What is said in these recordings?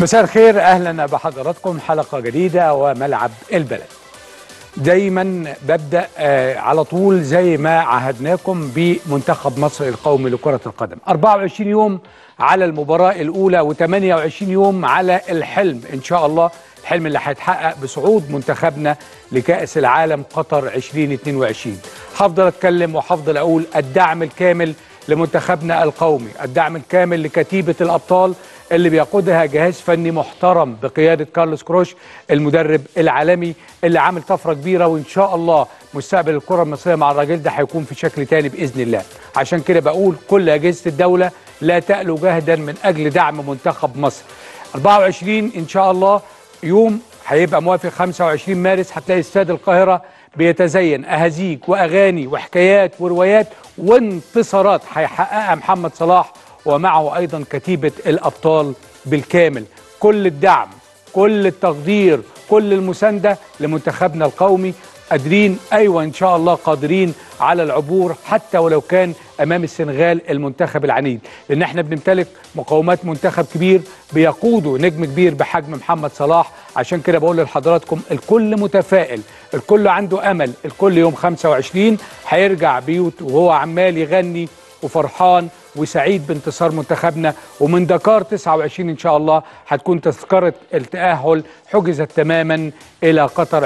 مساء الخير اهلا بحضراتكم حلقه جديده وملعب البلد دايما ببدا آه على طول زي ما عهدناكم بمنتخب مصر القومي لكره القدم 24 يوم على المباراه الاولى و28 يوم على الحلم ان شاء الله الحلم اللي هيتحقق بصعود منتخبنا لكاس العالم قطر 2022 هفضل اتكلم وهفضل اقول الدعم الكامل لمنتخبنا القومي الدعم الكامل لكتيبه الابطال اللي بيقودها جهاز فني محترم بقياده كارلوس كروش المدرب العالمي اللي عامل طفره كبيره وان شاء الله مستقبل الكره المصريه مع الراجل ده هيكون في شكل تاني باذن الله عشان كده بقول كل اجهزه الدوله لا تألو جهدا من اجل دعم منتخب مصر 24 ان شاء الله يوم هيبقى موافق 25 مارس هتلاقي استاد القاهره بيتزين اهازيج واغاني وحكايات وروايات وانتصارات هيحققها محمد صلاح ومعه ايضا كتيبه الابطال بالكامل كل الدعم كل التقدير كل المسانده لمنتخبنا القومي قادرين ايوه ان شاء الله قادرين على العبور حتى ولو كان امام السنغال المنتخب العنيد لان احنا بنمتلك مقومات منتخب كبير بيقوده نجم كبير بحجم محمد صلاح عشان كده بقول لحضراتكم الكل متفائل الكل عنده امل الكل يوم 25 هيرجع بيوت وهو عمال يغني وفرحان وسعيد بانتصار منتخبنا ومن دكار 29 ان شاء الله هتكون تذكره التاهل حجزت تماما الى قطر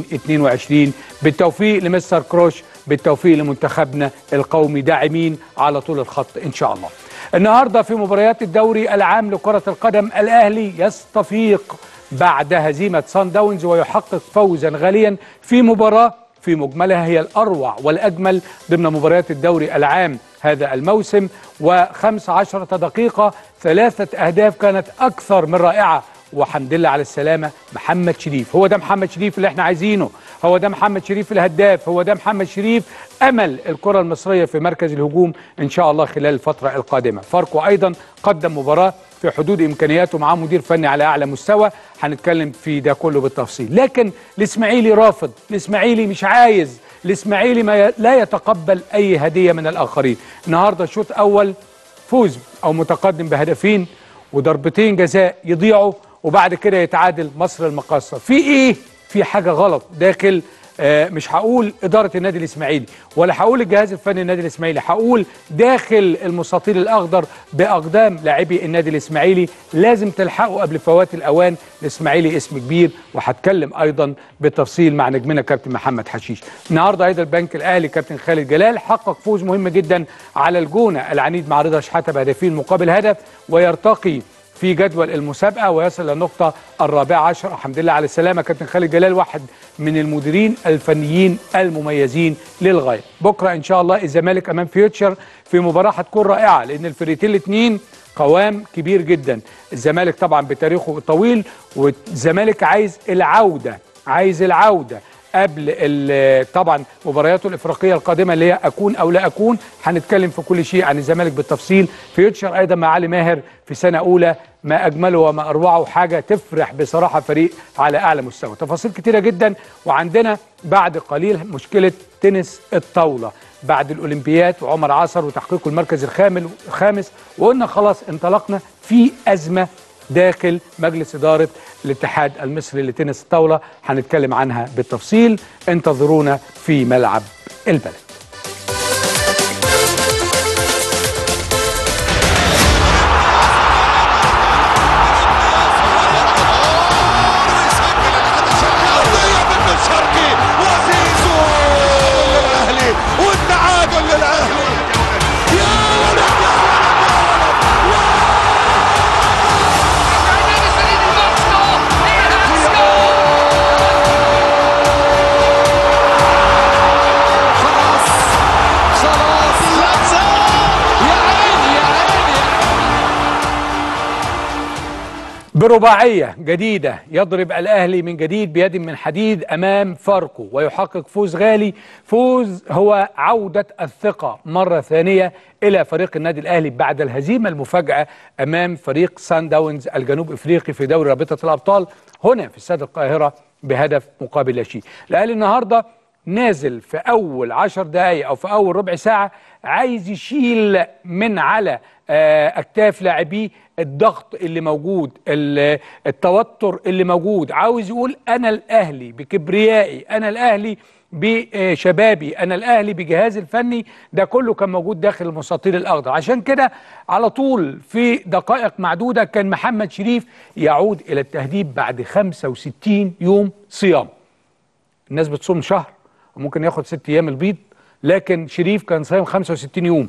2022 بالتوفيق لمستر كروش بالتوفيق لمنتخبنا القومي داعمين على طول الخط ان شاء الله. النهارده في مباريات الدوري العام لكره القدم الاهلي يستفيق بعد هزيمه سان داونز ويحقق فوزا غاليا في مباراه في مجملها هي الاروع والاجمل ضمن مباريات الدوري العام هذا الموسم وخمس عشرة دقيقة ثلاثة أهداف كانت أكثر من رائعة وحمد لله على السلامة محمد شريف هو ده محمد شريف اللي احنا عايزينه هو ده محمد شريف الهداف هو ده محمد شريف أمل الكرة المصرية في مركز الهجوم إن شاء الله خلال الفترة القادمة فاركو أيضا قدم مباراة في حدود إمكانياته مع مدير فني على أعلى مستوى هنتكلم في ده كله بالتفصيل لكن الإسماعيلي رافض الإسماعيلي مش عايز الإسماعيلي ما لا يتقبل أي هدية من الآخرين النهاردة شوط أول فوز أو متقدم بهدفين وضربتين جزاء يضيعوا وبعد كده يتعادل مصر المقاصة في إيه؟ في حاجة غلط داخل آه مش هقول إدارة النادي الإسماعيلي ولا هقول الجهاز الفني النادي الإسماعيلي هقول داخل المستطيل الأخضر بأقدام لاعبي النادي الإسماعيلي لازم تلحقوا قبل فوات الأوان الإسماعيلي اسم كبير وهتكلم أيضا بالتفصيل مع نجمنا كابتن محمد حشيش النهاردة أيضا البنك الأهلي كابتن خالد جلال حقق فوز مهم جدا على الجونة العنيد مع رضا شحاتة بهدفين مقابل هدف ويرتقي في جدول المسابقة ويصل للنقطة الرابعة عشر الحمد لله على السلامة كابتن خالد جلال واحد من المديرين الفنيين المميزين للغاية بكرة إن شاء الله الزمالك أمام فيوتشر في مباراة هتكون رائعة لأن الفريقين الاثنين قوام كبير جدا الزمالك طبعا بتاريخه الطويل والزمالك عايز العودة عايز العودة قبل طبعا مبارياته الافريقيه القادمه اللي هي اكون او لا اكون هنتكلم في كل شيء عن الزمالك بالتفصيل فيوتشر ايضا مع علي ماهر في سنه اولى ما اجمله وما اروعه حاجه تفرح بصراحه فريق على اعلى مستوى تفاصيل كتيره جدا وعندنا بعد قليل مشكله تنس الطاوله بعد الاولمبياد وعمر عصر وتحقيق المركز الخامس وقلنا خلاص انطلقنا في ازمه داخل مجلس إدارة الاتحاد المصري لتنس الطاولة هنتكلم عنها بالتفصيل انتظرونا في ملعب البلد برباعية جديدة يضرب الأهلي من جديد بيد من حديد أمام فاركو ويحقق فوز غالي فوز هو عودة الثقة مرة ثانية إلى فريق النادي الأهلي بعد الهزيمة المفاجئة أمام فريق سان داونز الجنوب إفريقي في دوري رابطة الأبطال هنا في استاد القاهرة بهدف مقابل لا شيء الأهلي النهاردة نازل في أول عشر دقايق أو في أول ربع ساعة عايز يشيل من على آه، اكتاف لاعبيه الضغط اللي موجود ال- التوتر اللي موجود عاوز يقول انا الاهلي بكبريائي انا الاهلي بشبابي انا الاهلي بجهازي الفني ده كله كان موجود داخل المستطيل الاخضر عشان كده على طول في دقائق معدوده كان محمد شريف يعود الى التهديد بعد 65 يوم صيام الناس بتصوم شهر وممكن ياخد ست ايام البيض لكن شريف كان صايم 65 يوم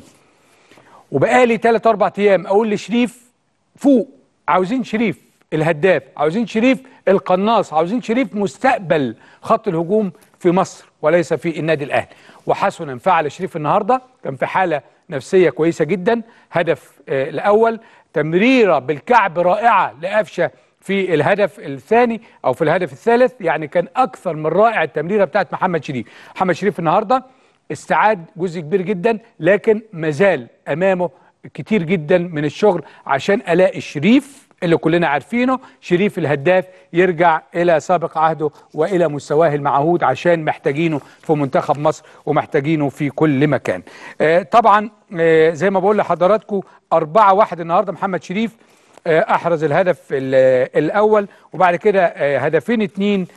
وبقالي 3 4 ايام اقول لشريف فوق عاوزين شريف الهداف عاوزين شريف القناص عاوزين شريف مستقبل خط الهجوم في مصر وليس في النادي الاهلي وحسنا انفعل شريف النهارده كان في حاله نفسيه كويسه جدا هدف آه الاول تمريره بالكعب رائعه لقفشه في الهدف الثاني او في الهدف الثالث يعني كان اكثر من رائع التمريره بتاعت محمد شريف محمد شريف النهارده استعاد جزء كبير جدا لكن مازال امامه كتير جدا من الشغل عشان الاقي شريف اللي كلنا عارفينه شريف الهداف يرجع الى سابق عهده والى مستواه المعهود عشان محتاجينه في منتخب مصر ومحتاجينه في كل مكان آه طبعا آه زي ما بقول لحضراتكم أربعة واحد النهارده محمد شريف آه احرز الهدف ال- الاول وبعد كده آه هدفين اتنين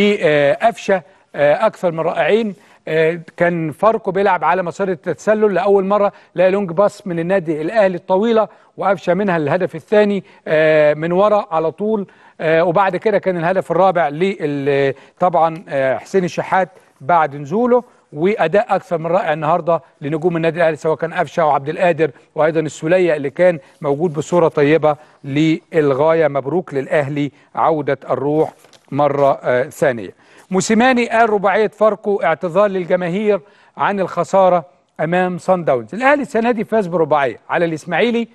لقفشه آه اكثر من رائعين آه، كان فاركو بيلعب على مسار التسلل لاول مره لقى لونج باس من النادي الاهلي الطويله وقفشه منها الهدف الثاني آه، من ورا على طول آه، وبعد كده كان الهدف الرابع لل- طبعا آه، حسين الشحات بعد نزوله واداء اكثر من رائع النهارده لنجوم النادي الاهلي سواء كان قفشه وعبد القادر وايضا السوليه اللي كان موجود بصوره طيبه للغايه مبروك للاهلي عوده الروح مره آه، ثانيه. موسيماني قال رباعيه فاركو اعتذار للجماهير عن الخساره امام صن داونز. الاهلي السنه دي فاز برباعيه على الاسماعيلي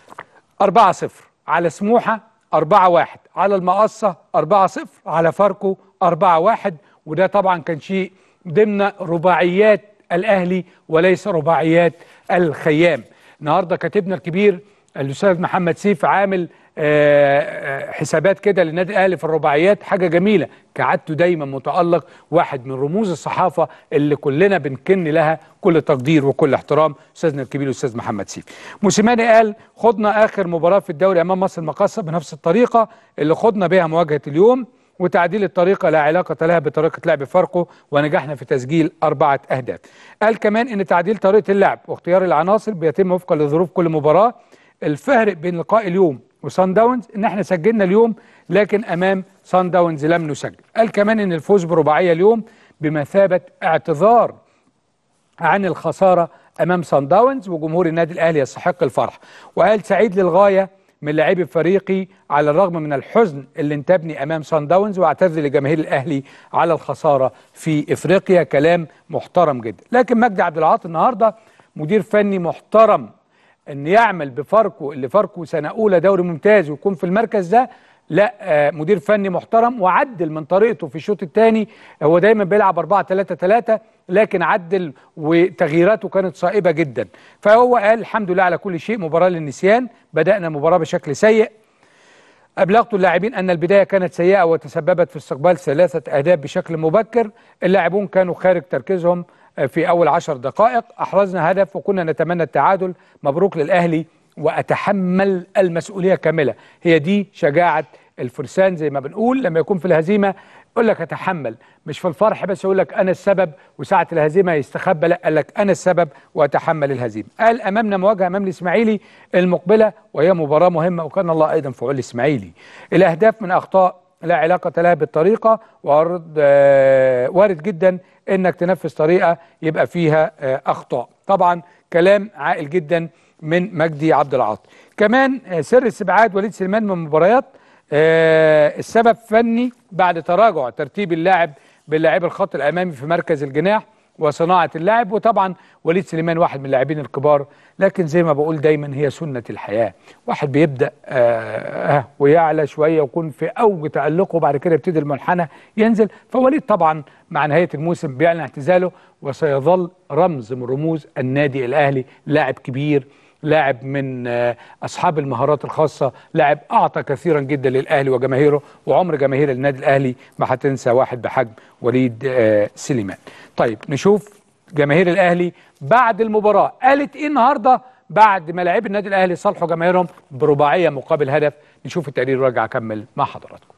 4-0 على سموحه 4-1 على المقصه 4-0 على فاركو 4-1 وده طبعا كان شيء ضمن رباعيات الاهلي وليس رباعيات الخيام النهارده كاتبنا الكبير الاستاذ محمد سيف عامل آه، آه، حسابات كده للنادي الاهلي في الرباعيات حاجه جميله كعادته دايما متالق واحد من رموز الصحافه اللي كلنا بنكن لها كل تقدير وكل احترام استاذنا الكبير الاستاذ محمد سيف موسيماني قال خضنا اخر مباراه في الدوري امام مصر المقاصه بنفس الطريقه اللي خضنا بها مواجهه اليوم وتعديل الطريقة لا علاقة لها بطريقة لعب فاركو ونجحنا في تسجيل أربعة أهداف قال كمان إن تعديل طريقة اللعب واختيار العناصر بيتم وفقا لظروف كل مباراة الفارق بين لقاء اليوم وصن داونز إن احنا سجلنا اليوم لكن أمام صن داونز لم نسجل قال كمان إن الفوز برباعية اليوم بمثابة اعتذار عن الخسارة أمام صن داونز وجمهور النادي الأهلي يستحق الفرح وقال سعيد للغاية من لاعبي فريقي على الرغم من الحزن اللي انتابني أمام صن داونز واعتذر لجماهير الأهلي على الخسارة في إفريقيا كلام محترم جدا لكن مجدي عبد العاطي النهاردة مدير فني محترم ان يعمل بفاركو اللي فاركو سنه اولى دوري ممتاز ويكون في المركز ده لا آه، مدير فني محترم وعدل من طريقته في الشوط الثاني هو دايما بيلعب 4 3 3 لكن عدل وتغييراته كانت صائبه جدا فهو قال الحمد لله على كل شيء مباراه للنسيان بدانا مباراه بشكل سيء أبلغت اللاعبين أن البداية كانت سيئة وتسببت في استقبال ثلاثة أهداف بشكل مبكر اللاعبون كانوا خارج تركيزهم في أول عشر دقائق أحرزنا هدف وكنا نتمنى التعادل مبروك للأهلي وأتحمل المسؤولية كاملة هي دي شجاعة الفرسان زي ما بنقول لما يكون في الهزيمة يقول لك أتحمل مش في الفرح بس يقول لك أنا السبب وساعة الهزيمة يستخبى لا قال لك أنا السبب وأتحمل الهزيمة قال أمامنا مواجهة أمام الإسماعيلي المقبلة وهي مباراة مهمة وكان الله أيضا في عون الإسماعيلي الأهداف من أخطاء لا علاقة لها بالطريقة وارد آه وارد جدا انك تنفذ طريقة يبقى فيها آه اخطاء طبعا كلام عاقل جدا من مجدي عبد العاطي كمان آه سر استبعاد وليد سليمان من المباريات آه السبب فني بعد تراجع ترتيب اللاعب باللاعب الخط الامامي في مركز الجناح وصناعة اللاعب وطبعا وليد سليمان واحد من اللاعبين الكبار لكن زي ما بقول دايما هي سنة الحياة واحد بيبدأ آه آه ويعلى شوية ويكون في أوج تألقه وبعد كده يبتدي المنحنى ينزل فوليد طبعا مع نهاية الموسم بيعلن اعتزاله وسيظل رمز من رموز النادي الأهلي لاعب كبير لاعب من آه، اصحاب المهارات الخاصه لاعب اعطى كثيرا جدا للاهلي وجماهيره وعمر جماهير النادي الاهلي ما هتنسى واحد بحجم وليد آه، سليمان طيب نشوف جماهير الاهلي بعد المباراه قالت ايه النهارده بعد ما لاعبي النادي الاهلي صالحوا جماهيرهم برباعيه مقابل هدف نشوف التقرير وارجع اكمل مع حضراتكم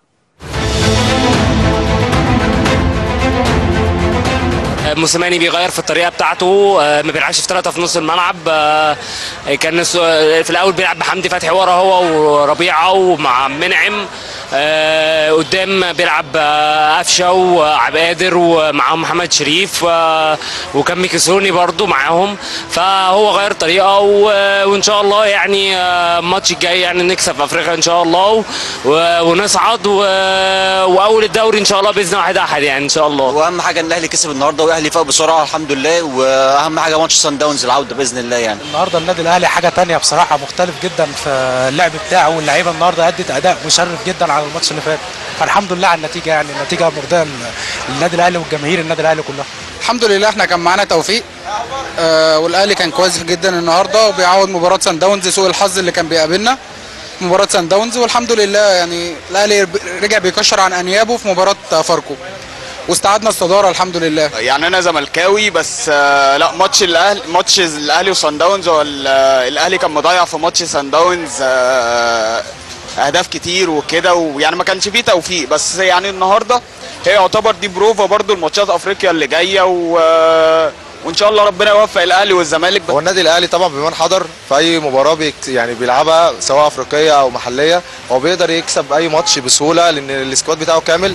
موسيماني بيغير في الطريقه بتاعته آه، ما بيلعبش في ثلاثه في نص الملعب آه، كان الس- في الاول بيلعب بحمدي فتحي ورا هو وربيعه ومع منعم آه، قدام بيلعب آه، قفشه وعبد قادر ومعاهم محمد شريف آه، وكان ميكيسوني برضو معاهم فهو غير طريقه و- وان شاء الله يعني آه، الماتش الجاي يعني نكسب في افريقيا ان شاء الله و- ونصعد و- واول الدوري ان شاء الله باذن واحد احد يعني ان شاء الله واهم حاجه ان الاهلي كسب النهارده والاهلي فاق بسرعه الحمد لله واهم حاجه ماتش سان داونز العوده باذن الله يعني النهارده النادي الاهلي حاجه تانية بصراحه مختلف جدا في اللعب بتاعه واللعيبه النهارده ادت اداء مشرف جدا على الماتش اللي فات فالحمد لله على النتيجه يعني النتيجه مرضيه للنادي الاهلي والجماهير النادي الاهلي كلها الحمد لله احنا كان معانا توفيق آه والاهلي كان كويس جدا النهارده وبيعوض مباراه سان داونز سوء الحظ اللي كان بيقابلنا في مباراه سان داونز والحمد لله يعني الاهلي رجع بيكشر عن انيابه في مباراه فاركو واستعدنا الصداره الحمد لله يعني انا زملكاوي بس آه، لا ماتش الاهلي ماتش الاهلي وصن داونز هو ال- آه، الاهلي كان مضيع في ماتش سان داونز آه، اهداف كتير وكده ويعني ما كانش فيه توفيق بس يعني النهارده هي يعتبر دي بروفا برضو الماتشات افريقيا اللي جايه و آه، وان شاء الله ربنا يوفق الاهلي والزمالك هو النادي الاهلي طبعا بمن حضر في اي مباراه بيكت يعني بيلعبها سواء افريقيه او محليه هو بيقدر يكسب اي ماتش بسهوله لان السكواد بتاعه كامل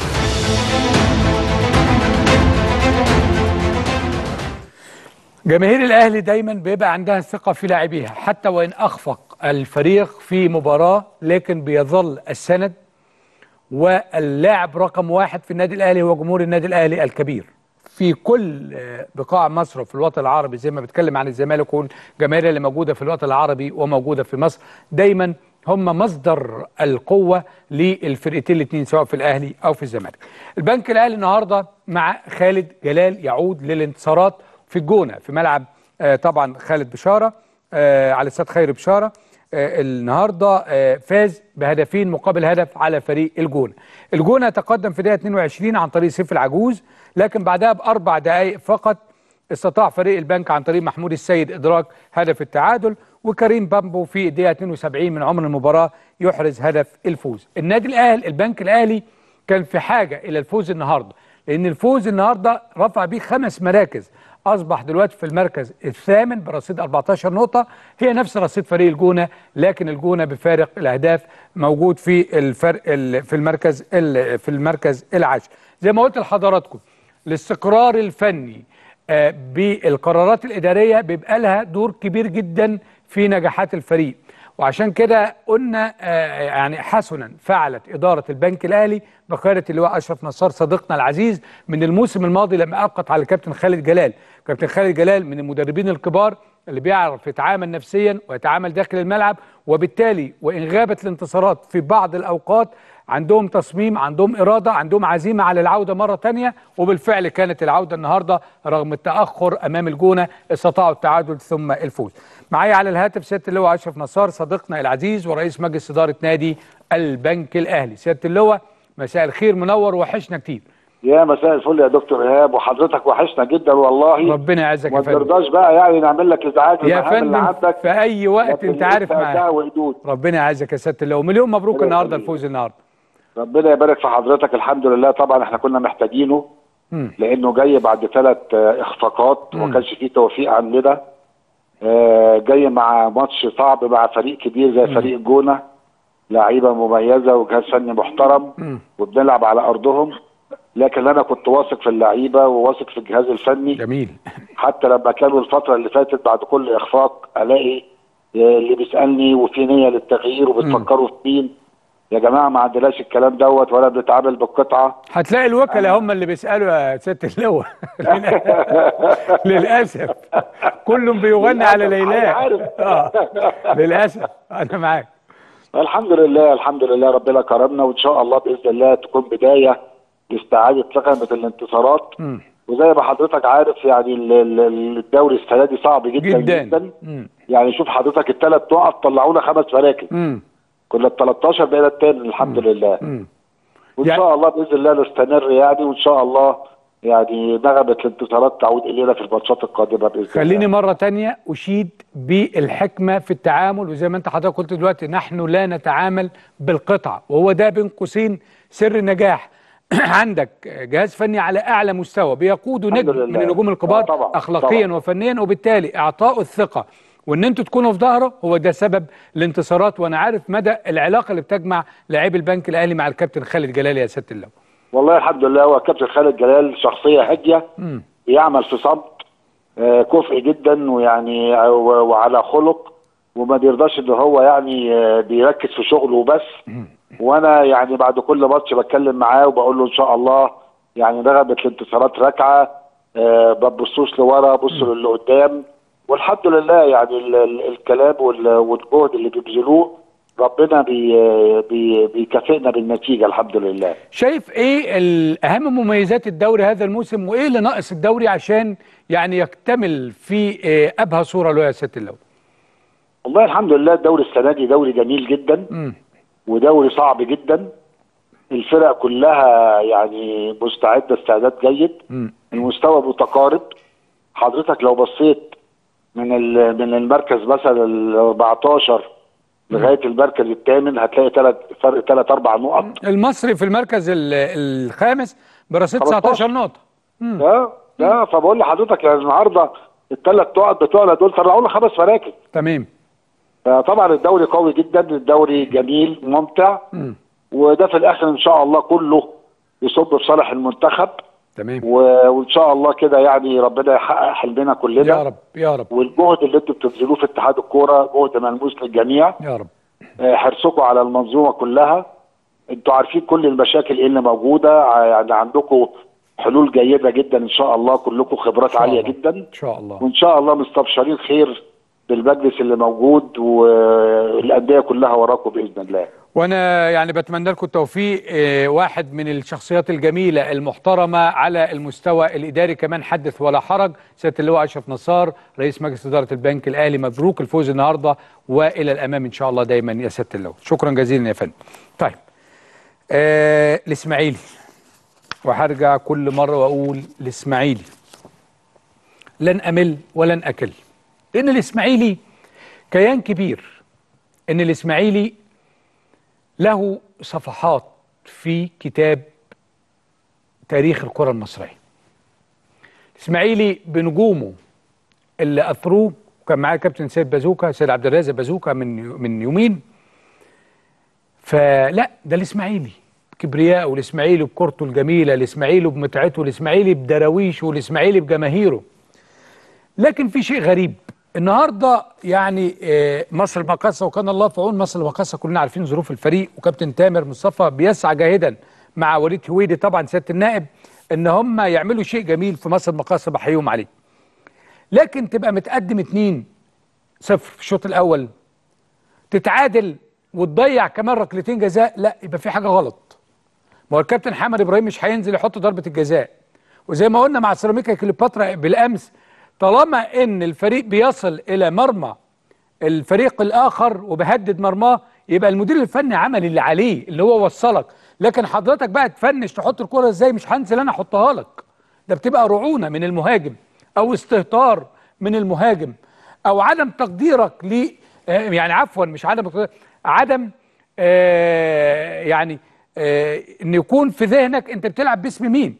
جماهير الاهلي دايما بيبقى عندها ثقه في لاعبيها حتى وان اخفق الفريق في مباراه لكن بيظل السند واللاعب رقم واحد في النادي الاهلي هو جمهور النادي الاهلي الكبير في كل آه، بقاع مصر وفي الوطن العربي زي ما بتكلم عن الزمالك والجماهير اللي موجوده في الوطن العربي وموجوده في مصر دايما هم مصدر القوه للفرقتين الاثنين سواء في الاهلي او في الزمالك. البنك الاهلي النهارده مع خالد جلال يعود للانتصارات في الجونه في ملعب آه، طبعا خالد بشاره آه، على استاد خير بشاره آه، النهارده آه، فاز بهدفين مقابل هدف على فريق الجونه. الجونه تقدم في دقيقه 22 عن طريق سيف العجوز لكن بعدها باربع دقائق فقط استطاع فريق البنك عن طريق محمود السيد ادراك هدف التعادل وكريم بامبو في الدقيقه 72 من عمر المباراه يحرز هدف الفوز. النادي الاهلي البنك الاهلي كان في حاجه الى الفوز النهارده لان الفوز النهارده رفع بيه خمس مراكز اصبح دلوقتي في المركز الثامن برصيد 14 نقطه هي نفس رصيد فريق الجونه لكن الجونه بفارق الاهداف موجود في الفرق ال- في المركز ال- في المركز العاشر زي ما قلت لحضراتكم الاستقرار الفني آه، بالقرارات الاداريه بيبقى لها دور كبير جدا في نجاحات الفريق وعشان كده قلنا آه، يعني حسنا فعلت اداره البنك الاهلي بقياده اللواء اشرف نصار صديقنا العزيز من الموسم الماضي لما اسقط على الكابتن خالد جلال كابتن خالد جلال من المدربين الكبار اللي بيعرف يتعامل نفسيا ويتعامل داخل الملعب وبالتالي وان غابت الانتصارات في بعض الاوقات عندهم تصميم عندهم إرادة عندهم عزيمة على العودة مرة تانية وبالفعل كانت العودة النهاردة رغم التأخر أمام الجونة استطاعوا التعادل ثم الفوز معايا على الهاتف سيادة اللواء أشرف نصار صديقنا العزيز ورئيس مجلس إدارة نادي البنك الأهلي سيادة اللواء مساء الخير منور وحشنا كتير يا مساء الفل يا دكتور ايهاب وحضرتك وحشنا جدا والله ربنا يعزك يا ما فندم ترضاش بقى يعني نعمل لك ازعاج يا المهام اللي فندم عندك في أي وقت لكن أنت عارف أنت معاك وحدود ربنا يعزك يا سيادة اللواء مليون مبروك ربنا النهاردة يخليك. الفوز النهاردة ربنا يبارك في حضرتك الحمد لله طبعا احنا كنا محتاجينه مم. لانه جاي بعد ثلاث اخفاقات وما كانش فيه توفيق عندنا آه، جاي مع ماتش صعب مع فريق كبير زي فريق الجونه لعيبه مميزه وجهاز فني محترم مم. وبنلعب على ارضهم لكن انا كنت واثق في اللعيبه وواثق في الجهاز الفني جميل حتى لما كانوا الفترة اللي فاتت بعد كل إخفاق ألاقي اللي بيسألني وفي نية للتغيير وبتفكروا في مين يا جماعة ما عندناش الكلام دوت ولا بنتعامل بالقطعة هتلاقي الوكلاء هم اللي بيسالوا يا سياده اللواء للاسف كلهم بيغني على للأسف، ليلى عارف. اه للاسف انا معاك الحمد لله الحمد لله ربنا كرمنا وإن شاء الله بإذن الله تكون بداية لاستعادة ثقة الانتصارات مم. وزي ما حضرتك عارف يعني ال- ال- الدوري السنة دي صعب جدا جدا جدا مم. يعني شوف حضرتك الثلاث نقط طلعونا خمس مراكز مم. كنا ال 13 بقينا الثاني الحمد لله مم. وان يعني- شاء الله باذن الله نستمر يعني وان شاء الله يعني نغمه الانتصارات تعود الينا في الماتشات القادمه باذن الله خليني مرة تانية أشيد بالحكمة في التعامل وزي ما أنت حضرتك قلت دلوقتي نحن لا نتعامل بالقطعة وهو ده بين قوسين سر النجاح عندك جهاز فني على أعلى مستوى بيقودوا الحمد نجم لله. من النجوم الكبار آه طبعا، أخلاقيا طبعا. وفنيا وبالتالي إعطائه الثقة وان انتوا تكونوا في ظهره هو ده سبب الانتصارات وانا عارف مدى العلاقه اللي بتجمع لاعبي البنك الاهلي مع الكابتن خالد جلال يا سياده اللواء والله الحمد لله هو كابتن خالد جلال شخصيه هاديه بيعمل في صمت آه، كفء جدا ويعني و- وعلى خلق وما بيرضاش ان هو يعني آه، بيركز في شغله وبس وانا يعني بعد كل ماتش بتكلم معاه وبقول له ان شاء الله يعني نغمه الانتصارات راكعه آه، ما تبصوش لورا بصوا للي قدام والحمد لله يعني ال- ال- الكلام وال- والجهد اللي بيبذلوه ربنا بي بي بيكافئنا بالنتيجه الحمد لله شايف ايه ال- اهم مميزات الدوري هذا الموسم وايه اللي ناقص الدوري عشان يعني يكتمل في آه، ابهى صوره له يا سياده اللواء والله الحمد لله الدوري السنه دي دوري جميل جدا مم. ودوري صعب جدا الفرق كلها يعني مستعده استعداد جيد مم. المستوى متقارب حضرتك لو بصيت من ال- من المركز مثلا ال 14 لغايه المركز الثامن هتلاقي ثلاث فرق ثلاث اربع نقط المصري في المركز ال- الخامس برصيد 19 نقطه ده ده فبقول لحضرتك يعني النهارده الثلاث نقط بتوعنا دول طلعوا لنا خمس مراكز تمام فطبعا الدوري قوي جدا الدوري جميل ممتع مم. وده في الاخر ان شاء الله كله يصب في صالح المنتخب تمام و- وان شاء الله كده يعني ربنا يحقق حلمنا كلنا يا رب يا رب والجهد اللي انتوا بتبذلوه في اتحاد الكوره جهد ملموس للجميع يا رب آه، حرصكم على المنظومه كلها انتوا عارفين كل المشاكل ايه اللي موجوده ع- يعني عندكم حلول جيده جدا ان شاء الله كلكم خبرات شاء عاليه الله. جدا ان شاء الله وان شاء الله مستبشرين خير بالمجلس اللي موجود والانديه كلها وراكم باذن الله وانا يعني بتمنى لكم التوفيق آه، واحد من الشخصيات الجميله المحترمه على المستوى الاداري كمان حدث ولا حرج سياده اللواء اشرف نصار رئيس مجلس اداره البنك الاهلي مبروك الفوز النهارده والى الامام ان شاء الله دايما يا سياده اللواء شكرا جزيلا يا فندم طيب آه الاسماعيلي وهرجع كل مره واقول الاسماعيلي لن امل ولن اكل لان الاسماعيلي كيان كبير ان الاسماعيلي له صفحات في كتاب تاريخ الكرة المصرية الإسماعيلي بنجومه اللي أثروه وكان معاه كابتن سيد بازوكا سيد عبد الرازق بازوكا من من يومين فلا ده الإسماعيلي كبرياءه الإسماعيلي بكورته الجميلة الإسماعيلي بمتعته الإسماعيلي بدراويشه الإسماعيلي بجماهيره لكن في شيء غريب النهارده يعني آه، مصر المقاصه وكان الله في عون مصر المقاصه كلنا عارفين ظروف الفريق وكابتن تامر مصطفى بيسعى جاهدا مع وليد هويدي طبعا سياده النائب ان هم يعملوا شيء جميل في مصر المقاصه بحييهم عليه لكن تبقى متقدم 2 صفر في الشوط الاول تتعادل وتضيع كمان ركلتين جزاء لا يبقى في حاجه غلط ما هو الكابتن حمد ابراهيم مش هينزل يحط ضربه الجزاء وزي ما قلنا مع سيراميكا كليوباترا بالامس طالما ان الفريق بيصل الى مرمى الفريق الاخر وبهدد مرماه يبقى المدير الفني عمل اللي عليه اللي هو وصلك لكن حضرتك بقى تفنش تحط الكره ازاي مش هنزل انا احطها لك ده بتبقى رعونه من المهاجم او استهتار من المهاجم او عدم تقديرك ل آه، يعني عفوا مش عدم تقدير عدم آه يعني آه ان يكون في ذهنك انت بتلعب باسم مين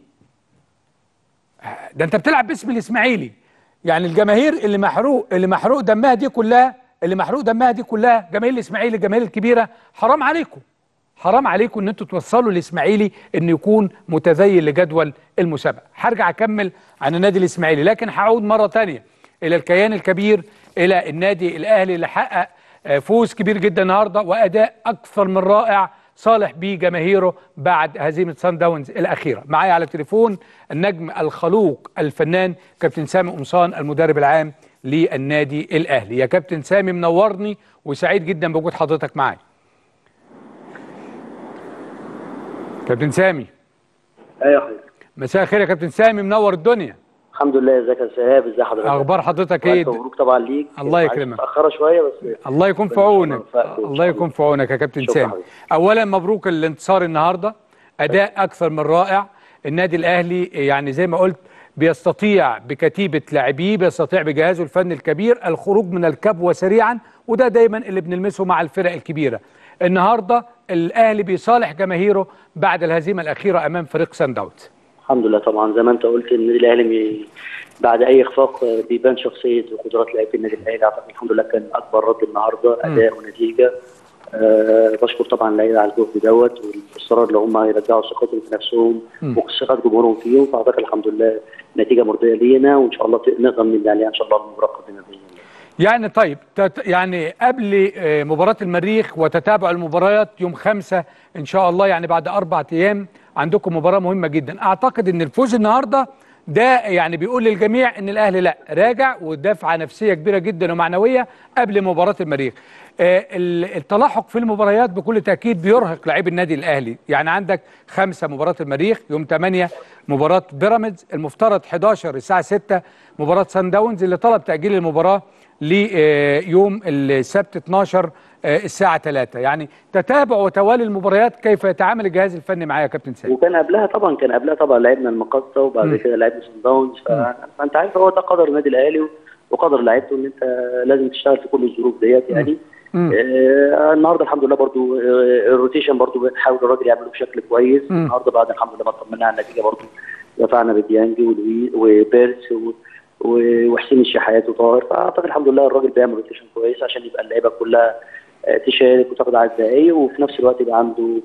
ده انت بتلعب باسم الاسماعيلي يعني الجماهير اللي محروق اللي محروق دمها دي كلها اللي محروق دمها دي كلها جماهير الاسماعيلي الجماهير الكبيره حرام عليكم حرام عليكم ان انتوا توصلوا الاسماعيلي انه يكون متذيل لجدول المسابقه هرجع اكمل عن النادي الاسماعيلي لكن هعود مره تانية الى الكيان الكبير الى النادي الاهلي اللي حقق آه، فوز كبير جدا النهارده واداء اكثر من رائع صالح بيه جماهيره بعد هزيمه سان داونز الاخيره معايا على التليفون النجم الخلوق الفنان كابتن سامي قمصان المدرب العام للنادي الاهلي يا كابتن سامي منورني وسعيد جدا بوجود حضرتك معايا كابتن سامي ايوه يا حبيبي مساء الخير يا كابتن سامي منور الدنيا الحمد لله ازيك يا شهاب ازي حضرتك اخبار حضرتك ايه ألف مبروك طبعا ليك الله معلش يكرمك. متاخره شويه بس الله يكون في ربنا عونك يوفقك إن شاء الله يكون في عونك يا كابتن شكرا سامي حبيبي. اولا مبروك الانتصار النهارده اداء اكثر من رائع النادي الاهلي يعني زي ما قلت بيستطيع بكتيبه لاعبيه بيستطيع بجهازه الفني الكبير الخروج من الكبوه سريعا وده دايما اللي بنلمسه مع الفرق الكبيره النهارده الاهلي بيصالح جماهيره بعد الهزيمه الاخيره امام فريق سان داونز الحمد لله طبعا زي ما انت قلت النادي الاهلي بي- بعد اي اخفاق آه، بيبان شخصيه وقدرات لعيبه النادي الاهلي اعتقد الحمد لله كان اكبر رد النهارده اداء ونتيجه أه بشكر طبعا اللعيبه على الجهد دوت والاصرار اللي هم يرجعوا ثقتهم في نفسهم وثقه جمهورهم فيهم فاعتقد الحمد لله نتيجه مرضيه لينا وان شاء الله ت- نقدر نبني عليها ان شاء الله المباراه القادمه باذن الله يعني طيب تت يعني قبل آه، مباراة المريخ وتتابع المباريات يوم خمسة إن شاء الله يعني بعد أربع أيام عندكم مباراة مهمة جدا أعتقد أن الفوز النهاردة ده يعني بيقول للجميع أن الأهلي لا راجع ودفعة نفسية كبيرة جدا ومعنوية قبل مباراة المريخ آه، ال- التلاحق في المباريات بكل تأكيد بيرهق لاعبي النادي الأهلي يعني عندك خمسة مباراة المريخ يوم 8 مباراة بيراميدز المفترض 11 الساعة 6 مباراة سان داونز اللي طلب تأجيل المباراة ليوم السبت 12 آه، الساعة 3 يعني تتابع وتوالي المباريات كيف يتعامل الجهاز الفني معايا يا كابتن سامي وكان قبلها طبعا كان قبلها طبعا لعبنا المقصه وبعد كده لعبنا سان داونز ف- فانت عارف هو ده قدر النادي الاهلي وقدر لعيبته ان انت لازم تشتغل في كل الظروف ديت يعني آه النهارده الحمد لله برضو آه الروتيشن برضو بنحاول الراجل يعمله بشكل كويس مم. النهارده بعد الحمد لله ما طمنا على النتيجه برضو دفعنا بديانجي ولوي- وبيرس و- و- وحسين الشحات وطاهر فاعتقد الحمد لله الراجل بيعمل روتيشن كويس عشان يبقى اللعيبه كلها آه، تشارك وتاخد على الدقايق وفي نفس الوقت يبقى عنده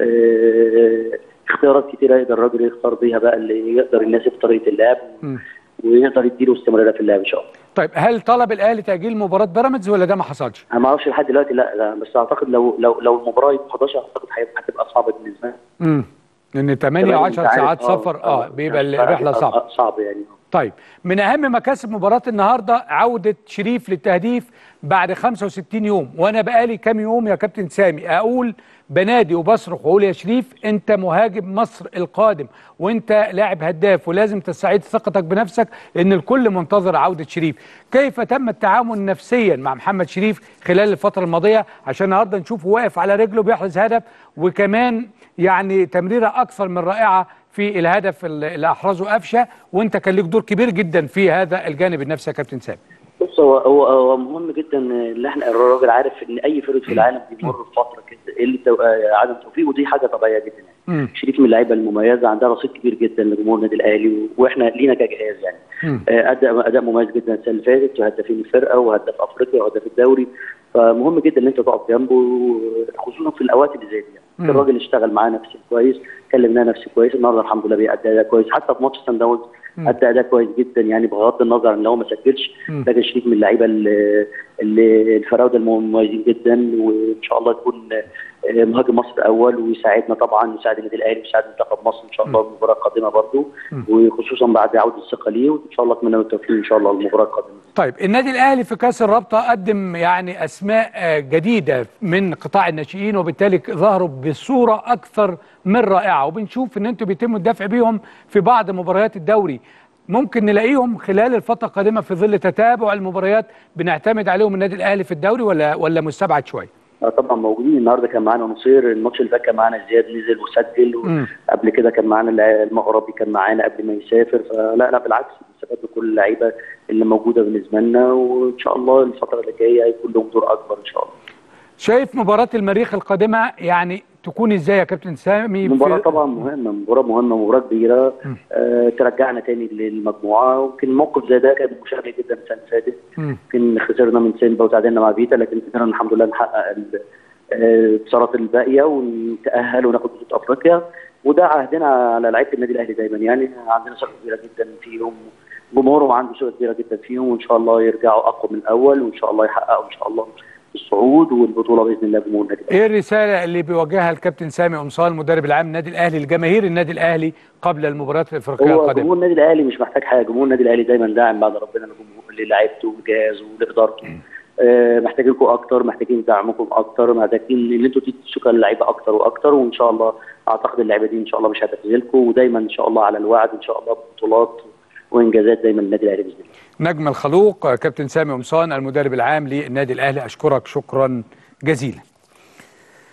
آه، اختيارات كتيره يقدر الراجل يختار بيها بقى اللي يقدر يناسب طريقه اللعب مم. ويقدر يديله استمراريه في اللعب ان شاء الله. طيب هل طلب الاهلي تاجيل مباراه بيراميدز ولا ده ما حصلش؟ انا ما اعرفش لحد دلوقتي لا, لا بس اعتقد لو لو لو المباراه يوم 11 اعتقد هيبقى- هتبقى صعبه بالنسبه لنا. امم لان 8 كمان و10 أنت عارف- ساعات سفر اه بيبقى يعني الرحله هتبقى صعبه صعب يعني طيب من اهم مكاسب مباراه النهارده عوده شريف للتهديف بعد 65 يوم وانا بقالي كام يوم يا كابتن سامي اقول بنادي وبصرخ واقول يا شريف انت مهاجم مصر القادم وانت لاعب هداف ولازم تستعيد ثقتك بنفسك لان الكل منتظر عوده شريف كيف تم التعامل نفسيا مع محمد شريف خلال الفتره الماضيه عشان النهارده نشوفه واقف على رجله بيحرز هدف وكمان يعني تمريره اكثر من رائعه في الهدف اللي احرزه قفشه وانت كان ليك دور كبير جدا في هذا الجانب النفسي يا كابتن سامي بص هو هو هو مهم جدا ان احنا الراجل عارف ان اي فرد في العالم بيمر بفتره كده اللي تو- آه، عدم توفيق ودي حاجه طبيعيه جدا يعني مم. شريف من اللعيبه المميزه عندها رصيد كبير جدا لجمهور النادي الاهلي و- واحنا لينا كجهاز يعني مم. آه، ادى اداء مميز جدا السنه اللي فاتت وهدافين الفرقه وهداف افريقيا وهداف الدوري فمهم جدا ان انت تقف جنبه خصوصا في الاوقات اللي زي دي يعني مم. الراجل اشتغل معاه نفسي كويس كلمناه نفسي كويس النهارده الحمد لله بيأدي اداء كويس حتى في ماتش سان داونز مم. ادى اداء كويس جدا يعني بغض النظر عن ان هو ما سجلش مم. لكن شريك من اللعيبه اللي اللي الفراوده المميزين جدا وان شاء الله يكون آه، مهاجم مصر اول ويساعدنا طبعا يساعد النادي الاهلي ويساعد منتخب مصر ان شاء الله المباراه القادمه برضه وخصوصا بعد عوده الثقه ليه وان شاء الله اتمنى له التوفيق ان شاء الله المباراه القادمه طيب النادي الاهلي في كاس الرابطه قدم يعني اسماء آه، جديده من قطاع الناشئين وبالتالي ظهروا بصوره اكثر من رائعه وبنشوف ان انتوا بيتم الدفع بيهم في بعض مباريات الدوري ممكن نلاقيهم خلال الفتره القادمه في ظل تتابع المباريات بنعتمد عليهم النادي الاهلي في الدوري ولا ولا مستبعد شويه آه، طبعا موجودين النهارده كان معانا نصير الماتش اللي فات كان معانا زياد نزل وسجل مم. قبل كده كان معانا اللاعب المغربي كان معانا قبل ما يسافر فلا لا بالعكس استفدنا كل اللعيبه اللي موجوده بالنسبه لنا وان شاء الله الفتره اللي جايه هيكون لهم دور اكبر ان شاء الله شايف مباراه المريخ القادمه يعني تكون ازاي يا كابتن سامي في- مباراة طبعا مهمة مباراة مهمة مباراة كبيرة آه ترجعنا تاني للمجموعة ويمكن موقف زي ده كان مشابه جدا السنة اللي فاتت مم. يمكن خسرنا من سيمبا وتعادلنا مع فيتا لكن قدرنا الحمد لله نحقق ال- آه، الانتصارات الباقية ونتأهل وناخد بطولة أفريقيا وده عهدنا على لعيبة النادي الأهلي دايما يعني عندنا ثقة كبيرة جدا فيهم جمهورهم عنده ثقة كبيرة جدا فيهم وإن شاء الله يرجعوا أقوى من الأول وإن شاء الله يحققوا إن شاء الله الصعود والبطولة بإذن الله جمهور النادي الأهلي ايه الرساله اللي بيوجهها الكابتن سامي قمصان المدرب العام النادي الاهلي لجماهير النادي الاهلي قبل المباريات الافريقيه هو القادمه جمهور النادي الاهلي مش محتاج حاجه جمهور النادي الاهلي دايما داعم بعد ربنا لجمهور للاعيبته ولجهازه ولادارته آه محتاجينكم اكتر محتاجين دعمكم اكتر محتاجين ان انتوا تدوا ثقه للعيبه اكتر واكتر وان شاء الله اعتقد اللعيبه دي ان شاء الله مش هتخذلكم ودايما ان شاء الله على الوعد ان شاء الله ببطولات وانجازات دايما النادي الاهلي باذن الله نجم الخلوق كابتن سامي قمصان المدرب العام للنادي الاهلي اشكرك شكرا جزيلا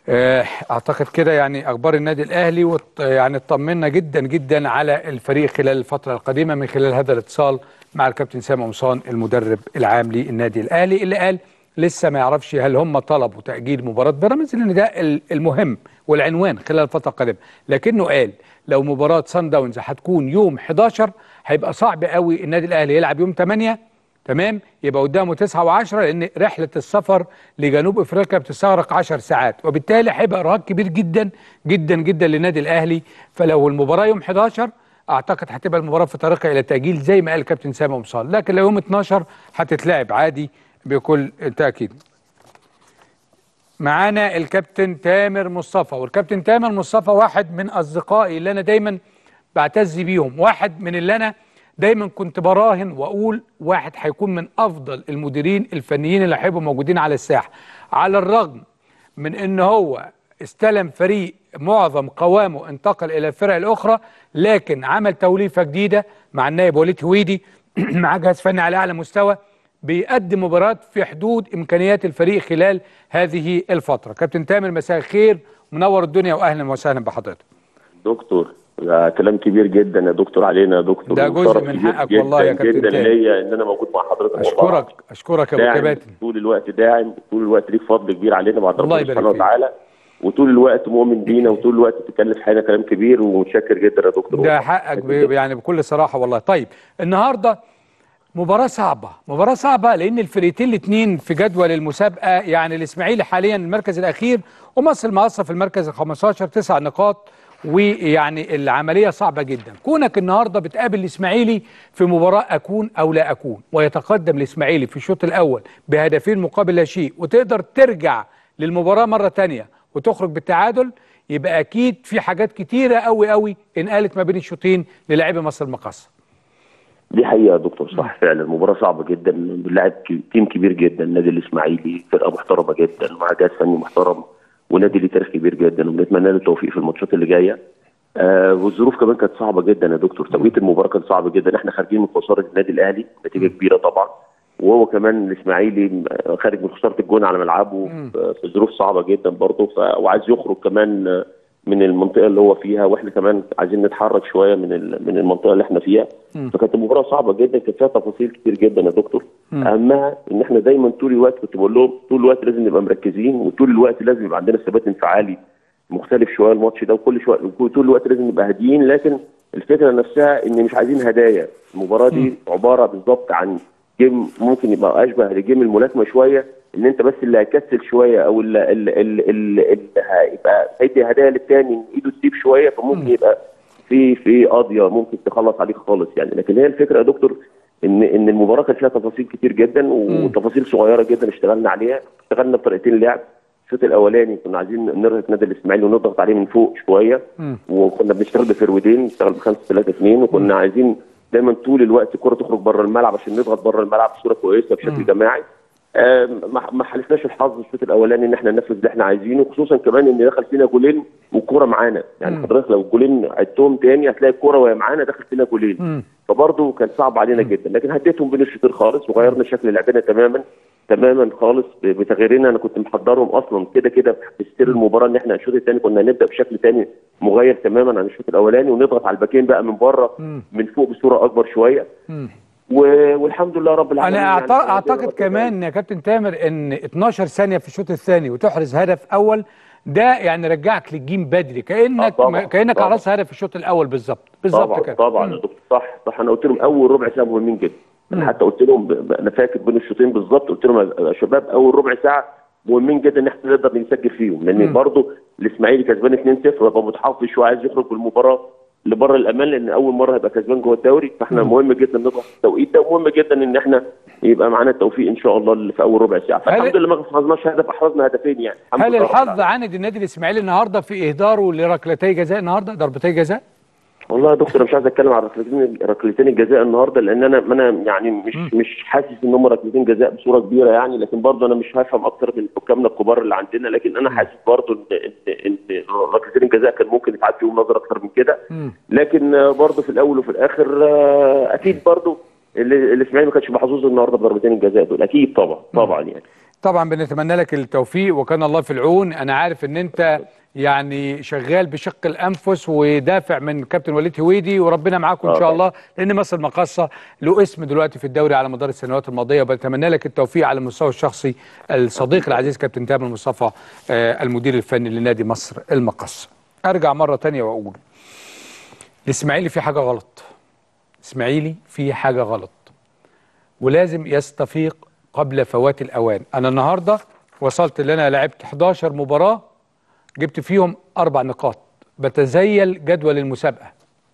آه، اعتقد كده يعني اخبار النادي الاهلي وط- يعني اطمنا جدا جدا على الفريق خلال الفتره القادمه من خلال هذا الاتصال مع الكابتن سامي قمصان المدرب العام للنادي الاهلي اللي قال لسه ما يعرفش هل هم طلبوا تاجيل مباراه بيراميدز لان ده ال- المهم والعنوان خلال الفتره القادمه لكنه قال لو مباراه سان داونز هتكون يوم 11 هيبقى صعب قوي النادي الاهلي يلعب يوم 8 تمام يبقى قدامه 9 و10 لان رحله السفر لجنوب افريقيا بتستغرق 10 ساعات وبالتالي هيبقى ارهاق كبير جدا جدا جدا للنادي الاهلي فلو المباراه يوم 11 اعتقد هتبقى المباراه في طريقها الى تاجيل زي ما قال كابتن سامي قمصان لكن لو يوم 12 هتتلعب عادي بكل تاكيد معانا الكابتن تامر مصطفى والكابتن تامر مصطفى واحد من اصدقائي اللي انا دايما بعتز بيهم واحد من اللي انا دايما كنت براهن واقول واحد هيكون من افضل المديرين الفنيين اللي هيبقوا موجودين على الساحه على الرغم من ان هو استلم فريق معظم قوامه انتقل الى الفرق الاخرى لكن عمل توليفه جديده مع النائب وليد هويدي مع جهاز فني على اعلى مستوى بيقدم مباراه في حدود امكانيات الفريق خلال هذه الفتره كابتن تامر مساء الخير منور الدنيا واهلا وسهلا بحضرتك دكتور ده كلام كبير جدا يا دكتور علينا يا دكتور ده جزء وشرف من كبير حقك جداً والله يا كابتن جدا تامر. ليا ان انا موجود مع حضرتك والله. اشكرك اشكرك يا ابو داعم كباتن طول الوقت داعم طول الوقت ليك فضل كبير علينا بعد الله ربنا يبارك سبحانه فيك. وتعالى وطول الوقت مؤمن بينا وطول الوقت بتتكلم في حاجه كلام كبير ومتشكر جدا يا دكتور ده حقك ب- يعني بكل صراحه والله طيب النهارده مباراة صعبة مباراة صعبة لأن الفريقين الاثنين في جدول المسابقة يعني الإسماعيلي حاليا المركز الأخير ومصر المقاصة في المركز ال 15 تسع نقاط ويعني العملية صعبة جدا كونك النهاردة بتقابل الإسماعيلي في مباراة أكون أو لا أكون ويتقدم الإسماعيلي في الشوط الأول بهدفين مقابل لا شيء وتقدر ترجع للمباراة مرة تانية وتخرج بالتعادل يبقى أكيد في حاجات كتيرة قوي قوي انقالت ما بين الشوطين للاعبي مصر المقاصة دي حقيقه يا دكتور صح فعلا المباراه صعبه جدا بنلعب ك- تيم كبير جدا النادي الاسماعيلي فرقه محترمه جدا مع جهاز فني محترم ونادي ليه تاريخ كبير جدا وبنتمنى له التوفيق في الماتشات اللي جايه آه والظروف كمان كانت صعبه جدا يا دكتور توقيت المباراه كان صعب جدا احنا خارجين من خساره النادي الاهلي نتيجه كبيره طبعا وهو كمان الاسماعيلي آه، خارج من خساره الجون على ملعبه في في ظروف صعبه جدا برضه ف... وعايز يخرج كمان آه، من المنطقه اللي هو فيها واحنا كمان عايزين نتحرك شويه من ال- من المنطقه اللي احنا فيها مم. فكانت المباراه صعبه جدا كانت فيها تفاصيل كتير جدا يا دكتور مم. اهمها ان احنا دايما طول الوقت كنت بقول لهم طول الوقت لازم نبقى مركزين وطول الوقت لازم يبقى عندنا ثبات انفعالي مختلف شويه الماتش ده وكل شويه طول الوقت لازم نبقى هاديين لكن الفكره نفسها ان مش عايزين هدايا المباراه دي عباره بالظبط عن جيم ممكن يبقى اشبه لجيم الملاكمه شويه ان انت بس اللي هيكسل شويه او اللي, اللي, اللي, اللي, اللي هيبقى هيدي هدايا للتاني إن ايده تسيب شويه فممكن يبقى في في قاضيه ممكن تخلص عليك خالص يعني لكن هي الفكره يا دكتور ان ان المباراه كانت فيها تفاصيل كتير جدا وتفاصيل صغيره جدا اشتغلنا عليها اشتغلنا بطريقتين لعب الشوط الاولاني كنا عايزين نرهق نادي الاسماعيلي ونضغط عليه من فوق شويه وكنا بنشتغل بفرودين نشتغل ب 5 3 2 وكنا عايزين دايما طول الوقت الكره تخرج بره الملعب عشان نضغط بره الملعب بصوره كويسه بشكل جماعي آه، ما ما حالفناش الحظ الشوط الاولاني ان احنا ننفذ اللي احنا عايزينه خصوصا كمان ان دخل فينا جولين والكوره معانا يعني مم. حضرتك لو الجولين عدتهم تاني هتلاقي الكوره وهي معانا دخل فينا جولين فبرضه كان صعب علينا جدا لكن هديتهم بين الشوطين خالص وغيرنا شكل لعبنا تماما تماما خالص ب- بتغييرنا انا كنت محضرهم اصلا كده كده في سير المباراه ان احنا الشوط الثاني كنا هنبدا بشكل ثاني مغير تماما عن الشوط الاولاني ونضغط على الباكين بقى من بره من فوق بصوره اكبر شويه و- والحمد لله رب العالمين انا يعني أعت- اعتقد كمان يا كابتن تامر ان 12 ثانيه في الشوط الثاني وتحرز هدف اول ده يعني رجعك للجيم بدري كانك طبعاً، كانك طبعاً. على راس هدف الشوط الاول بالظبط بالظبط طبعا كده طبعا يا دكتور صح صح انا قلت لهم اول ربع ساعه مهمين جدا انا حتى قلت لهم ب- ب- انا فاكر بين الشوطين بالظبط قلت لهم يا شباب اول ربع ساعه مهمين جدا ان احنا نقدر نسجل فيهم لان مم. برضه الاسماعيلي كسبان 2-0 ويبقى متحفظ شويه عايز يخرج بالمباراه لبره الامان لان اول مره هيبقى كسبان جوه الدوري فاحنا مم. مهم جدا نضغط في التوقيت ده ومهم جدا ان احنا يبقى معانا التوفيق ان شاء الله اللي في اول ربع ساعه فالحمد لله ما حفظناش هدف احرزنا هدفين يعني الحمد هل لله رب الحظ عاند النادي الاسماعيلي النهارده في اهداره لركلتي جزاء النهارده ضربتي جزاء والله يا دكتور انا مش عايز اتكلم عن ركلتين ركلتين الجزاء النهارده لان انا ما انا يعني مش مش حاسس ان هم ركلتين جزاء بصوره كبيره يعني لكن برضه انا مش هفهم اكتر من حكامنا الكبار اللي عندنا لكن انا حاسس برضه ان ان ان ركلتين الجزاء كان ممكن يتعاد فيهم نظر اكتر من كده لكن آه، برضه في الاول وفي الاخر آه، اكيد برضه ال- الاسماعيلي ما كانش محظوظ النهارده بضربتين الجزاء دول اكيد طبعا طبعا يعني طبعا بنتمنى لك التوفيق وكان الله في العون انا عارف ان انت يعني شغال بشق الانفس ودافع من كابتن وليد هويدي وربنا معاكم ان شاء آه. الله لان مصر المقاصه له اسم دلوقتي في الدوري على مدار السنوات الماضيه وبتمنى لك التوفيق على المستوى الشخصي الصديق العزيز كابتن تامر مصطفى آه، المدير الفني لنادي مصر المقاصه ارجع مره تانية واقول الاسماعيلي في حاجه غلط اسماعيلي في حاجه غلط ولازم يستفيق قبل فوات الاوان انا النهارده وصلت ان انا لعبت 11 مباراه جبت فيهم اربع نقاط بتزيل جدول المسابقه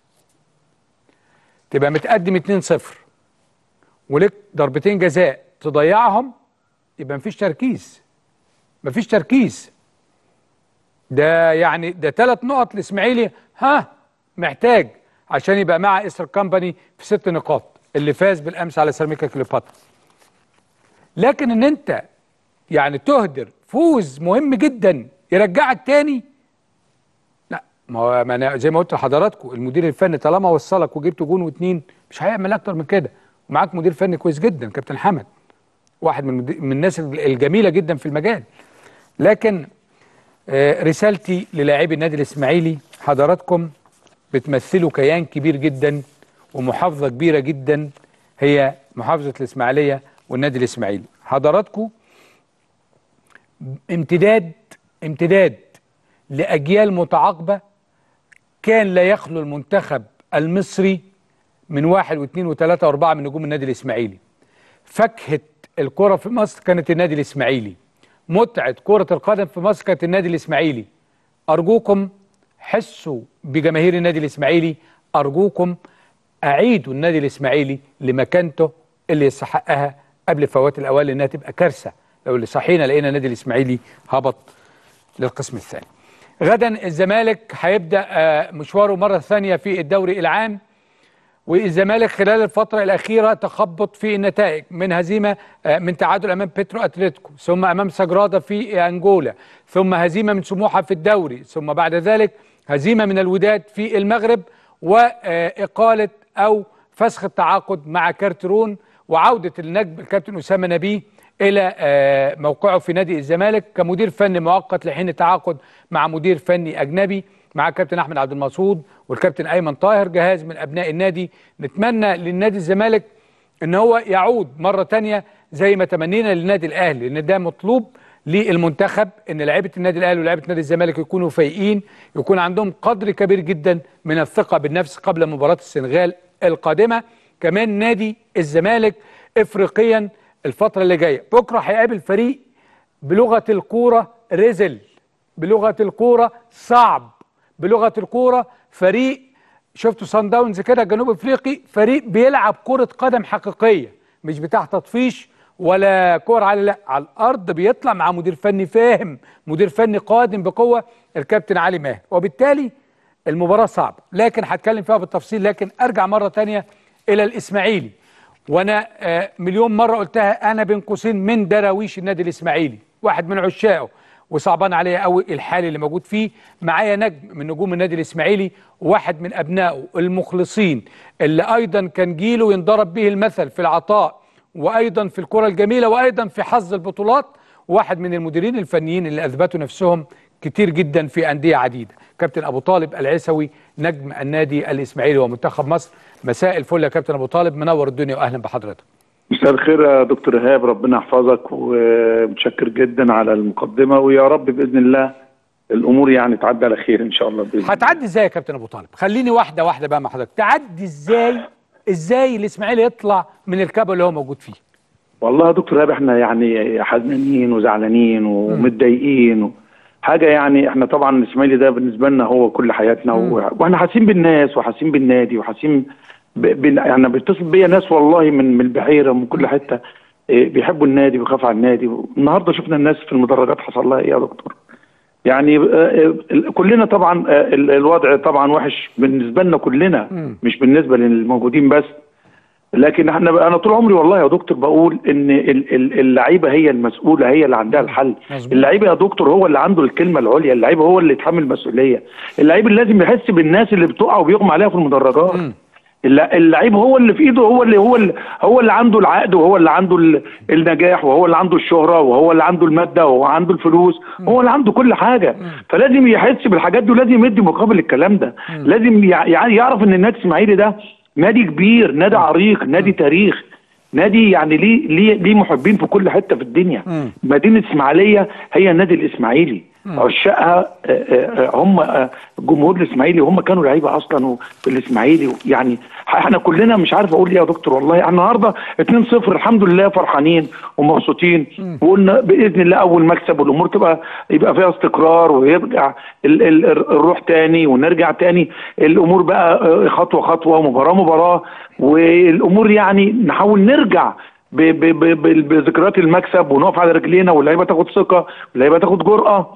تبقى متقدم 2-0 ولك ضربتين جزاء تضيعهم يبقى مفيش تركيز مفيش تركيز ده يعني ده ثلاث نقط الاسماعيلي ها محتاج عشان يبقى مع اسر كامباني في ست نقاط اللي فاز بالامس على سيراميكا كليوباترا لكن ان انت يعني تهدر فوز مهم جدا يرجعك تاني لا ما هو ما أنا زي ما قلت لحضراتكم المدير الفني طالما وصلك وجبت جون واتنين مش هيعمل اكتر من كده ومعاك مدير فني كويس جدا كابتن حمد واحد من من الناس الجميله جدا في المجال لكن آه، رسالتي للاعبي النادي الاسماعيلي حضراتكم بتمثلوا كيان كبير جدا ومحافظه كبيره جدا هي محافظه الاسماعيليه والنادي الاسماعيلي حضراتكم امتداد امتداد لاجيال متعاقبه كان لا يخلو المنتخب المصري من واحد واثنين وثلاثه واربعه من نجوم النادي الاسماعيلي فاكهه الكره في مصر كانت النادي الاسماعيلي متعه كره القدم في مصر كانت النادي الاسماعيلي ارجوكم حسوا بجماهير النادي الاسماعيلي ارجوكم اعيدوا النادي الاسماعيلي لمكانته اللي يستحقها قبل فوات الاوان لانها تبقى كارثه لو اللي صحينا لقينا النادي الاسماعيلي هبط للقسم الثاني غدا الزمالك هيبدا آه، مشواره مره ثانيه في الدوري العام والزمالك خلال الفترة الأخيرة تخبط في النتائج من هزيمة آه، من تعادل أمام بيترو أتلتيكو ثم أمام سجرادة في أنجولا ثم هزيمة من سموحة في الدوري ثم بعد ذلك هزيمة من الوداد في المغرب وإقالة أو فسخ التعاقد مع كارترون وعودة النجم الكابتن أسامة نبيه إلى آه، موقعه في نادي الزمالك كمدير فني مؤقت لحين التعاقد مع مدير فني أجنبي مع الكابتن احمد عبد المقصود والكابتن ايمن طاهر جهاز من ابناء النادي نتمنى للنادي الزمالك ان هو يعود مره تانية زي ما تمنينا للنادي الاهلي لان ده مطلوب للمنتخب ان لعيبه النادي الاهلي ولاعيبه نادي الزمالك يكونوا فايقين يكون عندهم قدر كبير جدا من الثقه بالنفس قبل مباراه السنغال القادمه كمان نادي الزمالك افريقيا الفتره اللي جايه بكره هيقابل فريق بلغه الكوره رزل بلغه الكوره صعب بلغه الكوره فريق شفتوا سان داونز كده جنوب افريقي فريق بيلعب كره قدم حقيقيه مش بتاع تطفيش ولا كور على لا على الارض بيطلع مع مدير فني فاهم مدير فني قادم بقوه الكابتن علي ماهر وبالتالي المباراه صعبه لكن هتكلم فيها بالتفصيل لكن ارجع مره تانية الى الاسماعيلي وانا آه، مليون مره قلتها انا بين قوسين من دراويش النادي الاسماعيلي واحد من عشاقه وصعبان عليا قوي الحال اللي موجود فيه معايا نجم من نجوم النادي الاسماعيلي وواحد من ابنائه المخلصين اللي ايضا كان جيله ينضرب به المثل في العطاء وايضا في الكره الجميله وايضا في حظ البطولات واحد من المديرين الفنيين اللي اثبتوا نفسهم كتير جدا في انديه عديده كابتن ابو طالب العيسوي نجم النادي الاسماعيلي ومنتخب مصر مساء الفل يا كابتن ابو طالب منور الدنيا واهلا بحضرتك مساء الخير يا دكتور ايهاب ربنا يحفظك ومتشكر جدا على المقدمه ويا رب باذن الله الامور يعني تعدي على خير ان شاء الله باذن الله هتعدي ازاي يا كابتن ابو طالب خليني واحده واحده بقى مع حضرتك تعدي ازاي ازاي الاسماعيلي يطلع من الكبل اللي هو موجود فيه والله يا دكتور ايهاب احنا يعني حزنانين وزعلانين ومتضايقين و... حاجه يعني احنا طبعا الاسماعيلي ده بالنسبه لنا هو كل حياتنا و... واحنا حاسين بالناس وحاسين بالنادي وحاسين ب... ب... يعني بيتصل بيا ناس والله من من البحيره ومن كل حته إيه، بيحبوا النادي ويخافوا على النادي النهارده شفنا الناس في المدرجات حصل لها ايه يا دكتور يعني آه، آه، كلنا طبعا آه، ال- الوضع طبعا وحش بالنسبه لنا كلنا مش بالنسبه للموجودين بس لكن احنا انا طول عمري والله يا دكتور بقول ان ال- ال- اللعيبه هي المسؤوله هي اللي عندها الحل مظبوط. اللعيبه يا دكتور هو اللي عنده الكلمه العليا اللعيب هو اللي يتحمل المسؤوليه اللعيب اللي لازم يحس بالناس اللي بتقع وبيغمى عليها في المدرجات الل- اللعيب هو اللي في ايده هو اللي هو اللي هو اللي عنده العقد وهو اللي عنده ال- النجاح وهو اللي عنده الشهره وهو اللي عنده الماده وهو عنده الفلوس هو اللي عنده كل حاجه فلازم يحس بالحاجات دي ولازم يدي مقابل الكلام ده لازم يع- يعني يعرف ان النادي الاسماعيلي ده نادي كبير نادي عريق نادي تاريخ نادي يعني ليه ليه ليه محبين في كل حته في الدنيا مدينه اسماعيليه هي النادي الاسماعيلي عشاقها آه، آه، آه، هم آه، جمهور الاسماعيلي هم كانوا لعيبه اصلا في الاسماعيلي يعني احنا كلنا مش عارف اقول ايه يا دكتور والله احنا النهارده 2-0 الحمد لله فرحانين ومبسوطين وقلنا باذن الله اول مكسب والامور تبقى يبقى فيها استقرار ويرجع ال ال الروح تاني ونرجع تاني الامور بقى آه، خطوه خطوه مباراه مباراه والامور يعني نحاول نرجع ب- ب- ب- ب- بذكريات المكسب ونقف على رجلينا واللعيبه تاخد ثقه واللعيبه تاخد جرأه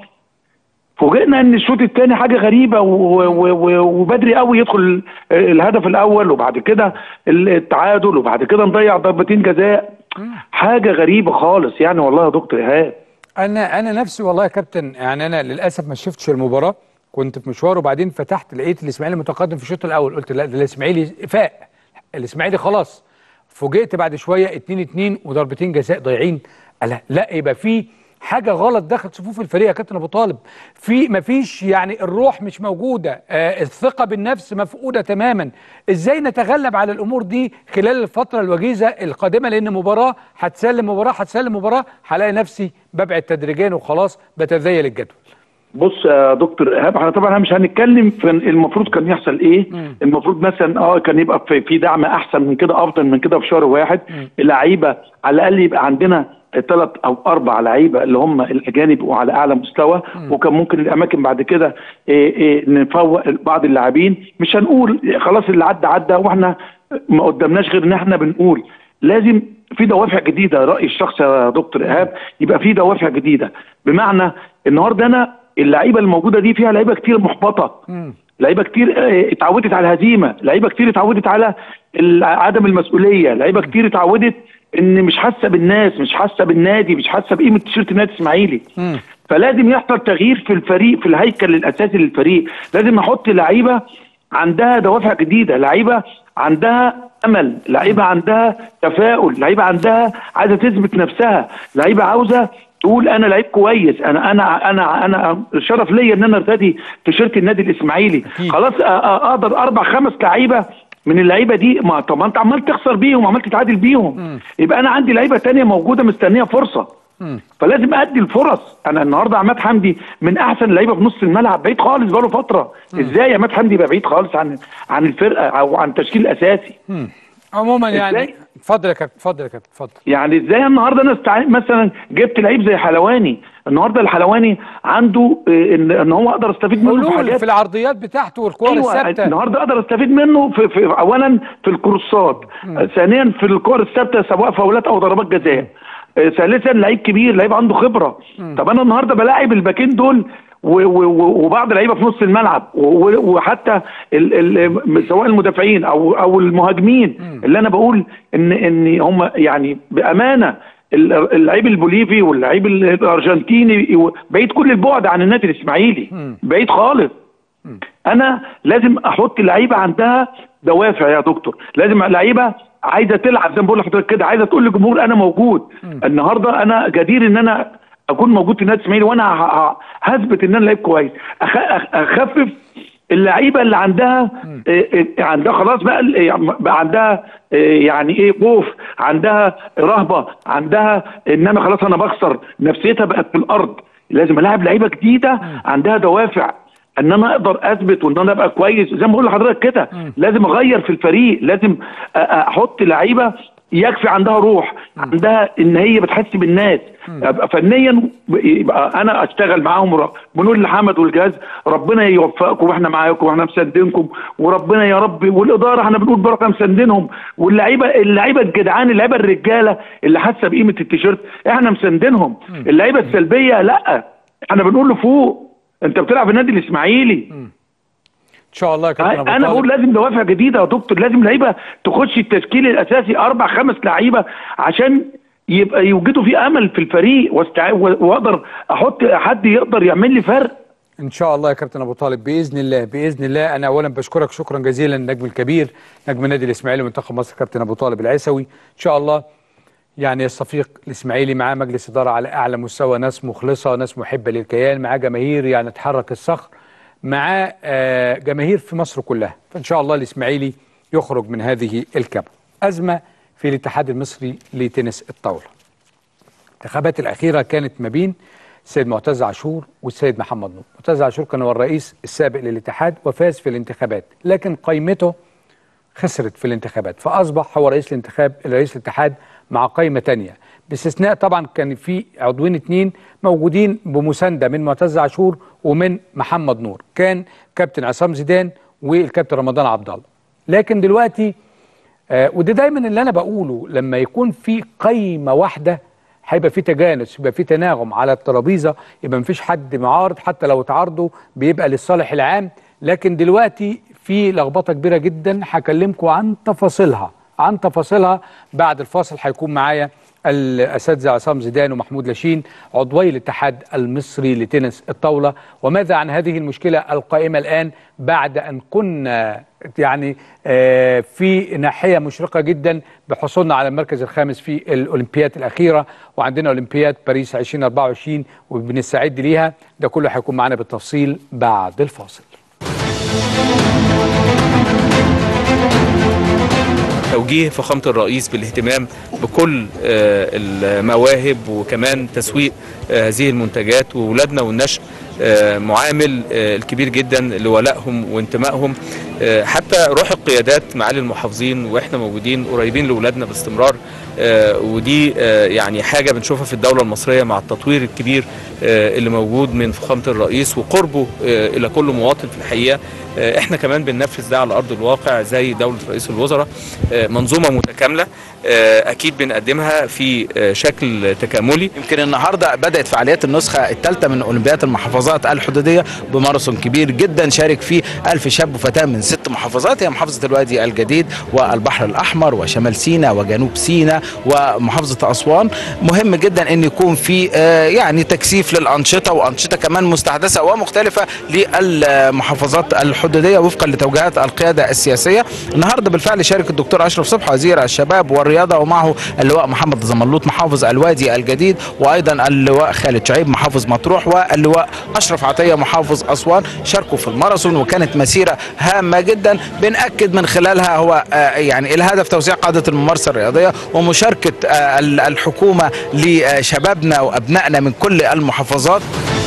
فوجئنا ان الشوط الثاني حاجه غريبه و- و- و- وبدري قوي يدخل الهدف الاول وبعد كده التعادل وبعد كده نضيع ضربتين جزاء حاجه غريبه خالص يعني والله يا دكتور ايهاب انا انا نفسي والله يا كابتن يعني انا للاسف ما شفتش المباراه كنت في مشوار وبعدين فتحت لقيت الاسماعيلي متقدم في الشوط الاول قلت لا ده الاسماعيلي فاق الاسماعيلي خلاص فوجئت بعد شويه 2 2 وضربتين جزاء ضايعين لا لا يبقى في حاجه غلط داخل صفوف الفريق يا كابتن ابو طالب في مفيش يعني الروح مش موجوده آه الثقه بالنفس مفقوده تماما ازاي نتغلب على الامور دي خلال الفتره الوجيزه القادمه لان مباراه هتسلم مباراه هتسلم مباراه هلاقي نفسي ببعد تدريجيا وخلاص بتذيل الجدول بص يا دكتور ايهاب احنا طبعا مش هنتكلم في المفروض كان يحصل ايه المفروض مثلا اه كان يبقى في, في دعم احسن من كده افضل من كده في شهر واحد اللعيبه على الاقل يبقى عندنا ثلاث او اربع لعيبه اللي هم الاجانب يبقوا على اعلى مستوى وكان ممكن الاماكن بعد كده إيه إيه نفوق بعض اللاعبين مش هنقول خلاص اللي عدى عدى واحنا ما قدامناش غير ان احنا بنقول لازم في دوافع جديده رايي الشخصي يا دكتور ايهاب يبقى في دوافع جديده بمعنى النهارده انا اللعيبه الموجوده دي فيها لعيبه كتير محبطه لعيبه كتير آه، اتعودت على الهزيمه لعيبه كتير اتعودت على ال- عدم المسؤوليه لعيبه كتير اتعودت ان مش حاسه بالناس مش حاسه بالنادي مش حاسه بقيمه تيشيرت النادي الاسماعيلي فلازم يحصل تغيير في الفريق في الهيكل الاساسي للفريق لازم احط لعيبه عندها دوافع جديده لعيبه عندها امل لعيبه عندها تفاؤل لعيبه عندها عايزه تثبت نفسها لعيبه عاوزه تقول انا لعيب كويس انا انا انا انا شرف ليا ان انا ارتدي تيشيرت النادي الاسماعيلي خلاص أ- أ- اقدر اربع خمس لعيبه من اللعيبه دي ما طب ما انت عمال تخسر بيهم وعمال تتعادل بيهم يبقى انا عندي لعيبه تانية موجوده مستنيه فرصه فلازم ادي الفرص انا النهارده عماد حمدي من احسن اللعيبه في نص الملعب بعيد خالص بقاله فتره ازاي عماد حمدي يبقى بعيد خالص عن عن الفرقه او عن التشكيل الاساسي عموما يعني إزاي؟ اتفضل يا كابتن اتفضل يا كابتن اتفضل يعني ازاي النهارده انا استع... مثلا جبت لعيب زي حلواني النهارده الحلواني عنده آه، ان ان هو اقدر استفيد منه في حلول حاجات في العرضيات بتاعته والكور ايوه الثابته النهارده اقدر استفيد منه في, في اولا في الكروسات آه، ثانيا في الكور الثابته سواء فاولات او ضربات جزاء آه، ثالثا لعيب كبير لعيب عنده خبره طب انا النهارده بلاعب الباكين دول و- و- و- وبعض لعيبه في نص الملعب و- وحتى ال ال سواء المدافعين او او المهاجمين اللي انا بقول ان ان هم يعني بامانه ال- اللعيب البوليفي واللعيب ال- الارجنتيني بعيد كل البعد عن النادي الاسماعيلي بعيد خالص انا لازم احط لعيبه عندها دوافع يا دكتور لازم لعيبه عايزه تلعب زي ما بقول لحضرتك كده عايزه تقول للجمهور انا موجود النهارده انا جدير ان انا اكون موجود في النادي الاسماعيلي وانا ه- ه- هثبت ان انا لعيب كويس أخ- أخ- اخفف اللعيبه اللي عندها إيه إيه عندها خلاص بقى ال- يعني بقى عندها إيه يعني ايه خوف عندها رهبه عندها ان انا خلاص انا بخسر نفسيتها بقت في الارض لازم الاعب لعيبه جديده عندها دوافع ان انا اقدر اثبت وان انا ابقى كويس زي ما بقول لحضرتك كده لازم اغير في الفريق لازم أ- احط لعيبه يكفي عندها روح عندها ان هي بتحس بالناس ابقى فنيا يبقى انا اشتغل معاهم ور- بنقول لحمد والجهاز ربنا يوفقكم واحنا معاكم واحنا مساندينكم وربنا يا رب والاداره احنا بنقول بركه مساندينهم واللعيبه اللعيبه الجدعان اللعيبه الرجاله اللي حاسه بقيمه التيشيرت احنا مساندينهم اللعيبه السلبيه لا احنا بنقول له فوق انت بتلعب في النادي الاسماعيلي ان شاء الله يا كابتن ابو انا طالب. بقول لازم دوافع جديده يا دكتور لازم لعيبه تخش التشكيل الاساسي اربع خمس لعيبه عشان يبقى يوجدوا في امل في الفريق واستع... واقدر احط حد يقدر يعمل لي فرق ان شاء الله يا كابتن ابو طالب باذن الله باذن الله انا اولا بشكرك شكرا جزيلا النجم الكبير نجم النادي الاسماعيلي ومنتخب مصر كابتن ابو طالب العيسوي ان شاء الله يعني يستفيق الاسماعيلي معاه مجلس اداره على اعلى مستوى ناس مخلصه ناس محبه للكيان معاه جماهير يعني تحرك الصخر معاه آه، جماهير في مصر كلها فان شاء الله الاسماعيلي يخرج من هذه الكبوه ازمه في الاتحاد المصري لتنس الطاوله الانتخابات الاخيره كانت ما بين السيد معتز عاشور والسيد محمد نور معتز عاشور كان هو الرئيس السابق للاتحاد وفاز في الانتخابات لكن قائمته خسرت في الانتخابات فاصبح هو رئيس الانتخاب رئيس الاتحاد مع قائمه تانية باستثناء طبعا كان في عضوين اتنين موجودين بمسانده من معتز عاشور ومن محمد نور كان كابتن عصام زيدان والكابتن رمضان عبد الله لكن دلوقتي آه وده دايما اللي انا بقوله لما يكون في قايمه واحده هيبقى في تجانس يبقى في تناغم على الترابيزه يبقى مفيش حد معارض حتى لو تعارضوا بيبقى للصالح العام لكن دلوقتي في لخبطه كبيره جدا هكلمكم عن تفاصيلها عن تفاصيلها بعد الفاصل هيكون معايا الاساتذه عصام زيدان ومحمود لاشين عضوي الاتحاد المصري لتنس الطاوله وماذا عن هذه المشكله القائمه الان بعد ان كنا يعني آه، في ناحيه مشرقه جدا بحصولنا على المركز الخامس في الاولمبياد الاخيره وعندنا اولمبياد باريس 2024 وبنستعد ليها ده كله هيكون معانا بالتفصيل بعد الفاصل توجيه فخامة الرئيس بالاهتمام بكل آه، المواهب وكمان تسويق آه، هذه المنتجات وولادنا والنشء آه، معامل آه، الكبير جدا لولائهم وانتمائهم آه، حتى روح القيادات معالي المحافظين واحنا موجودين قريبين لاولادنا باستمرار آه، ودي آه، يعني حاجه بنشوفها في الدوله المصريه مع التطوير الكبير آه، اللي موجود من فخامه الرئيس وقربه آه، الى كل مواطن في الحقيقه آه، احنا كمان بننفذ ده على ارض الواقع زي دوله رئيس الوزراء آه، منظومه متكامله آه، اكيد بنقدمها في آه، شكل تكاملي يمكن النهارده بدات فعاليات النسخه الثالثه من اولمبياد المحافظات الحدوديه بماراثون كبير جدا شارك فيه ألف شاب وفتاه من ست محافظات هي محافظه الوادي الجديد والبحر الاحمر وشمال سيناء وجنوب سيناء ومحافظه اسوان مهم جدا ان يكون في آه، يعني تكثيف للانشطه وانشطه كمان مستحدثه ومختلفه للمحافظات الحدوديه وفقا لتوجيهات القياده السياسيه النهارده بالفعل شارك الدكتور اشرف صبحي وزير الشباب والرياضه ومعه اللواء محمد زملوط محافظ الوادي الجديد وايضا اللواء خالد شعيب محافظ مطروح واللواء اشرف عطيه محافظ اسوان شاركوا في الماراثون وكانت مسيره هامه جدا بناكد من خلالها هو آه، يعني الهدف توسيع قاعده الممارسه الرياضيه ومشاركه آه، ال- الحكومه لشبابنا وابنائنا من كل المحافظات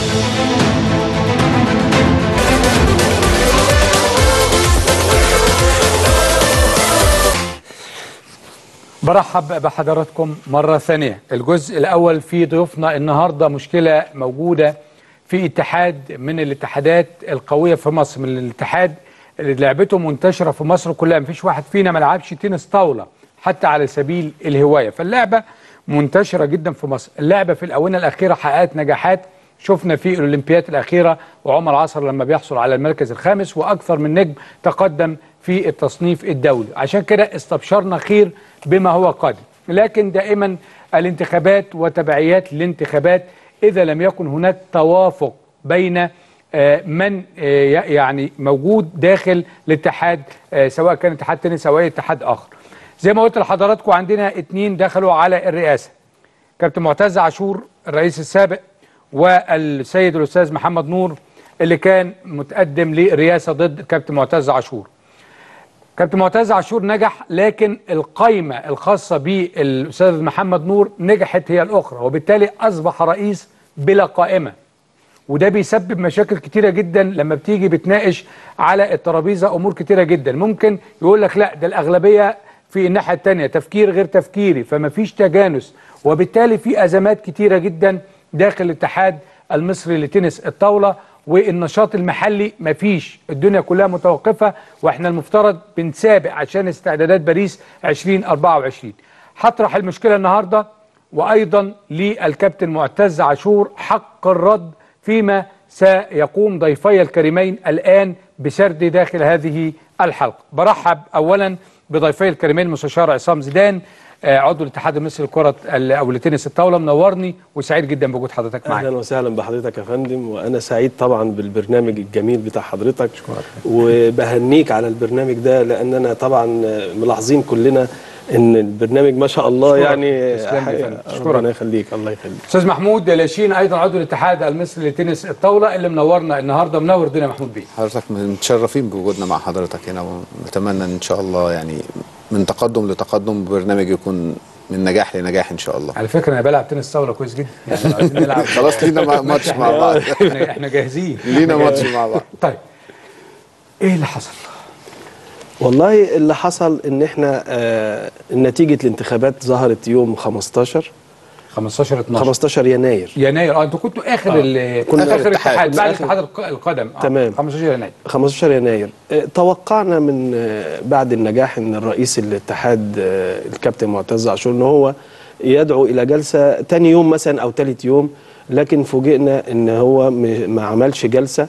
برحب بحضراتكم مرة ثانية الجزء الأول في ضيوفنا النهاردة مشكلة موجودة في اتحاد من الاتحادات القوية في مصر من الاتحاد اللي لعبته منتشرة في مصر كلها مفيش واحد فينا ما لعبش تنس طاولة حتى على سبيل الهواية فاللعبة منتشرة جدا في مصر اللعبة في الآونة الأخيرة حققت نجاحات شفنا في الأولمبياد الأخيرة وعمر عصر لما بيحصل على المركز الخامس وأكثر من نجم تقدم في التصنيف الدولي عشان كده استبشرنا خير بما هو قادم لكن دائما الانتخابات وتبعيات الانتخابات إذا لم يكن هناك توافق بين آه، من آه، يعني موجود داخل الاتحاد آه، سواء كان اتحاد تنس او اي اتحاد اخر زي ما قلت لحضراتكم عندنا اتنين دخلوا على الرئاسه كابتن معتز عاشور الرئيس السابق والسيد الاستاذ محمد نور اللي كان متقدم للرئاسه ضد كابتن معتز عاشور كابتن معتز عاشور نجح لكن القايمه الخاصه بالاستاذ محمد نور نجحت هي الاخرى وبالتالي اصبح رئيس بلا قائمه وده بيسبب مشاكل كتيرة جدا لما بتيجي بتناقش على الترابيزة أمور كتيرة جدا ممكن يقول لك لا ده الأغلبية في الناحية التانية تفكير غير تفكيري فما فيش تجانس وبالتالي في أزمات كتيرة جدا داخل الاتحاد المصري لتنس الطاولة والنشاط المحلي مفيش الدنيا كلها متوقفة واحنا المفترض بنسابق عشان استعدادات باريس 2024 هطرح المشكلة النهاردة وأيضا للكابتن معتز عاشور حق الرد فيما سيقوم ضيفي الكريمين الآن بسرد داخل هذه الحلقة برحب أولا بضيفي الكريمين المستشار عصام زيدان آه، عضو الاتحاد المصري لكره ال- او لتنس الطاوله منورني وسعيد جدا بوجود حضرتك معايا اهلا وسهلا بحضرتك يا فندم وانا سعيد طبعا بالبرنامج الجميل بتاع حضرتك وبهنيك على البرنامج ده لاننا طبعا ملاحظين كلنا ان البرنامج ما شاء الله أشكرك. يعني تسلم لي يا حاجة- فندم. أشكرك. ربنا يخليك الله يخليك استاذ محمود لاشين ايضا عضو الاتحاد المصري لتنس الطاوله اللي منورنا النهارده منور الدنيا يا محمود بيه حضرتك متشرفين بوجودنا مع حضرتك هنا ونتمنى ان شاء الله يعني من تقدم لتقدم برنامج يكون من نجاح لنجاح ان شاء الله على فكره انا بلعب تنس طاوله كويس جدا يعني لو عايزين نلعب خلاص لينا ما- ماتش مع بعض. احنا احنا جاهزين لينا ماتش مع بعض طيب ايه اللي حصل؟ والله اللي حصل ان احنا آه نتيجه الانتخابات ظهرت يوم 15 15 12 15 يناير يناير اه انتوا كنتوا اخر آه. ال كنا اخر آخر اتحاد اتحاد. بعد آخر- اتحاد الق- القدم آه. تمام 15 يناير 15 يناير آه، توقعنا من آه، بعد النجاح ان الرئيس الاتحاد آه، الكابتن معتز عاشور ان هو يدعو الى جلسه تاني يوم مثلا او تالت يوم لكن فوجئنا ان هو م- ما عملش جلسه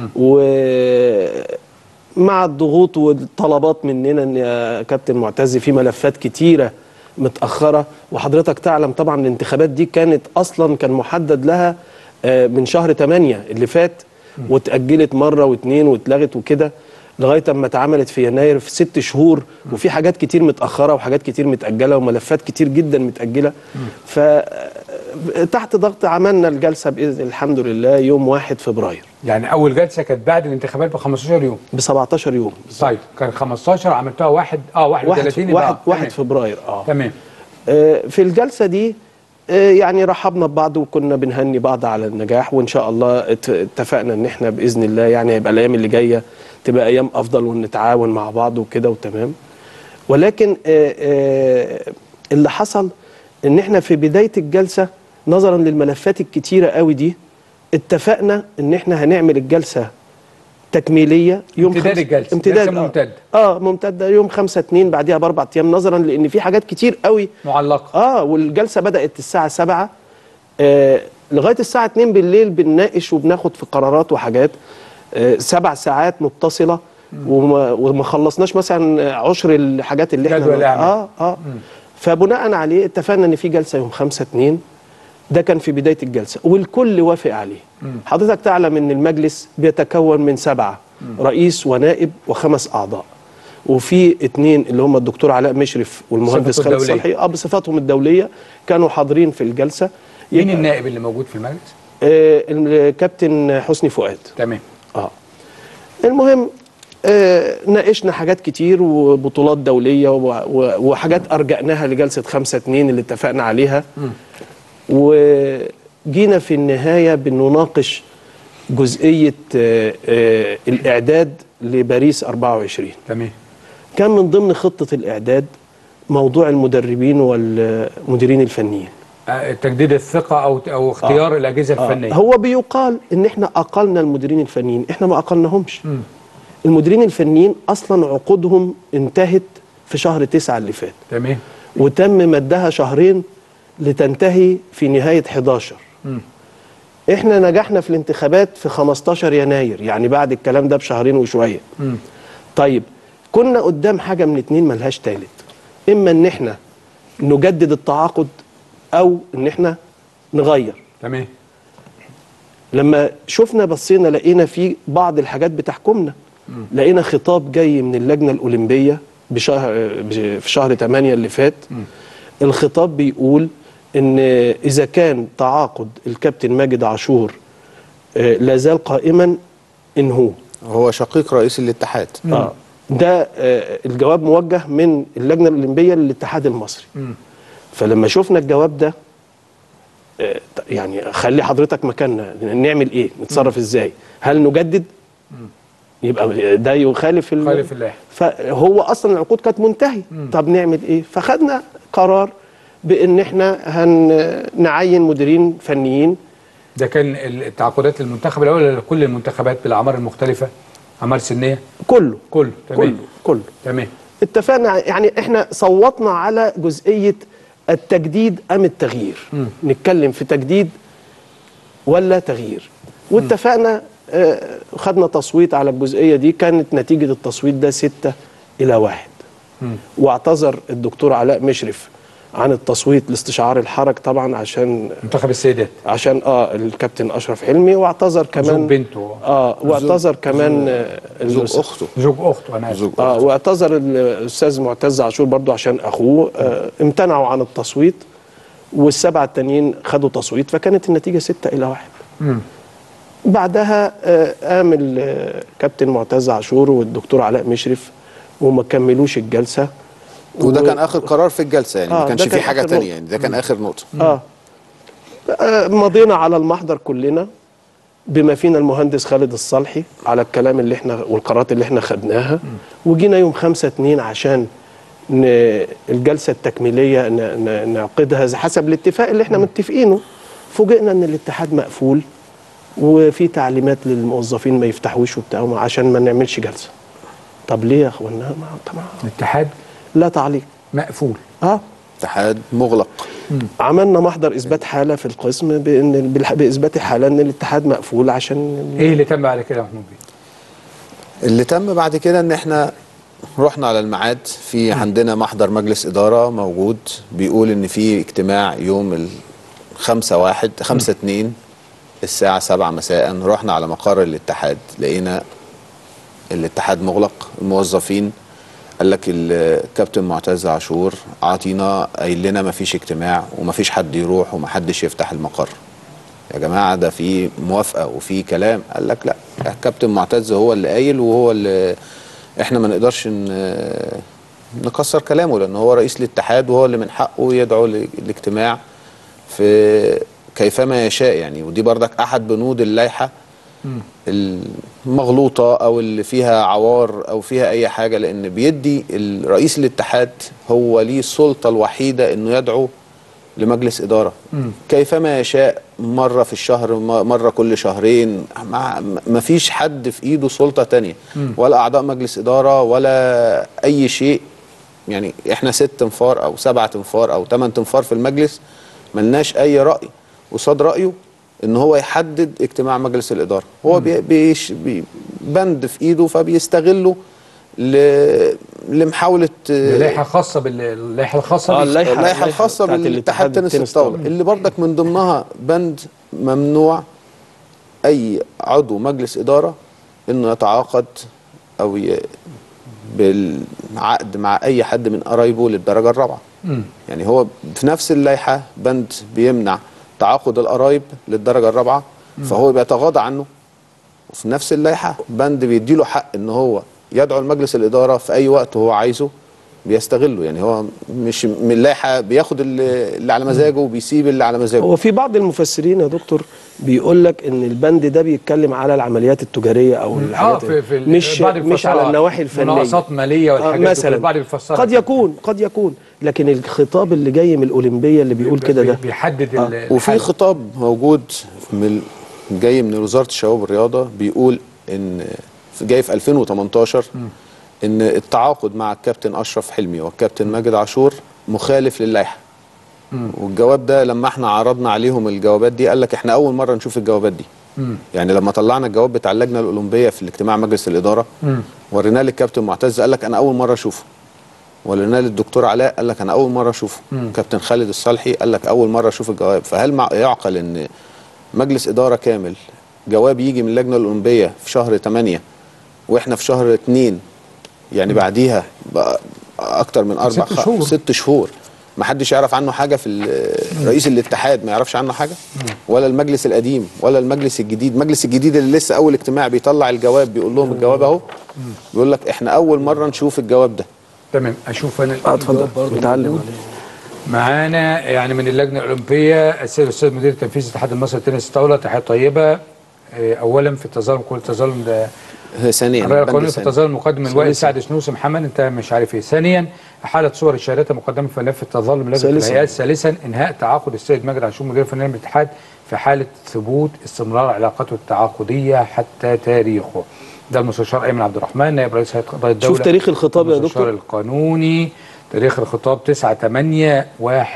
ومع الضغوط والطلبات مننا ان يا كابتن معتز في ملفات كتيره متاخره وحضرتك تعلم طبعا الانتخابات دي كانت اصلا كان محدد لها آه، من شهر 8 اللي فات واتاجلت مره واثنين واتلغت وكده لغايه اما اتعملت في يناير في ست شهور وفي حاجات كتير متاخره وحاجات كتير متاجله وملفات كتير جدا متاجله ف تحت ضغط عملنا الجلسه باذن الحمد لله يوم 1 فبراير يعني اول جلسه كانت بعد الانتخابات ب 15 يوم ب 17 يوم طيب كان 15 عملتوها واحد اه 31 واحد, يبقى- واحد تمام. فبراير اه تمام آه، في الجلسه دي آه، يعني رحبنا ببعض وكنا بنهني بعض على النجاح وان شاء الله ات- اتفقنا ان احنا باذن الله يعني هيبقى الايام اللي جايه تبقى ايام افضل ونتعاون مع بعض وكده وتمام ولكن آه، آه، اللي حصل ان احنا في بدايه الجلسه نظرا للملفات الكتيره قوي دي اتفقنا ان احنا هنعمل الجلسه تكميليه يوم امتداد خمس- الجلسة، امتداد جلسة آه. ممتدة. اه ممتده يوم 5 2 بعديها باربع ايام نظرا لان في حاجات كتير قوي معلقه اه والجلسه بدات الساعه 7 آه لغايه الساعه 2 بالليل بنناقش وبناخد في قرارات وحاجات آه سبع ساعات متصله وما, وما خلصناش مثلا عشر الحاجات اللي احنا جدول الأعمال. اه اه فبناء عليه اتفقنا ان في جلسه يوم 5 2 ده كان في بدايه الجلسه والكل وافق عليه حضرتك تعلم ان المجلس بيتكون من سبعه رئيس ونائب وخمس اعضاء وفي اتنين اللي هم الدكتور علاء مشرف والمهندس صفته خالد الدولية. صالحي اه بصفاتهم الدوليه كانوا حاضرين في الجلسه مين يبقى- النائب اللي موجود في المجلس؟ آه الكابتن حسني فؤاد تمام اه المهم آه ناقشنا حاجات كتير وبطولات دوليه و- و- وحاجات ارجعناها لجلسه 5 2 اللي اتفقنا عليها وجينا في النهايه بنناقش جزئيه آه آه الاعداد لباريس 24 تمام كان من ضمن خطه الاعداد موضوع المدربين والمديرين الفنيين آه، تجديد الثقه او او اختيار آه. الاجهزه آه. الفنيه هو بيقال ان احنا اقلنا المديرين الفنيين احنا ما اقلناهمش مم. المديرين الفنيين اصلا عقودهم انتهت في شهر تسعة اللي فات تمام وتم مدها شهرين لتنتهي في نهاية 11 مم. احنا نجحنا في الانتخابات في 15 يناير يعني بعد الكلام ده بشهرين وشوية مم. طيب كنا قدام حاجة من اتنين ملهاش تالت اما ان احنا نجدد التعاقد او ان احنا نغير تمام لما شفنا بصينا لقينا في بعض الحاجات بتحكمنا لقينا خطاب جاي من اللجنة الأولمبية بشهر بش- في شهر 8 اللي فات الخطاب بيقول ان اذا كان تعاقد الكابتن ماجد عاشور آه، لا زال قائما انهوه هو شقيق رئيس الاتحاد اه ده آه، الجواب موجه من اللجنه الاولمبيه للاتحاد المصري مم. فلما شفنا الجواب ده آه، يعني خلي حضرتك مكاننا نعمل ايه نتصرف ازاي هل نجدد يبقى ده يخالف ال- خالف اللائحه فهو اصلا العقود كانت منتهيه طب نعمل ايه فخدنا قرار بان احنا هنعين مديرين فنيين ده كان التعاقدات المنتخب الاول ولا كل المنتخبات بالاعمار المختلفه اعمار سنيه كله كله تمام كله كله تمام اتفقنا يعني احنا صوتنا على جزئيه التجديد ام التغيير مم. نتكلم في تجديد ولا تغيير واتفقنا آه، خدنا تصويت على الجزئيه دي كانت نتيجه التصويت ده ستة الى واحد مم. واعتذر الدكتور علاء مشرف عن التصويت لاستشعار الحرج طبعا عشان منتخب السيدات عشان اه الكابتن اشرف حلمي واعتذر كمان زوج بنته اه واعتذر زوج- كمان آه، زوج الأس- اخته زوج اخته انا اسف اه واعتذر الاستاذ معتز عاشور برضو عشان اخوه آه امتنعوا عن التصويت والسبعه التانيين خدوا تصويت فكانت النتيجه ستة الى واحد مم. بعدها آه، قام الكابتن معتز عاشور والدكتور علاء مشرف وما كملوش الجلسه وده و- كان اخر قرار في الجلسه يعني آه، ما كانش ده في كان حاجه آخر تانية نقطة. يعني ده كان اخر نقطه اه آه، مضينا على المحضر كلنا بما فينا المهندس خالد الصالحي على الكلام اللي احنا والقرارات اللي احنا خدناها وجينا يوم 5 2 عشان ن... الجلسه التكميليه ن... ن... نعقدها زي- حسب الاتفاق اللي احنا متفقينه فوجئنا ان الاتحاد مقفول وفي تعليمات للموظفين ما يفتحوش وبتاع عشان ما نعملش جلسه طب ليه يا اخوانا ما طبعا الاتحاد لا تعليق مقفول اه اتحاد مغلق عملنا محضر اثبات حاله في القسم بان بالح- باثبات حاله ان الاتحاد مقفول عشان ايه اللي تم بعد كده يا محمود بيه اللي تم بعد كده ان احنا رحنا على الميعاد في عندنا محضر مجلس اداره موجود بيقول ان في اجتماع يوم الخمسة واحد خمسة اتنين الساعة سبعة مساء رحنا على مقر الاتحاد لقينا الاتحاد مغلق الموظفين قال لك الكابتن معتز عاشور عاطينا قايل لنا ما فيش اجتماع وما فيش حد يروح وما حدش يفتح المقر يا جماعه ده في موافقه وفي كلام قال لك لا الكابتن معتز هو اللي قايل وهو اللي احنا ما نقدرش ن- نكسر كلامه لان هو رئيس الاتحاد وهو اللي من حقه يدعو للاجتماع في كيفما يشاء يعني ودي بردك احد بنود اللائحه المغلوطه او اللي فيها عوار او فيها اي حاجه لان بيدي رئيس الاتحاد هو ليه السلطه الوحيده انه يدعو لمجلس اداره كيفما يشاء مره في الشهر م- مره كل شهرين ما ما فيش حد في ايده سلطه تانية مم. ولا اعضاء مجلس اداره ولا اي شيء يعني احنا ست انفار او سبعة انفار او ثمان انفار في المجلس ملناش اي راي قصاد رايه ان هو يحدد اجتماع مجلس الاداره هو بي بيش بي بند في ايده فبيستغله ل- لمحاوله لائحه خاصه باللائحه الخاصه بيه. اللائحه الخاصه بتاعت بالاتحاد تنس التنس الطاوله طاولة. اللي برضك من ضمنها بند ممنوع اي عضو مجلس اداره انه يتعاقد او ي... بالعقد مع اي حد من قرايبه للدرجه الرابعه مم. يعني هو في نفس اللائحه بند بيمنع تعاقد القرايب للدرجه الرابعه مم. فهو بيتغاضى عنه وفي نفس اللائحه بند بيديله حق ان هو يدعو لمجلس الاداره في اي وقت هو عايزه بيستغله يعني هو مش من اللائحه بياخد اللي اللي على مزاجه وبيسيب اللي على مزاجه هو في بعض المفسرين يا دكتور بيقول لك ان البند ده بيتكلم على العمليات التجاريه او اه الحاجات في, في ال- مش بعض مش على بيفسرها النواحي الفنيه مناقصات ماليه والحاجات دي مثلا كلها، بعض بيفسرها قد كده. يكون قد يكون لكن الخطاب اللي جاي من الاولمبيه اللي بيقول كده ده بيحدد آه. وفي خطاب موجود من جاي من وزاره الشباب والرياضه بيقول ان في- جاي في 2018 ان التعاقد مع الكابتن اشرف حلمي والكابتن ماجد عاشور مخالف للائحه والجواب ده لما احنا عرضنا عليهم الجوابات دي قال لك احنا اول مره نشوف الجوابات دي يعني لما طلعنا الجواب بتاع اللجنه الاولمبيه في الاجتماع مجلس الاداره وريناه للكابتن معتز قال لك انا اول مره اشوفه وريناه للدكتور علاء قال لك انا اول مره اشوفه مم. كابتن خالد الصالحي قال لك اول مره اشوف الجواب فهل مع يعقل ان مجلس اداره كامل جواب يجي من اللجنه الاولمبيه في شهر 8 واحنا في شهر 2 يعني بعديها بقى اكتر من اربع ست خ- شهور. ست شهور ما حدش يعرف عنه حاجه في ال- رئيس الاتحاد ما يعرفش عنه حاجه ولا المجلس القديم ولا المجلس الجديد المجلس الجديد اللي لسه اول اجتماع بيطلع الجواب بيقول لهم الجواب اهو بيقول لك احنا اول مره نشوف الجواب ده تمام اشوف انا اه اتفضل برضه اتعلم معانا يعني من اللجنه الاولمبيه السيد الاستاذ مدير التنفيذي الاتحاد المصري للتنس الطاوله تحيه طيبه آه، اولا في التظلم كل التظلم ده ثانيا الرأي البند القانوني في ثاني. التظلم مقدم من ثالثاً. وائل سعد سنوس محمد انت مش عارف ايه ثانيا احاله صور الشهادات المقدمه في ملف التظلم لجنه ثالثاً. الهيئات ثالثا انهاء تعاقد السيد ماجد عاشور مدير فني الاتحاد في حاله ثبوت استمرار علاقته التعاقديه حتى تاريخه ده المستشار ايمن عبد الرحمن نائب رئيس هيئه قضاء الدوله شوف تاريخ الخطاب يا المستشار دكتور القانوني تاريخ الخطاب 9 8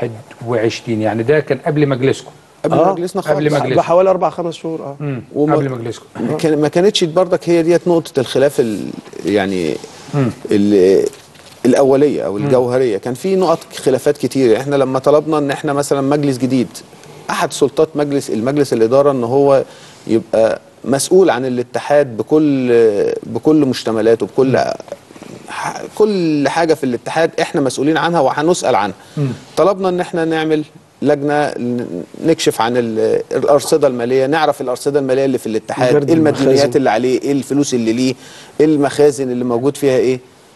21 يعني ده كان قبل مجلسكم قبل آه. مجلسنا خالص قبل مجلسكم بحوالي اربع خمس شهور اه مم. وما- قبل مجلسكم كان ما كانتش برضك هي ديت نقطه الخلاف ال- يعني مم. اللي الاوليه او الجوهريه كان في نقط خلافات كتير احنا لما طلبنا ان احنا مثلا مجلس جديد احد سلطات مجلس المجلس الاداره ان هو يبقى مسؤول عن الاتحاد بكل بكل مشتملاته بكل ح- كل حاجه في الاتحاد احنا مسؤولين عنها وهنسال عنها طلبنا ان احنا نعمل لجنه ن- نكشف عن ال- الارصده الماليه نعرف الارصده الماليه اللي في الاتحاد جرد ايه المديونيات المخازن. اللي عليه ايه الفلوس اللي ليه ايه المخازن اللي موجود فيها ايه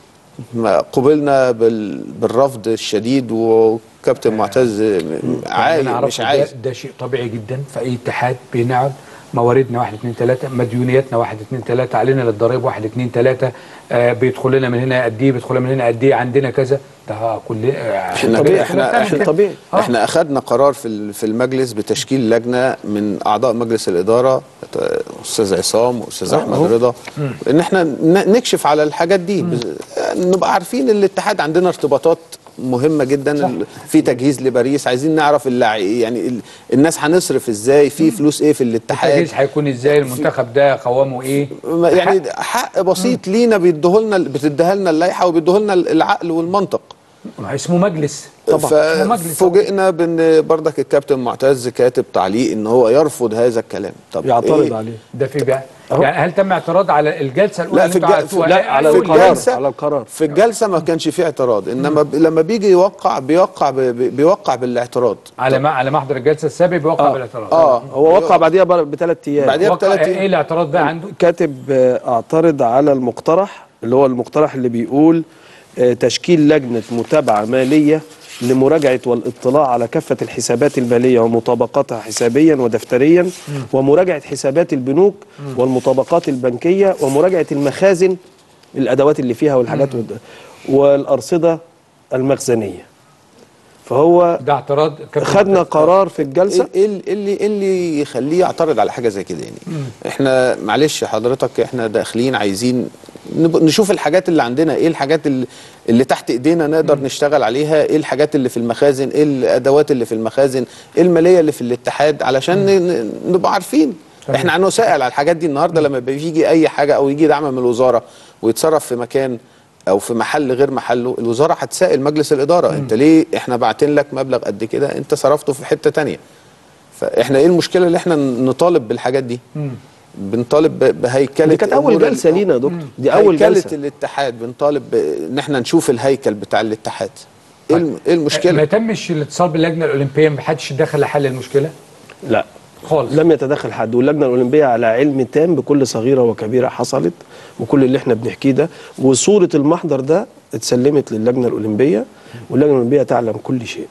ما قبلنا بال... بالرفض الشديد وكابتن معتز عاي أنا أعرف مش ده- عايز ده شيء طبيعي جدا في اي اتحاد بنقعد مواردنا 1 2 3 مديونياتنا 1 2 3 علينا للضرائب 1 2 3 آه بيدخل لنا من هنا قد ايه بيدخل لنا من هنا قد ايه عندنا كذا ده كل آه احنا طبيعي. احنا بتعمل احنا, كده. آه. احنا اخذنا قرار في ال- في المجلس بتشكيل لجنه من اعضاء مجلس الاداره استاذ عصام واستاذ آه، احمد أهو. رضا مم. ان احنا ن- نكشف على الحاجات دي بز- نبقى عارفين الاتحاد عندنا ارتباطات مهمه جدا صح. ال- في تجهيز لباريس عايزين نعرف اللع... يعني ال... الناس هنصرف ازاي في فلوس ايه في الاتحاد التجهيز هيكون ازاي المنتخب ده قوامه ايه ما- يعني حق بسيط لينا بيديهولنا بتديها لنا اللائحه وبيديهولنا العقل والمنطق اسمه مجلس طبعا اسمه مجلس فوجئنا بان بردك الكابتن معتز كاتب تعليق ان هو يرفض هذا الكلام طب يعترض إيه؟ عليه ده في بقى أهو. يعني هل تم اعتراض على الجلسه الاولى لا اللي في انتوا الج... في عملتوها؟ لا على في القرار. الجلسه على القرار في الجلسه ما كانش فيه اعتراض انما ب... لما بيجي يوقع بيوقع ب... ب- بيوقع بالاعتراض على ما على محضر الجلسه السابق بيوقع بالاعتراض اه هو وقع بعديها بثلاث ايام بعديها وقع- بثلاث ايه الاعتراض بقى عنده؟ كاتب آه، اعترض على المقترح اللي هو المقترح اللي بيقول آه، تشكيل لجنة متابعة مالية لمراجعة والاطلاع على كافة الحسابات المالية ومطابقاتها حسابيا ودفتريا ومراجعة حسابات البنوك والمطابقات البنكية ومراجعة المخازن الأدوات اللي فيها والحاجات والد- والأرصدة المخزنية فهو ده اعتراض كابتن خدنا معتز. قرار في الجلسة ايه ال- اللي إيه اللي يخليه يعترض على حاجه زي كده يعني احنا معلش حضرتك احنا داخلين عايزين نب- نشوف الحاجات اللي عندنا ايه الحاجات اللي, اللي تحت ايدينا نقدر نشتغل عليها ايه الحاجات اللي في المخازن ايه الادوات اللي في المخازن ايه الماليه اللي في الاتحاد علشان ن- ن- نبقى عارفين تمام. احنا هنسائل على الحاجات دي النهارده لما بيجي اي حاجه او يجي دعم من الوزاره ويتصرف في مكان او في محل غير محله الوزاره هتسائل مجلس الاداره انت ليه احنا باعتين لك مبلغ قد كده انت صرفته في حته تانية فاحنا ايه المشكله اللي احنا نطالب بالحاجات دي مم. بنطالب ب- بهيكله دي كانت أول أمور ال- جلسة لينا يا دكتور دي أول هيكله جلسة الاتحاد بنطالب ب- ان احنا نشوف الهيكل بتاع الاتحاد ايه الم- ايه ما المشكله تمش الاتصال باللجنه الاولمبيه ما حدش دخل لحل المشكله لا خالص لم يتدخل حد واللجنه الاولمبيه على علم تام بكل صغيره وكبيره حصلت وكل اللي احنا بنحكيه ده وصوره المحضر ده اتسلمت للجنه الاولمبيه واللجنه الاولمبيه تعلم كل شيء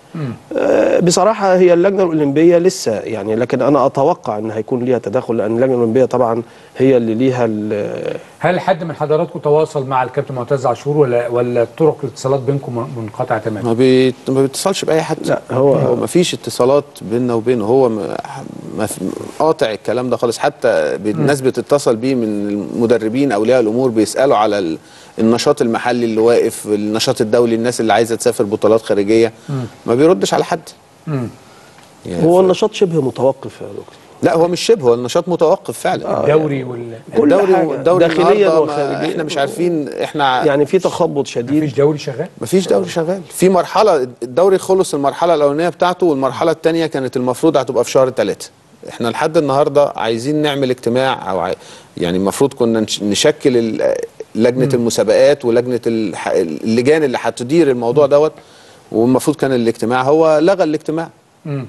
آه، بصراحه هي اللجنه الاولمبيه لسه يعني لكن انا اتوقع ان هيكون ليها تدخل لان اللجنه الاولمبيه طبعا هي اللي ليها ال- هل حد من حضراتكم تواصل مع الكابتن معتز عاشور ولا ولا طرق الاتصالات بينكم منقطعه تماما؟ ما, بي... ما بيتصلش باي حد لا هو هو ما فيش اتصالات بيننا وبينه هو ما... ما في... قاطع الكلام ده خالص حتى ب- الناس بتتصل بيه من المدربين اولياء الامور بيسالوا على ال... النشاط المحلي اللي واقف النشاط الدولي الناس اللي عايزه تسافر بطولات خارجيه ما بيردش على حد مم. يعني هو النشاط شبه متوقف يا دكتور لا هو مش شبه هو النشاط متوقف فعلا الدوري وال كل الدوري حاجة. الدوري داخلياً النهاردة ما وخارجياً. احنا مش عارفين احنا يعني في تخبط شديد مفيش دوري شغال؟ مفيش دوري شغال في مرحله الدوري خلص المرحله الاولانيه بتاعته والمرحله الثانيه كانت المفروض هتبقى في شهر ثلاثة احنا لحد النهارده عايزين نعمل اجتماع او عاي... يعني المفروض كنا نش- نشكل ال- لجنه المسابقات ولجنه الح... اللجان اللي هتدير الموضوع دوت والمفروض كان الاجتماع هو لغى الاجتماع مم.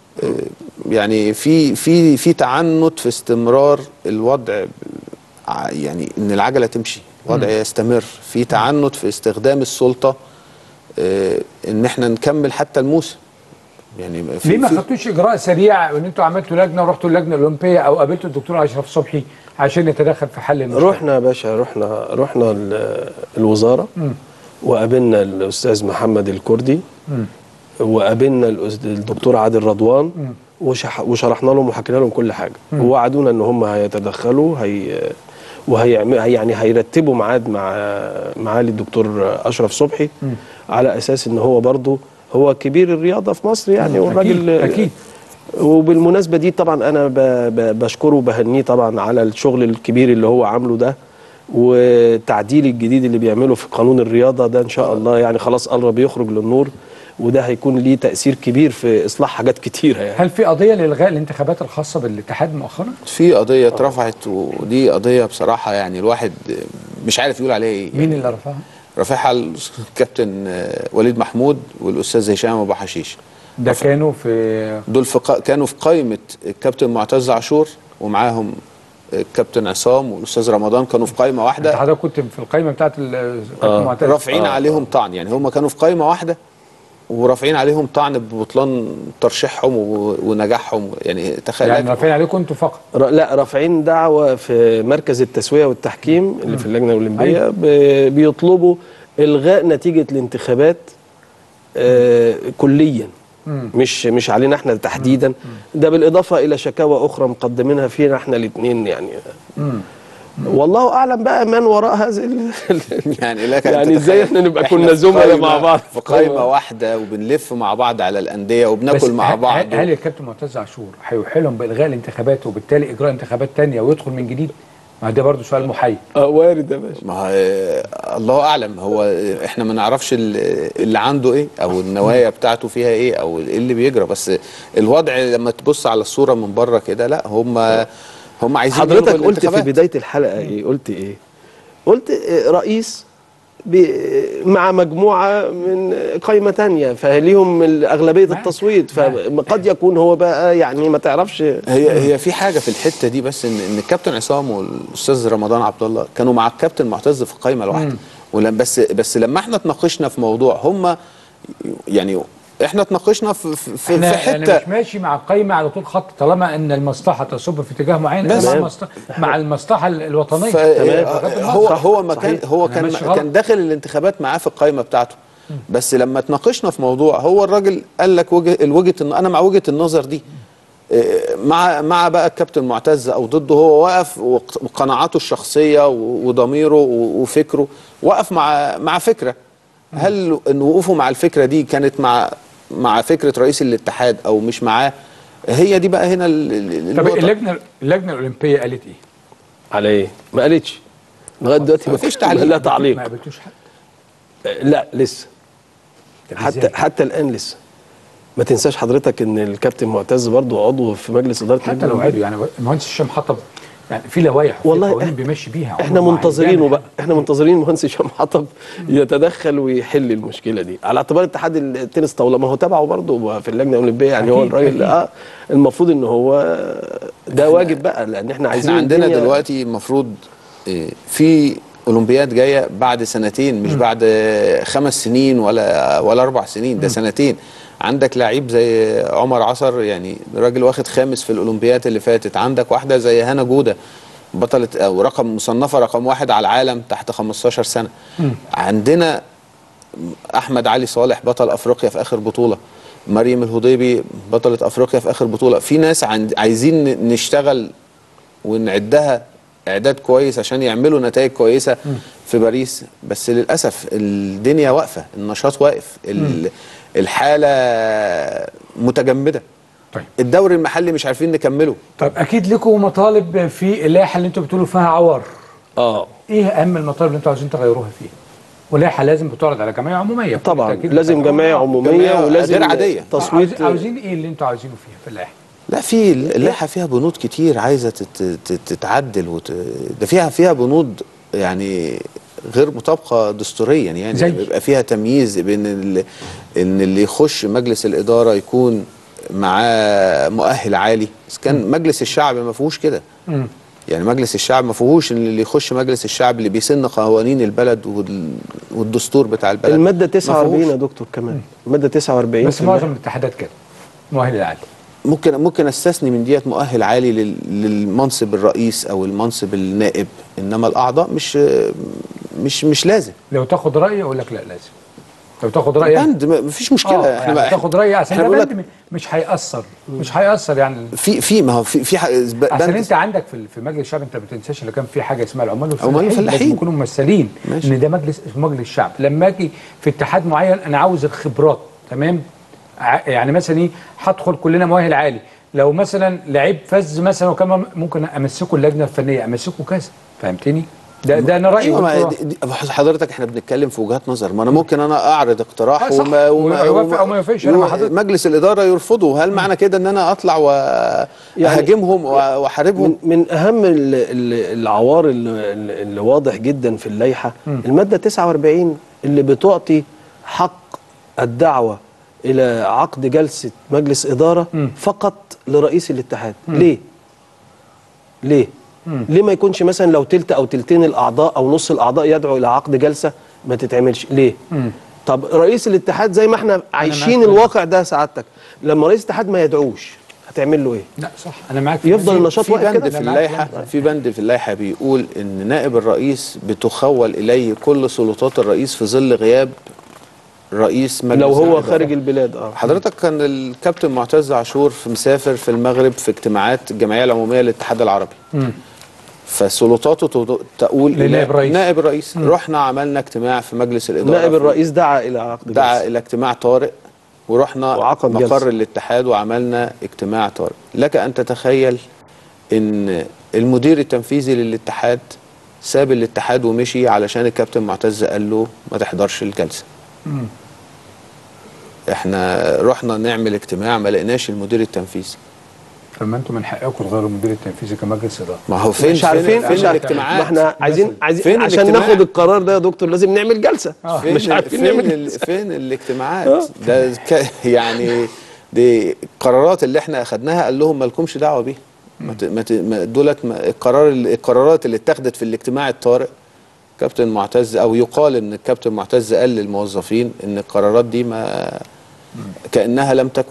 يعني في في في تعنت في استمرار الوضع ع- يعني ان العجله تمشي الوضع يستمر في تعنت في استخدام السلطه آه، ان احنا نكمل حتى الموسم يعني في ليه ما في- خدتوش اجراء سريع وان انتوا عملتوا لجنه ورحتوا اللجنه الاولمبيه او قابلتوا الدكتور اشرف صبحي عشان يتدخل في حل المشكله؟ رحنا يا باشا رحنا رحنا ال- الوزاره مم. وقابلنا الاستاذ محمد الكردي مم. وقابلنا الأس- الدكتور عادل رضوان مم. وشح وشرحنا لهم وحكينا لهم كل حاجه مم. ووعدونا ان هم هيتدخلوا هي وهيعمل هي- يعني هيرتبوا ميعاد مع معالي الدكتور اشرف صبحي مم. على اساس ان هو برضه هو كبير الرياضه في مصر يعني مم. والراجل أكيد، أكيد. وبالمناسبه دي طبعا انا ب- ب- بشكره وبهنيه طبعا على الشغل الكبير اللي هو عامله ده والتعديل الجديد اللي بيعمله في قانون الرياضه ده ان شاء الله يعني خلاص قرب يخرج للنور وده هيكون ليه تاثير كبير في اصلاح حاجات كتيره يعني هل في قضيه لالغاء الانتخابات الخاصه بالاتحاد مؤخرا؟ في قضيه اترفعت ودي قضيه بصراحه يعني الواحد مش عارف يقول عليها ايه مين اللي رفعها؟ رافعها الكابتن آه، وليد محمود والاستاذ هشام ابو حشيش ده كانوا في دول في قا- كانوا في قائمه الكابتن معتز عاشور ومعاهم الكابتن عصام والاستاذ رمضان كانوا في قائمه واحده انت حضرتك كنت في القائمه بتاعت ال- آه. المعترف. رافعين آه. عليهم طعن يعني هم كانوا في قائمه واحده ورافعين عليهم طعن ببطلان ترشيحهم و- ونجاحهم يعني تخيل يعني رافعين عليكم انتوا فقط ر- لا رافعين دعوة في مركز التسوية والتحكيم اللي في اللجنة الأولمبية ب- بيطلبوا إلغاء نتيجة الانتخابات آه كليا مم. مش مش علينا احنا تحديدا ده بالإضافة إلى شكاوى أخرى مقدمينها فينا احنا الاثنين يعني مم. والله أعلم بقى من وراء هذه ال- يعني لك أن يعني ازاي تتخيل احنا نبقى إحنا كنا في زملاء قايمة- مع بعض في قائمه واحده وبنلف مع بعض على الانديه وبناكل بس مع هل- بعض هل, هل الكابتن معتز عاشور هيحيلهم بالغاء الانتخابات وبالتالي اجراء انتخابات تانية ويدخل من جديد؟ ما ده برضه سؤال محير اه وارد يا باشا ما هو آه، الله اعلم هو آه، احنا ما نعرفش ال- اللي عنده ايه او النوايا بتاعته فيها ايه او ايه اللي بيجرى بس الوضع لما تبص على الصوره من بره كده لا هم هم عايزين حضرتك يلغوا قلت في الانتخابات. بداية الحلقة ايه قلت ايه قلت آه، رئيس بي- مع مجموعة من قائمة تانية فليهم ال- أغلبية التصويت فقد يكون هو بقى يعني ما تعرفش هي هي في حاجه في الحته دي بس ان ان الكابتن عصام والاستاذ رمضان عبد الله كانوا مع الكابتن معتز في القايمه الواحده مم. ولم بس بس لما احنا اتناقشنا في موضوع هم يعني احنا اتناقشنا في في, في انا حته انا مش ماشي مع القايمه على طول خط طالما ان المصلحه تصب في اتجاه معين انا بس- مع المصلحه مع المصلحه ال- الوطنيه ف- بغض النظر. هو هو ما كان صحيح. هو أنا كان ماشي غلط. كان داخل الانتخابات معاه في القائمه بتاعته بس لما اتناقشنا في موضوع هو الراجل قال لك وجه الوجهه الن- انا مع وجهه النظر دي إيه، مع مع بقى الكابتن معتز او ضده هو وقف وق- وقناعاته الشخصيه و- وضميره و- وفكره وقف مع مع فكره هل ان وقوفه مع الفكره دي كانت مع مع فكره رئيس الاتحاد او مش معاه هي دي بقى هنا ال- ال- طب النقطة. اللجنه اللجنه الاولمبيه قالت ايه؟ على ايه؟ ما قالتش لغايه دلوقتي مفيش تعليق. لا تعليق ما قابلتوش حد لا لسه طب حتى إزاي؟ حتى الان لسه ما تنساش حضرتك ان الكابتن معتز برضه عضو في مجلس اداره حتى اللجنة لو الأولمبية. عادوا يعني المهندس هشام حطب يعني في لوائح وفي والله قوانين إح- بيمشي بيها احنا عمره ما منتظرينه هيجامل بقى احنا منتظرين المهندس هشام حطب يتدخل ويحل المشكله دي على اعتبار اتحاد التنس طاوله ما هو تبعه برضه في اللجنه الاولمبيه يعني هو أكيد، الراجل أكيد. اه المفروض ان هو ده واجب بقى لان احنا عايزين احنا عندنا الدنيا- دلوقتي المفروض إيه، في اولمبياد جايه بعد سنتين مش بعد آه، خمس سنين ولا ولا اربع سنين ده سنتين عندك لعيب زي عمر عصر يعني راجل واخد خامس في الاولمبياد اللي فاتت عندك واحده زي هنا جوده بطلة او رقم مصنفه رقم واحد على العالم تحت 15 سنه عندنا احمد علي صالح بطل افريقيا في اخر بطوله مريم الهضيبي بطله افريقيا في اخر بطوله في ناس عند عايزين ن- نشتغل ونعدها اعداد كويس عشان يعملوا نتائج كويسه في باريس بس للاسف الدنيا واقفه النشاط واقف ال- الحاله متجمده طيب. الدوري المحلي مش عارفين نكمله طب اكيد لكم مطالب في اللائحه اللي انتوا بتقولوا فيها عوار اه ايه اهم المطالب اللي انتوا عايزين تغيروها فيها؟ ولائحه لازم بتعرض على جمعيه عموميه طبعا بالتأكيد لازم بتاعتكم. جمعيه عموميه جمعية ولازم غير عادية. تصويت عاوزين, عاوزين ايه اللي انتوا عايزينه فيها في اللائحه؟ لا في اللائحه فيها بنود كتير عايزه تت- تت- تتعدل وت... ده فيها فيها بنود يعني غير مطابقه دستوريا يعني زي؟ بيبقى فيها تمييز بين ال... ان اللي يخش مجلس الاداره يكون معاه مؤهل عالي بس كان مجلس الشعب ما فيهوش كده مم. يعني مجلس الشعب ما فيهوش ان اللي يخش مجلس الشعب اللي بيسن قوانين البلد وال... والدستور بتاع البلد الماده ما 49 فيهوش. يا دكتور كمان الماده 49 بس في معظم الاتحادات كده مؤهل العالي ممكن ممكن استثني من ديت مؤهل عالي لل- للمنصب الرئيس او المنصب النائب انما الاعضاء مش مش مش لازم لو تاخد رايي اقول لك لا لازم لو تاخد رايي بند ما- مفيش مشكله اه يعني بقى- تاخد رايي عشان احنا ده بقول لك بند مش هيأثر مش هيأثر يعني في في ما هو في في ح- ب- عشان بند انت عندك في في مجلس الشعب انت ما تنساش اللي كان في حاجه اسمها العمال عمال والفلاحين والفلاحين. لازم يكونوا ممثلين ماشي. ان ده مجلس اسمه مجلس الشعب لما اجي في اتحاد معين انا عاوز الخبرات تمام ع- يعني مثلا ايه هدخل كلنا مؤهل عالي لو مثلا لعيب فز مثلا وكمان ممكن امسكه اللجنه الفنيه امسكه كذا فهمتني ده ده انا رايي أيوة ما دكتور. دي- دي- حضرتك احنا بنتكلم في وجهات نظر ما انا ممكن انا اعرض اقتراح آه، صح. وما ويوافق أو ما يوافقش، أنا مع حضرتك. مجلس الاداره يرفضه هل معنى كده ان انا اطلع واهاجمهم واحاربهم من, من اهم ال- ال- العوار اللي, اللي واضح جدا في اللائحه الماده 49 اللي بتعطي حق الدعوه الى عقد جلسه مجلس اداره فقط لرئيس الاتحاد مم. ليه ليه مم. ليه ما يكونش مثلا لو تلت او تلتين الاعضاء او نص الاعضاء يدعو الى عقد جلسه ما تتعملش ليه مم. طب رئيس الاتحاد زي ما احنا عايشين معاك. الواقع ده سعادتك لما رئيس الاتحاد ما يدعوش هتعمل له ايه لا صح انا معاك في يفضل دي. النشاط في واقف بند كده في اللائحه في بند في اللائحه بيقول ان نائب الرئيس بتخول اليه كل سلطات الرئيس في ظل غياب رئيس مجلس لو هو الإدارة. خارج البلاد اه حضرتك كان الكابتن معتز عاشور في مسافر في المغرب في اجتماعات الجمعيه العموميه للاتحاد العربي مم. فسلطاته تض- تقول إلى لنائب رئيس. نائب الرئيس رحنا عملنا اجتماع في مجلس الاداره نائب في- الرئيس دعا الى عقد دعا جلسة. الى اجتماع طارئ ورحنا وعقد مقر جلسة. الاتحاد وعملنا اجتماع طارئ لك ان تتخيل ان المدير التنفيذي للاتحاد ساب الاتحاد ومشي علشان الكابتن معتز قال له ما تحضرش الجلسه مم. احنا رحنا نعمل اجتماع ما لقيناش المدير التنفيذي طب ما انتم من حقكم تغيروا المدير التنفيذي كمجلس اداره ما هو فين مش عارفين فين, مش فين عارفين الاجتماعات ما احنا عايزين عايزين فين عشان الاجتماع؟ ناخد القرار ده يا دكتور لازم نعمل جلسه فين مش عارفين فين نعمل ال- جلسة. فين الاجتماعات ده ك- يعني دي قرارات اللي احنا اخدناها قال لهم مالكمش دعوه بيها ما ت- ما ت- ما- دولت ما- القرار القرارات اللي اتخذت في الاجتماع الطارئ كابتن معتز او يقال ان الكابتن معتز قال للموظفين ان القرارات دي ما كانها لم تكن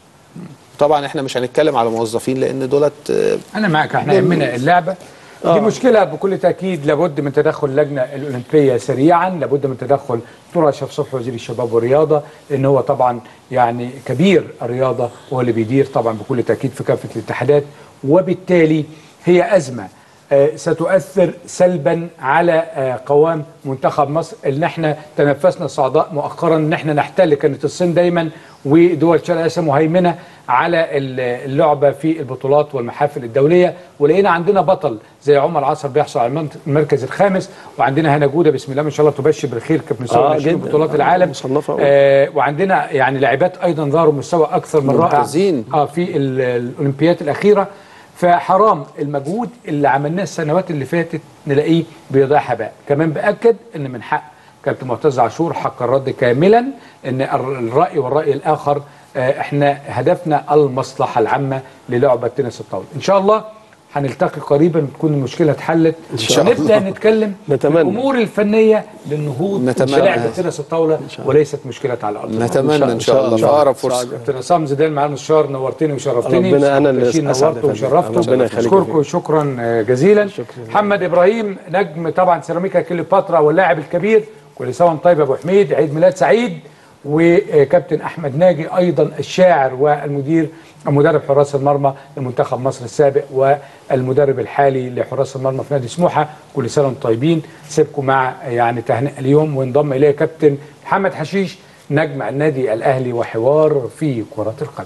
طبعا احنا مش هنتكلم على موظفين لان دولت آه، انا معك احنا يهمنا اللعبه دي مشكله بكل تاكيد لابد من تدخل اللجنه الاولمبيه سريعا لابد من تدخل دكتور اشرف صبحي وزير الشباب والرياضه لان هو طبعا يعني كبير الرياضه وهو اللي بيدير طبعا بكل تاكيد في كافه الاتحادات وبالتالي هي ازمه آه، ستؤثر سلبا على آه، قوام منتخب مصر اللي احنا تنفسنا الصعداء مؤخرا ان احنا نحتل كانت الصين دايما ودول شرق اسيا مهيمنه على ال- اللعبه في البطولات والمحافل الدوليه ولقينا عندنا بطل زي عمر عصر بيحصل على المنت- المركز الخامس وعندنا هنا جوده بسم الله ما شاء الله تبشر بالخير كانت مستوى آه، آه جداً. بطولات آه، العالم مصنفة أوي. آه وعندنا يعني لاعبات ايضا ظهروا مستوى اكثر من رائع ممتازين. اه في ال- الاولمبيات الاخيره فحرام المجهود اللي عملناه السنوات اللي فاتت نلاقيه بيضيع هباء كمان باكد ان من حق كابتن معتز عاشور حق الرد كاملا ان الر- الراي والراي الاخر آه، احنا هدفنا المصلحه العامه للعبه تنس الطاوله ان شاء الله هنلتقي قريبا تكون المشكله اتحلت إن شاء ونبدا الله. نتكلم نتمنى. في الامور الفنيه للنهوض نتمنى. بلعبه تنس الطاوله وليست مشكله على الارض نتمنى ان شاء الله في اقرب فرصه كابتن عصام زيدان معانا المستشار نورتني وشرفتني ربنا أنا اللي بشير أسعد يا نورته فندم. وشرفته ربنا يخليك اشكركم شكرا جزيلا محمد ابراهيم نجم طبعا سيراميكا كليوباترا واللاعب الكبير كل سنه وانت طيب يا ابو حميد عيد ميلاد سعيد وكابتن احمد ناجي ايضا الشاعر والمدير مدرب حراس المرمى لمنتخب مصر السابق والمدرب الحالي لحراس المرمى في نادي سموحه كل سنه وانتم طيبين سيبكم مع يعني تهنئه اليوم وانضم اليه كابتن محمد حشيش نجم النادي الاهلي وحوار في كره القدم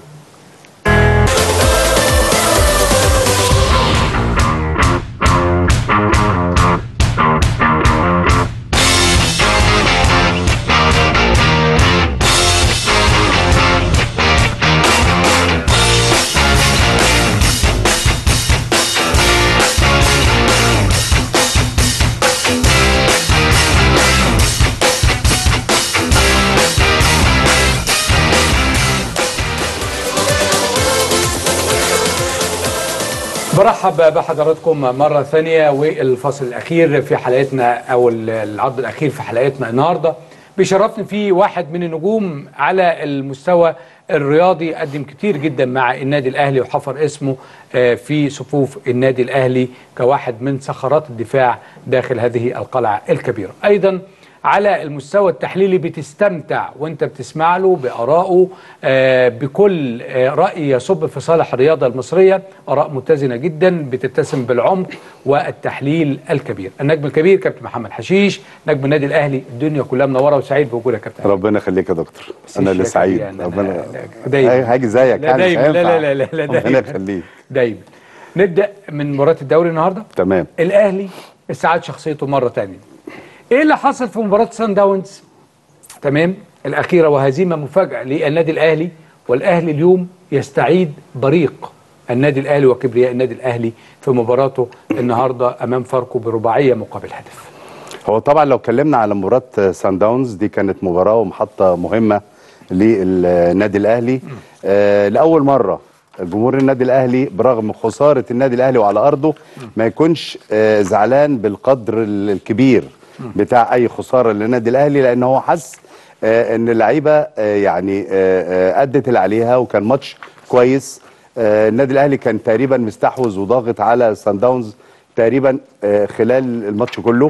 برحب بحضراتكم مرة ثانية والفصل الأخير في حلقتنا أو العرض الأخير في حلقتنا النهاردة بيشرفني فيه واحد من النجوم على المستوى الرياضي قدم كتير جدا مع النادي الأهلي وحفر اسمه آه، في صفوف النادي الأهلي كواحد من صخرات الدفاع داخل هذه القلعة الكبيرة أيضا على المستوى التحليلي بتستمتع وانت بتسمع له بآرائه آه، بكل آه، رأي يصب في صالح الرياضة المصرية آراء متزنة جدا بتتسم بالعمق والتحليل الكبير النجم الكبير كابتن محمد حشيش نجم النادي الأهلي الدنيا كلها منورة وسعيد بوجودك يا كابتن ربنا يخليك يا دكتور بس انا اللي الشياكة سعيد دي يعني أنا- ربنا دايما. هاي- هاجي زيك لا يعني مش دايما لا هينفع. لا لا لا ربنا دايما يخليك دايما نبدأ من مباراة الدوري النهارده تمام الاهلي استعاد شخصيته مره تانية ايه اللي حصل في مباراه سان داونز تمام الاخيره وهزيمه مفاجاه للنادي الاهلي والاهلي اليوم يستعيد بريق النادي الاهلي وكبرياء النادي الاهلي في مباراته النهارده امام فاركو برباعيه مقابل هدف هو طبعا لو اتكلمنا على مباراه سان داونز دي كانت مباراه ومحطه مهمه للنادي الاهلي آه لاول مره جمهور النادي الاهلي برغم خساره النادي الاهلي وعلى ارضه ما يكونش آه زعلان بالقدر الكبير بتاع اي خساره للنادي الاهلي لان هو حس آه ان اللعيبه آه يعني آه آه ادت اللي عليها وكان ماتش كويس آه النادي الاهلي كان تقريبا مستحوذ وضاغط على سان داونز تقريبا آه خلال الماتش كله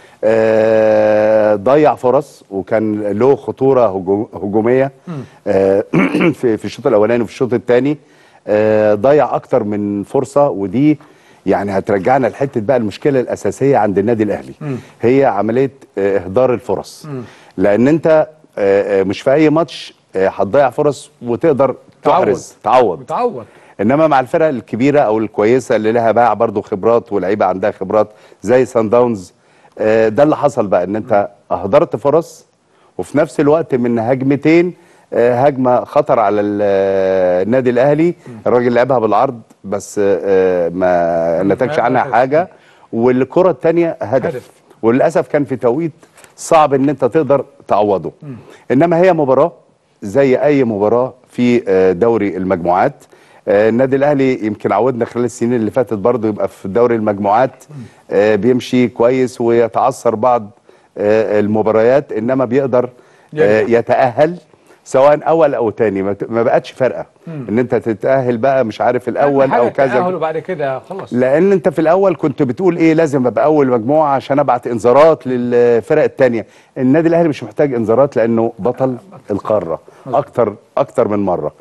آه ضيع فرص وكان له خطوره هجو- هجوميه آه في في الشوط الاولاني وفي الشوط الثاني آه ضيع اكتر من فرصه ودي يعني هترجعنا لحته بقى المشكله الاساسيه عند النادي الاهلي هي عمليه آه اهدار الفرص لان انت آه آه، مش في اي ماتش آه، هتضيع فرص وتقدر تحرز تعوض تعوض انما مع الفرق الكبيره او الكويسه اللي لها باع برضو خبرات ولعيبه عندها خبرات زي سان داونز آه، ده اللي حصل بقى ان انت اهدرت فرص وفي نفس الوقت من هجمتين آه، هجمه خطر على ال- آه، النادي الاهلي الراجل لعبها بالعرض بس آه، ما نتجش عنها حاجه والكره الثانيه هدف, هدف. وللاسف كان في توقيت صعب ان انت تقدر تعوضه انما هي مباراه زي اي مباراه في آه، دوري المجموعات آه، النادي الاهلي يمكن عودنا خلال السنين اللي فاتت برضه يبقى في دوري المجموعات آه، بيمشي كويس ويتعثر بعض آه، المباريات انما بيقدر آه، يتاهل سواء اول او تاني ما ت- ما بقتش فارقه مم. ان انت تتاهل بقى مش عارف الاول حاجة او كذا تأهل وبعد كده خلاص لان انت في الاول كنت بتقول ايه لازم ابقى اول مجموعه عشان ابعت انذارات للفرق التانية النادي الاهلي مش محتاج انذارات لانه بطل القاره اكتر اكتر من مره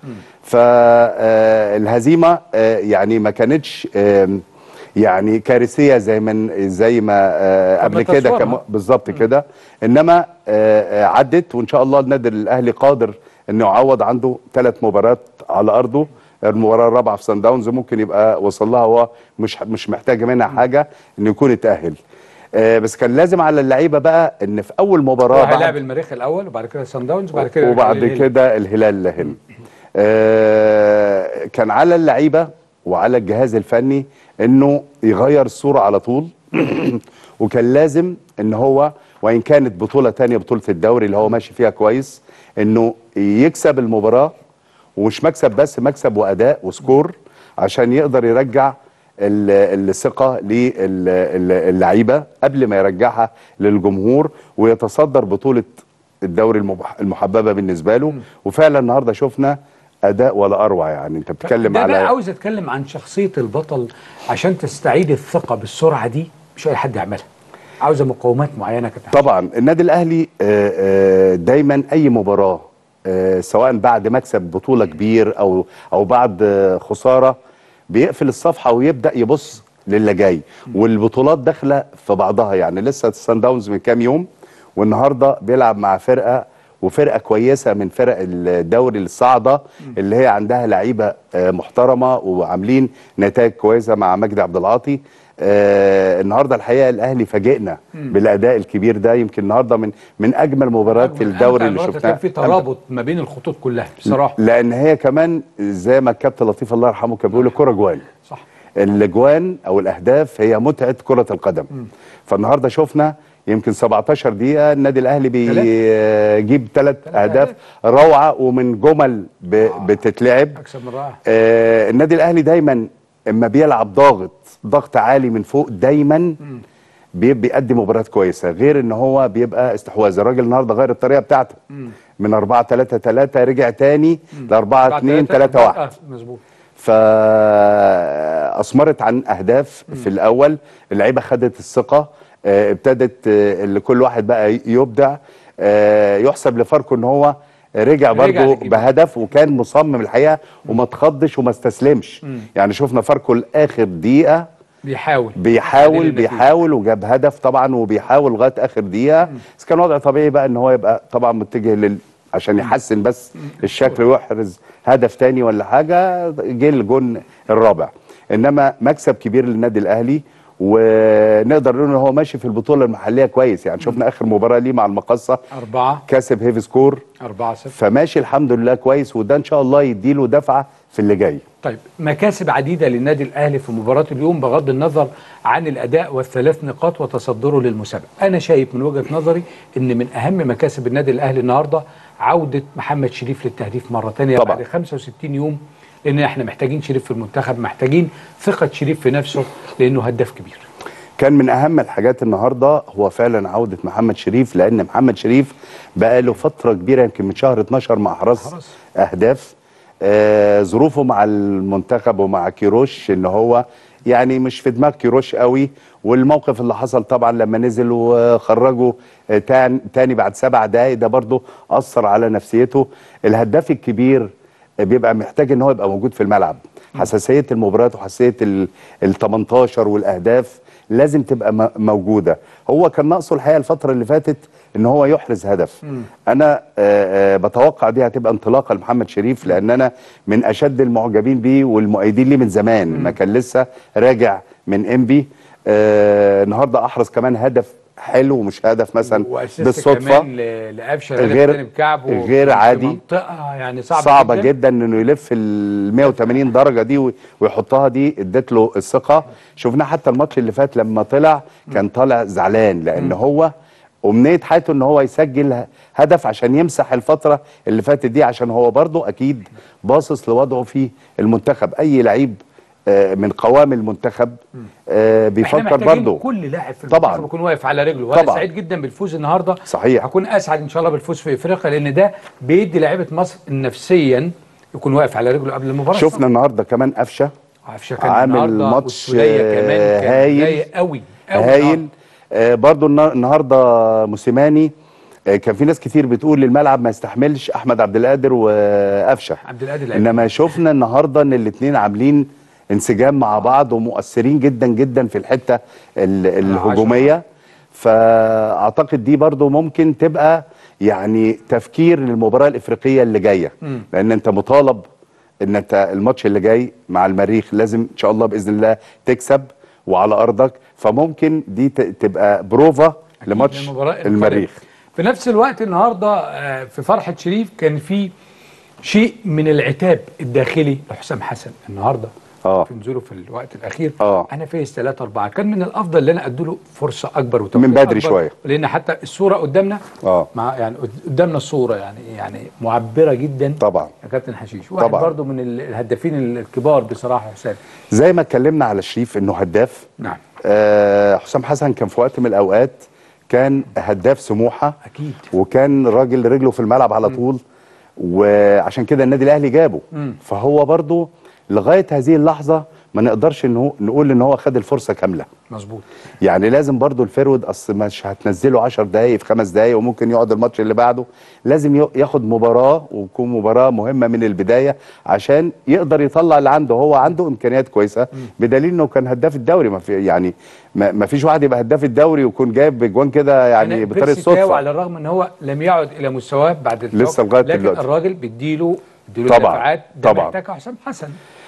فالهزيمه يعني ما كانتش آم، يعني كارثيه زي ما زي ما آه، طب ما قبل كده تصورها. كم- بالظبط كده انما آه، آه، عدت وان شاء الله النادي الاهلي قادر انه يعوض عنده ثلاث مباريات على ارضه المباراه الرابعه في سان داونز ممكن يبقى وصل لها هو مش مش محتاج منها حاجه انه يكون اتاهل آه، بس كان لازم على اللعيبه بقى ان في اول مباراه هيلاعب بعد المريخ الاول وبعد كده سان داونز وبعد كده وبعد الهلال. كده الهلال هنا آه كان على اللعيبه وعلى الجهاز الفني انه يغير الصوره على طول وكان لازم ان هو وان كانت بطوله تانية بطوله الدوري اللي هو ماشي فيها كويس انه يكسب المباراه ومش مكسب بس مكسب واداء وسكور عشان يقدر يرجع ال- الثقه للعيبه قبل ما يرجعها للجمهور ويتصدر بطوله الدوري المبح- المحببه بالنسبه له وفعلا النهارده شفنا اداء ولا اروع يعني انت بتتكلم ده على بقى عاوز اتكلم عن شخصيه البطل عشان تستعيد الثقه بالسرعه دي مش اي حد يعملها عاوزه مقومات معينه كده طبعا النادي الاهلي آه، آه، دايما اي مباراه آه، سواء بعد مكسب بطوله كبير او او بعد آه، خساره بيقفل الصفحه ويبدا يبص للي جاي والبطولات داخله في بعضها يعني لسه السان داونز من كام يوم والنهارده بيلعب مع فرقه وفرقه كويسه من فرق الدوري الصاعده اللي هي عندها لعيبه آه، محترمه وعاملين نتائج كويسه مع مجدي عبد العاطي آه النهارده الحقيقه الاهلي فاجئنا مم. بالاداء الكبير ده يمكن النهارده من من اجمل مباريات في الدوري اللي المباراة شفناها كان في ترابط ما بين الخطوط كلها بصراحه لان هي كمان زي ما الكابتن لطيف الله يرحمه كان بيقول كره جوان صح الاجوان او الاهداف هي متعه كره القدم فالنهارده شفنا يمكن 17 دقيقه النادي الاهلي بيجيب ثلاث اهداف روعه ومن جمل ب- بتتلعب اكثر من رائع آه النادي الاهلي دايما اما بيلعب ضاغط ضغط عالي من فوق دايما بي- بيأدي مباريات كويسه غير ان هو بيبقى استحواذ الراجل النهارده غير الطريقه بتاعته من 4 3 3 رجع تاني ل 4 2 3 1 آه، مظبوط فاثمرت عن اهداف في الاول اللعيبه خدت الثقه آه، ابتدت آه، اللي كل واحد بقى يبدع آه، يحسب لفاركو ان هو رجع رجع برضه يجيب. بهدف وكان مصمم الحقيقه وما تخضش وما استسلمش مم. يعني شفنا فاركو لاخر دقيقه بيحاول بيحاول تعديل النتيجة. بيحاول وجاب هدف طبعا وبيحاول لغايه اخر دقيقه بس كان وضع طبيعي بقى ان هو يبقى طبعا متجه لل عشان يحسن بس الشكل ويحرز هدف تاني ولا حاجه جه الجون الرابع انما مكسب كبير للنادي الاهلي ونقدر نقول ان هو ماشي في البطوله المحليه كويس يعني شفنا اخر مباراه ليه مع المقصه أربعة كسب هيفي سكور أربعة صفر فماشي الحمد لله كويس وده ان شاء الله يديله دفعه في اللي جاي طيب مكاسب عديدة للنادي الأهلي في مباراة اليوم بغض النظر عن الأداء والثلاث نقاط وتصدره للمسابقة أنا شايف من وجهة نظري أن من أهم مكاسب النادي الأهلي النهاردة عودة محمد شريف للتهديف مرة تانية طبعا. بعد 65 يوم لأن احنا محتاجين شريف في المنتخب محتاجين ثقة شريف في نفسه لأنه هداف كبير كان من اهم الحاجات النهارده هو فعلا عوده محمد شريف لان محمد شريف بقى له فتره كبيره يمكن من شهر 12 مع حرس اهداف آه ظروفه مع المنتخب ومع كيروش ان هو يعني مش في دماغ كيروش قوي والموقف اللي حصل طبعا لما نزل وخرجوا آه، تان تاني بعد سبع دقايق ده برضه اثر على نفسيته الهداف الكبير بيبقى محتاج ان هو يبقى موجود في الملعب حساسيه المباريات وحساسيه ال ال 18 والاهداف لازم تبقى م- موجوده هو كان ناقصه الحقيقه الفتره اللي فاتت ان هو يحرز هدف انا آه، آه، بتوقع دي هتبقى انطلاقه لمحمد شريف لان انا من اشد المعجبين بيه والمؤيدين ليه من زمان ما كان لسه راجع من انبي آه، النهارده احرز كمان هدف حلو ومش هدف مثلا وأسيست بالصدفه كمان ل- لقفشه غير- غير بكعبه غير في عادي. منطقة يعني صعبة, صعبة جدا, جدا انه يلف ال 180 درجة دي وي- ويحطها دي ادت له الثقة شفناه حتى الماتش اللي فات لما طلع كان طالع زعلان لان هو امنية حياته ان هو يسجل ه- هدف عشان يمسح الفترة اللي فاتت دي عشان هو برضه اكيد باصص لوضعه في المنتخب اي لعيب آه، من قوام المنتخب آه، احنا بيفكر محتاجين برضه كل لاعب في طبعاً. المنتخب يكون واقف على رجله وانا طبعاً. سعيد جدا بالفوز النهارده صحيح. هكون اسعد ان شاء الله بالفوز في افريقيا لان ده بيدي لعيبه مصر نفسيا يكون واقف على رجله قبل المباراه شفنا النهارده كمان قفشه عفشه كان عامل النهاردة ماتش والسولية كمان آه، كان هايل رايق قوي قوي هايل آه برضو النا- النهارده موسيماني آه كان في ناس كتير بتقول الملعب ما يستحملش احمد عبد القادر وقفشه عبد القادر لعيب. انما شفنا النهارده ان الاثنين عاملين انسجام مع بعض ومؤثرين جدا جدا في الحته ال- الهجوميه فاعتقد دي برضو ممكن تبقى يعني تفكير للمباراه الافريقيه اللي جايه مم. لان انت مطالب ان انت الماتش اللي جاي مع المريخ لازم ان شاء الله باذن الله تكسب وعلى ارضك فممكن دي ت- تبقى بروفا لماتش المباراة القادمة. المريخ في نفس الوقت النهارده آه، في فرحه شريف كان في شيء من العتاب الداخلي لحسام حسن النهارده اه في نزوله في الوقت الاخير اه انا فايز 3 4 كان من الافضل ان انا اديله فرصه اكبر وتوفيق من بدري أكبر، شوية. لان حتى الصوره قدامنا اه مع يعني قدامنا الصوره يعني يعني معبره جدا طبعا يا كابتن حشيش واحد طبعا. برضو من ال- الهدافين الكبار بصراحه يا حسام زي ما اتكلمنا على شريف انه هداف نعم آه حسام حسن كان في وقت من الاوقات كان هداف سموحه اكيد وكان راجل رجله في الملعب على طول وعشان كده النادي الاهلي جابه مم. فهو برضو لغايه هذه اللحظه ما نقدرش انه نقول ان هو خد الفرصه كامله مظبوط يعني لازم برضو الفيرود اصل مش هتنزله 10 دقايق في خمس دقايق وممكن يقعد الماتش اللي بعده لازم ي- ياخد مباراه وتكون مباراه مهمه من البدايه عشان يقدر يطلع اللي عنده هو عنده امكانيات كويسه بدليل انه كان هداف الدوري ما في يعني ما ما فيش واحد يبقى هداف الدوري ويكون جايب اجوان كده يعني أنا بطريقه بيرسي تاو صدفه على الرغم ان هو لم يعد الى مستواه بعد التوقف، لسه لغاية لكن دلوقتي. الراجل بيديله بيديله طبعاً، دفعات ده طبعاً. محتاجها حسام حسن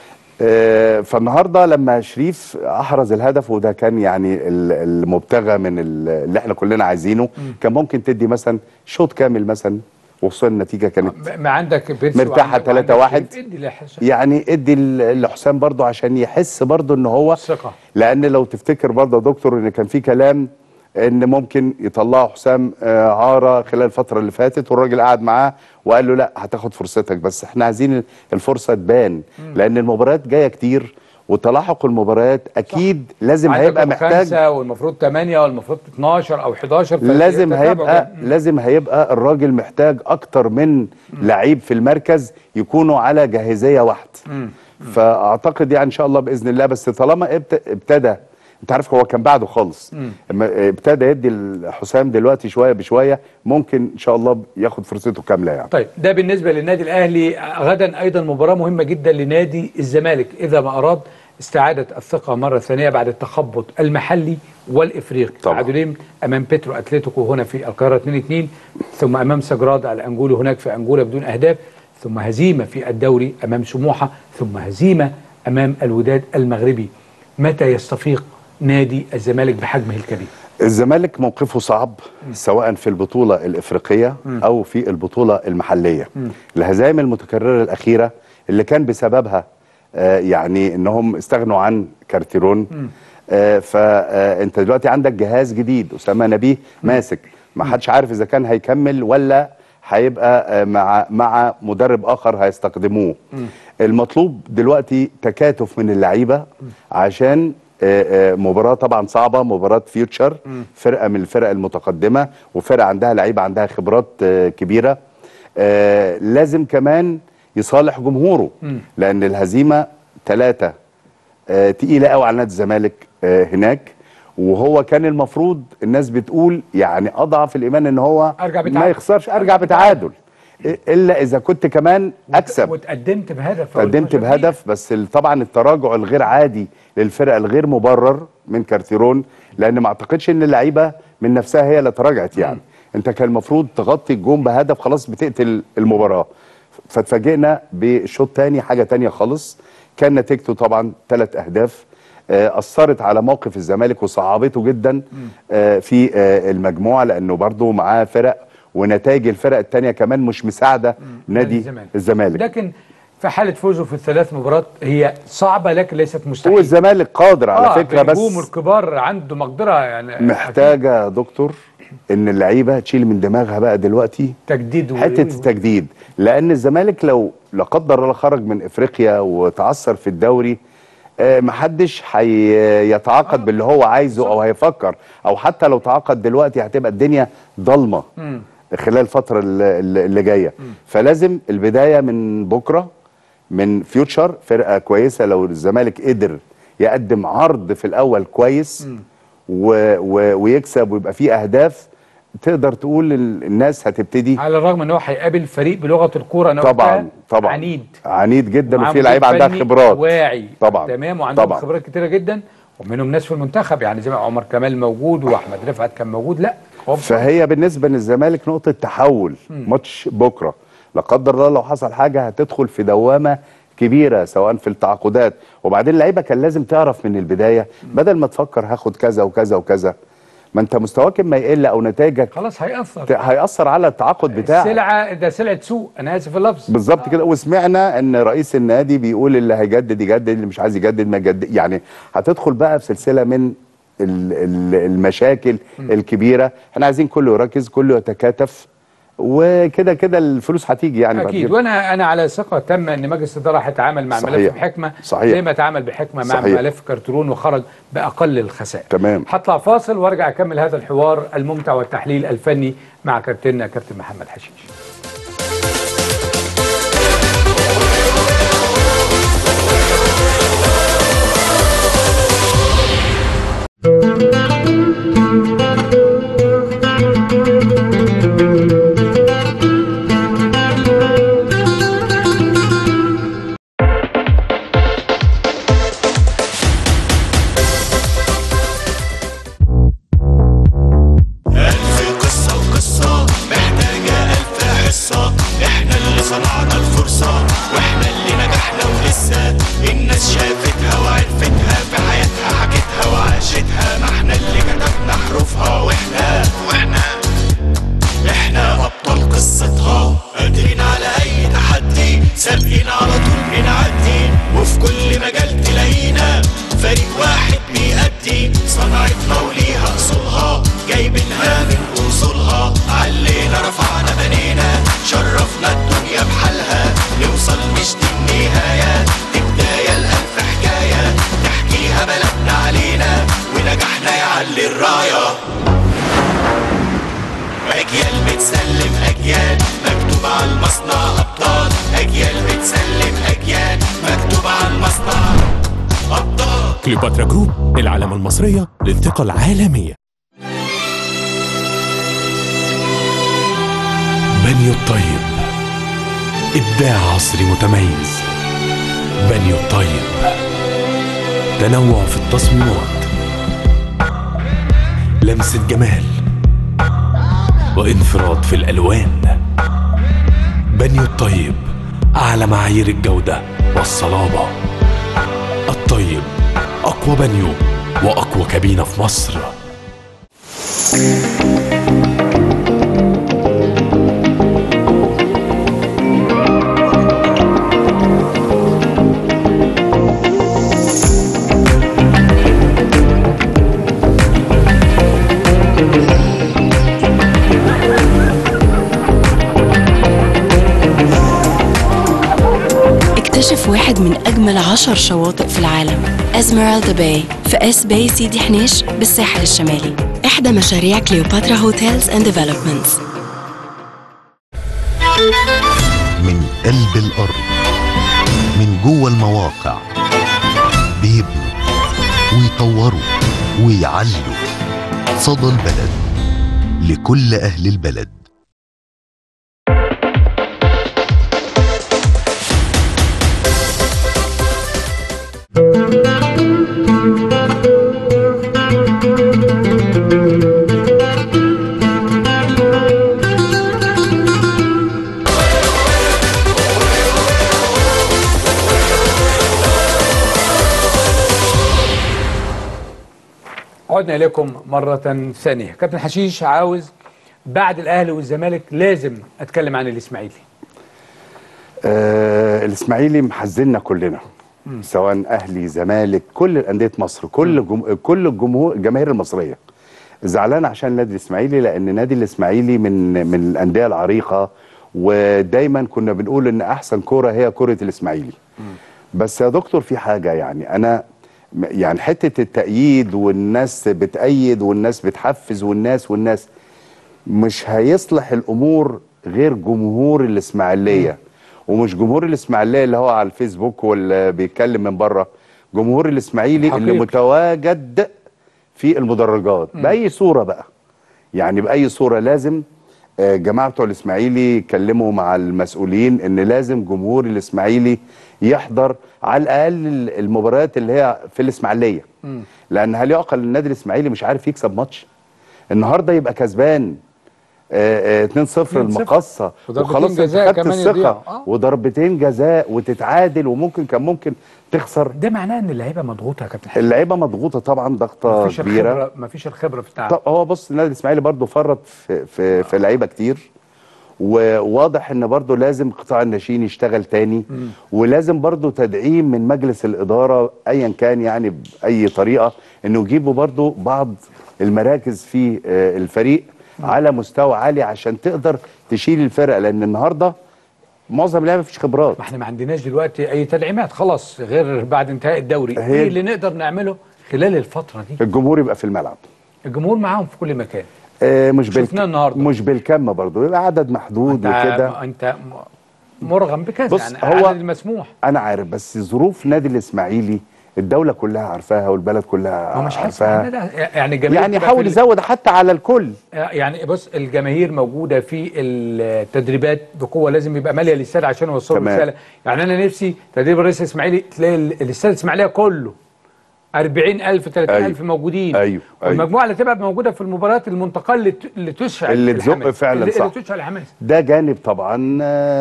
آه، فالنهارده لما شريف احرز الهدف وده كان يعني ال- المبتغى من ال- اللي احنا كلنا عايزينه كان ممكن تدي مثلا شوط كامل مثلا وخصوصا النتيجه كانت ما عندك بيرسي مرتاحه وعندك- 3 وعندك 1 شريف، ادي لحسام يعني ادي ل- لحسام برضو عشان يحس برضو ان هو ثقه لان لو تفتكر برضه يا دكتور ان كان في كلام ان ممكن يطلعوا حسام آه، عاره خلال الفتره اللي فاتت والراجل قعد معاه وقال له لا هتاخد فرصتك بس احنا عايزين الفرصه تبان لان المباريات جايه كتير وتلاحق المباريات اكيد لازم عندك هيبقى محتاج خمسة والمفروض 8 والمفروض 12 او 11 لازم فالتتابع هيبقى ده. لازم هيبقى الراجل محتاج اكتر من لعيب في المركز يكونوا على جاهزيه واحده مم. فاعتقد يعني ان شاء الله باذن الله بس طالما ابت- ابتدى انت عارف هو كان بعده خالص مم. اما ابتدى يدي حسام دلوقتي شويه بشويه ممكن ان شاء الله ياخد فرصته كامله يعني طيب ده بالنسبه للنادي الاهلي غدا ايضا مباراه مهمه جدا لنادي الزمالك اذا ما اراد استعاده الثقه مره ثانيه بعد التخبط المحلي والافريقي تعادلين امام بيترو اتلتيكو هنا في القاهره 2 2 ثم امام سجراد الانجولي هناك في انجولا بدون اهداف ثم هزيمه في الدوري امام سموحه ثم هزيمه امام الوداد المغربي متى يستفيق نادي الزمالك بحجمه الكبير الزمالك موقفه صعب سواء في البطولة الإفريقية مم. أو في البطولة المحلية مم. الهزائم المتكررة الأخيرة اللي كان بسببها آه، يعني انهم استغنوا عن كارتيرون مم. فانت دلوقتي عندك جهاز جديد اسامه نبيه ماسك ما حدش عارف اذا كان هيكمل ولا هيبقى آه، مع مع مدرب اخر هيستخدموه المطلوب دلوقتي تكاتف من اللعيبه عشان آه، آه، مباراه طبعا صعبه مباراه فيوتشر فرقه من الفرق المتقدمه وفرقه عندها لعيبه عندها خبرات آه، كبيره آه، لازم كمان يصالح جمهوره لان الهزيمه ثلاثه آه، تقيله قوي على نادي الزمالك آه، هناك وهو كان المفروض الناس بتقول يعني اضعف الايمان ان هو أرجع ما بتعادل. يخسرش ارجع بتعادل الا اذا كنت كمان اكسب وتقدمت بهدف قدمت بهدف بس ال- طبعا التراجع الغير عادي للفرقه الغير مبرر من كارتيرون لان ما اعتقدش ان اللعيبه من نفسها هي اللي تراجعت يعني انت كان المفروض تغطي الجون بهدف خلاص بتقتل المباراه فاتفاجئنا بالشوط تاني حاجه تانية خالص كان نتيجته طبعا ثلاث اهداف آه، اثرت على موقف الزمالك وصعبته جدا آه، في آه، المجموعه لانه برضه معاه فرق ونتائج الفرق التانية كمان مش مساعده نادي الزمالك. الزمالك لكن في حاله فوزه في الثلاث مباريات هي صعبه لكن ليست مستحيله والزمالك قادر على آه، فكره بس بنجومه الكبار عنده مقدره يعني محتاجه يا دكتور ان اللعيبه تشيل من دماغها بقى دلوقتي تجديد و- حته التجديد لان الزمالك لو لا قدر الله خرج من افريقيا وتعثر في الدوري آه، محدش هيتعاقد باللي هو عايزه او هيفكر او حتى لو تعاقد دلوقتي هتبقى الدنيا ضلمه مم. خلال الفتره اللي, اللي جايه فلازم البدايه من بكره من فيوتشر فرقه كويسه لو الزمالك قدر يقدم عرض في الاول كويس و و ويكسب ويبقى فيه اهداف تقدر تقول ال- الناس هتبتدي على الرغم ان هو هيقابل فريق بلغه الكوره انا طبعا قلتها طبعا عنيد عنيد جدا ومعاه وفي لعيبه مدير عندها فني خبرات واعي طبعا تمام وعندهم طبعا خبرات كتيره جدا ومنهم ناس في المنتخب يعني زي ما عمر كمال موجود واحمد رفعت كان موجود لا هو فهي بالنسبه للزمالك نقطه تحول ماتش بكره لا قدر الله لو حصل حاجه هتدخل في دوامه كبيره سواء في التعاقدات وبعدين اللعيبه كان لازم تعرف من البدايه بدل ما تفكر هاخد كذا وكذا وكذا ما انت مستواك ما يقل او نتائجك خلاص هيأثر ت- هيأثر على التعاقد بتاعك السلعه ده سلعه سوق انا اسف في اللفظ بالظبط كده وسمعنا ان رئيس النادي بيقول اللي هيجدد يجدد اللي مش عايز يجدد ما يجدد يعني هتدخل بقى في سلسله من ال- ال- المشاكل الكبيره احنا عايزين كله يركز كله يتكاتف وكده كده الفلوس هتيجي يعني بعد اكيد كده. وانا انا على ثقه تامه ان مجلس الاداره هيتعامل مع صحيح. ملف بحكمه صحيح. زي ما تعامل بحكمه مع صحيح. ملف كارترون وخرج باقل الخسائر تمام هطلع فاصل وارجع اكمل هذا الحوار الممتع والتحليل الفني مع كابتننا كابتن محمد حشيش ألف قصة وقصة محتاجة ألف حصة إحنا اللي صنعنا الفرصة وإحنا اللي نجحنا ولسه الناس شافتها وعرفتها في حياتها حكتها وعاشتها ما إحنا اللي كتبنا حروفها وإحنا وإحنا إحنا أبطال قصتها قادرين على أي تحدي سابقين على طول بنعدي وفي كل مجال تلاقينا فريق واحد بيأدي صنعتنا وليها أصولها جايبينها من أصولها علينا رفعنا بنينا شرفنا الدنيا بحالها نوصل مش دي النهاية دي بداية لألف حكاية نحكيها بلدنا علينا ونجحنا يعلي الراية أجيال بتسلم أجيال مكتوب على المصنع أبطال أجيال بتسلم أجيال مكتوب على المصنع أبطال كليوباترا جروب العلامة المصرية للثقة العالمية بنيو الطيب إبداع عصري متميز بنيو الطيب تنوع في التصميمات لمسة جمال وانفراد في الألوان بنيو الطيب أعلى معايير الجودة والصلابة الطيب أقوى بنيو وأقوى كابينة في مصر اكتشف واحد من أجمل عشر شواطئ في العالم أزميرالدا باي في اس باي سيدي حنيش بالساحل الشمالي إحدى مشاريع كليوباترا هوتيلز اند ديفلوبمنتس من قلب الأرض من جوه المواقع بيبنوا ويطوروا ويعلوا صدى البلد لكل أهل البلد عدنا إليكم مرة ثانية كابتن حشيش عاوز بعد الأهلي والزمالك لازم أتكلم عن الإسماعيلي آه الاسماعيلي محزننا كلنا مم. سواء اهلي زمالك كل انديه مصر كل جم... كل الجمهور الجماهير المصريه زعلان عشان النادي الاسماعيلي لان النادي الاسماعيلي من من الانديه العريقه ودايما كنا بنقول ان احسن كوره هي كره الاسماعيلي بس يا دكتور في حاجه يعني انا م- يعني حته التأييد والناس بتأيد والناس بتحفز والناس والناس مش هيصلح الامور غير جمهور الاسماعيليه ومش جمهور الاسماعيليه اللي هو على الفيسبوك واللي بيتكلم من بره جمهور الاسماعيلي اللي الحقيقي. متواجد في المدرجات مم. باي صوره بقى يعني باي صوره لازم آه، جماعه بتوع الاسماعيلي يتكلموا مع المسؤولين ان لازم جمهور الاسماعيلي يحضر على الاقل المباريات اللي هي في الاسماعيليه لان هل يعقل ان النادي الاسماعيلي مش عارف يكسب ماتش النهارده يبقى كسبان آه، آه، 2-0 المقصه وضربتين وخلاص انت جزاء خدت كمان يضيعوا. الثقه آه. وضربتين جزاء وتتعادل وممكن كان ممكن تخسر ده معناه ان اللعيبه مضغوطه يا كابتن حشيش اللعيبه مضغوطه طبعا ضغطه مفيش كبيره الخبره مفيش الخبره في التعامل طب هو بص النادي الاسماعيلي برضو فرط في في, في لعيبه كتير وواضح ان برضو لازم قطاع الناشئين يشتغل تاني مم. ولازم برضو تدعيم من مجلس الاداره ايا كان يعني باي طريقه انه يجيبوا برضو بعض المراكز في آه، الفريق على مستوى عالي عشان تقدر تشيل الفرقه لان النهارده معظم اللعيبه مفيش خبرات ما احنا ما عندناش دلوقتي اي تدعيمات خلاص غير بعد انتهاء الدوري هي- ايه اللي نقدر نعمله خلال الفتره دي الجمهور يبقى في الملعب الجمهور معاهم في كل مكان آه، مش بالك... شفناه النهارده مش بالكم برضو يبقى عدد محدود انت وكده انت م- مرغم بكذا بص، يعني هو- عدد المسموح انا عارف بس ظروف نادي الاسماعيلي الدوله كلها عارفاها والبلد كلها هو مش حاسس عارفاها إن ده- يعني الجماهير يعني بتبقى حاول في ال- يزود حتى على الكل يعني بص الجماهير موجوده في التدريبات بقوه لازم يبقى ماليه الاستاد عشان يوصلوا تمام. الرساله يعني انا نفسي تدريب الرئيس الاسماعيلي تلاقي ال- الاستاد الاسماعيليه كله 40000 30000 أيوه. موجودين أيوه، أيوه. والمجموعه اللي تبقى موجوده في المباريات المنتقله اللي ت- اللي تشعل اللي تزق الحماس. فعلا اللي, صح. اللي تشعل الحماس ده جانب طبعا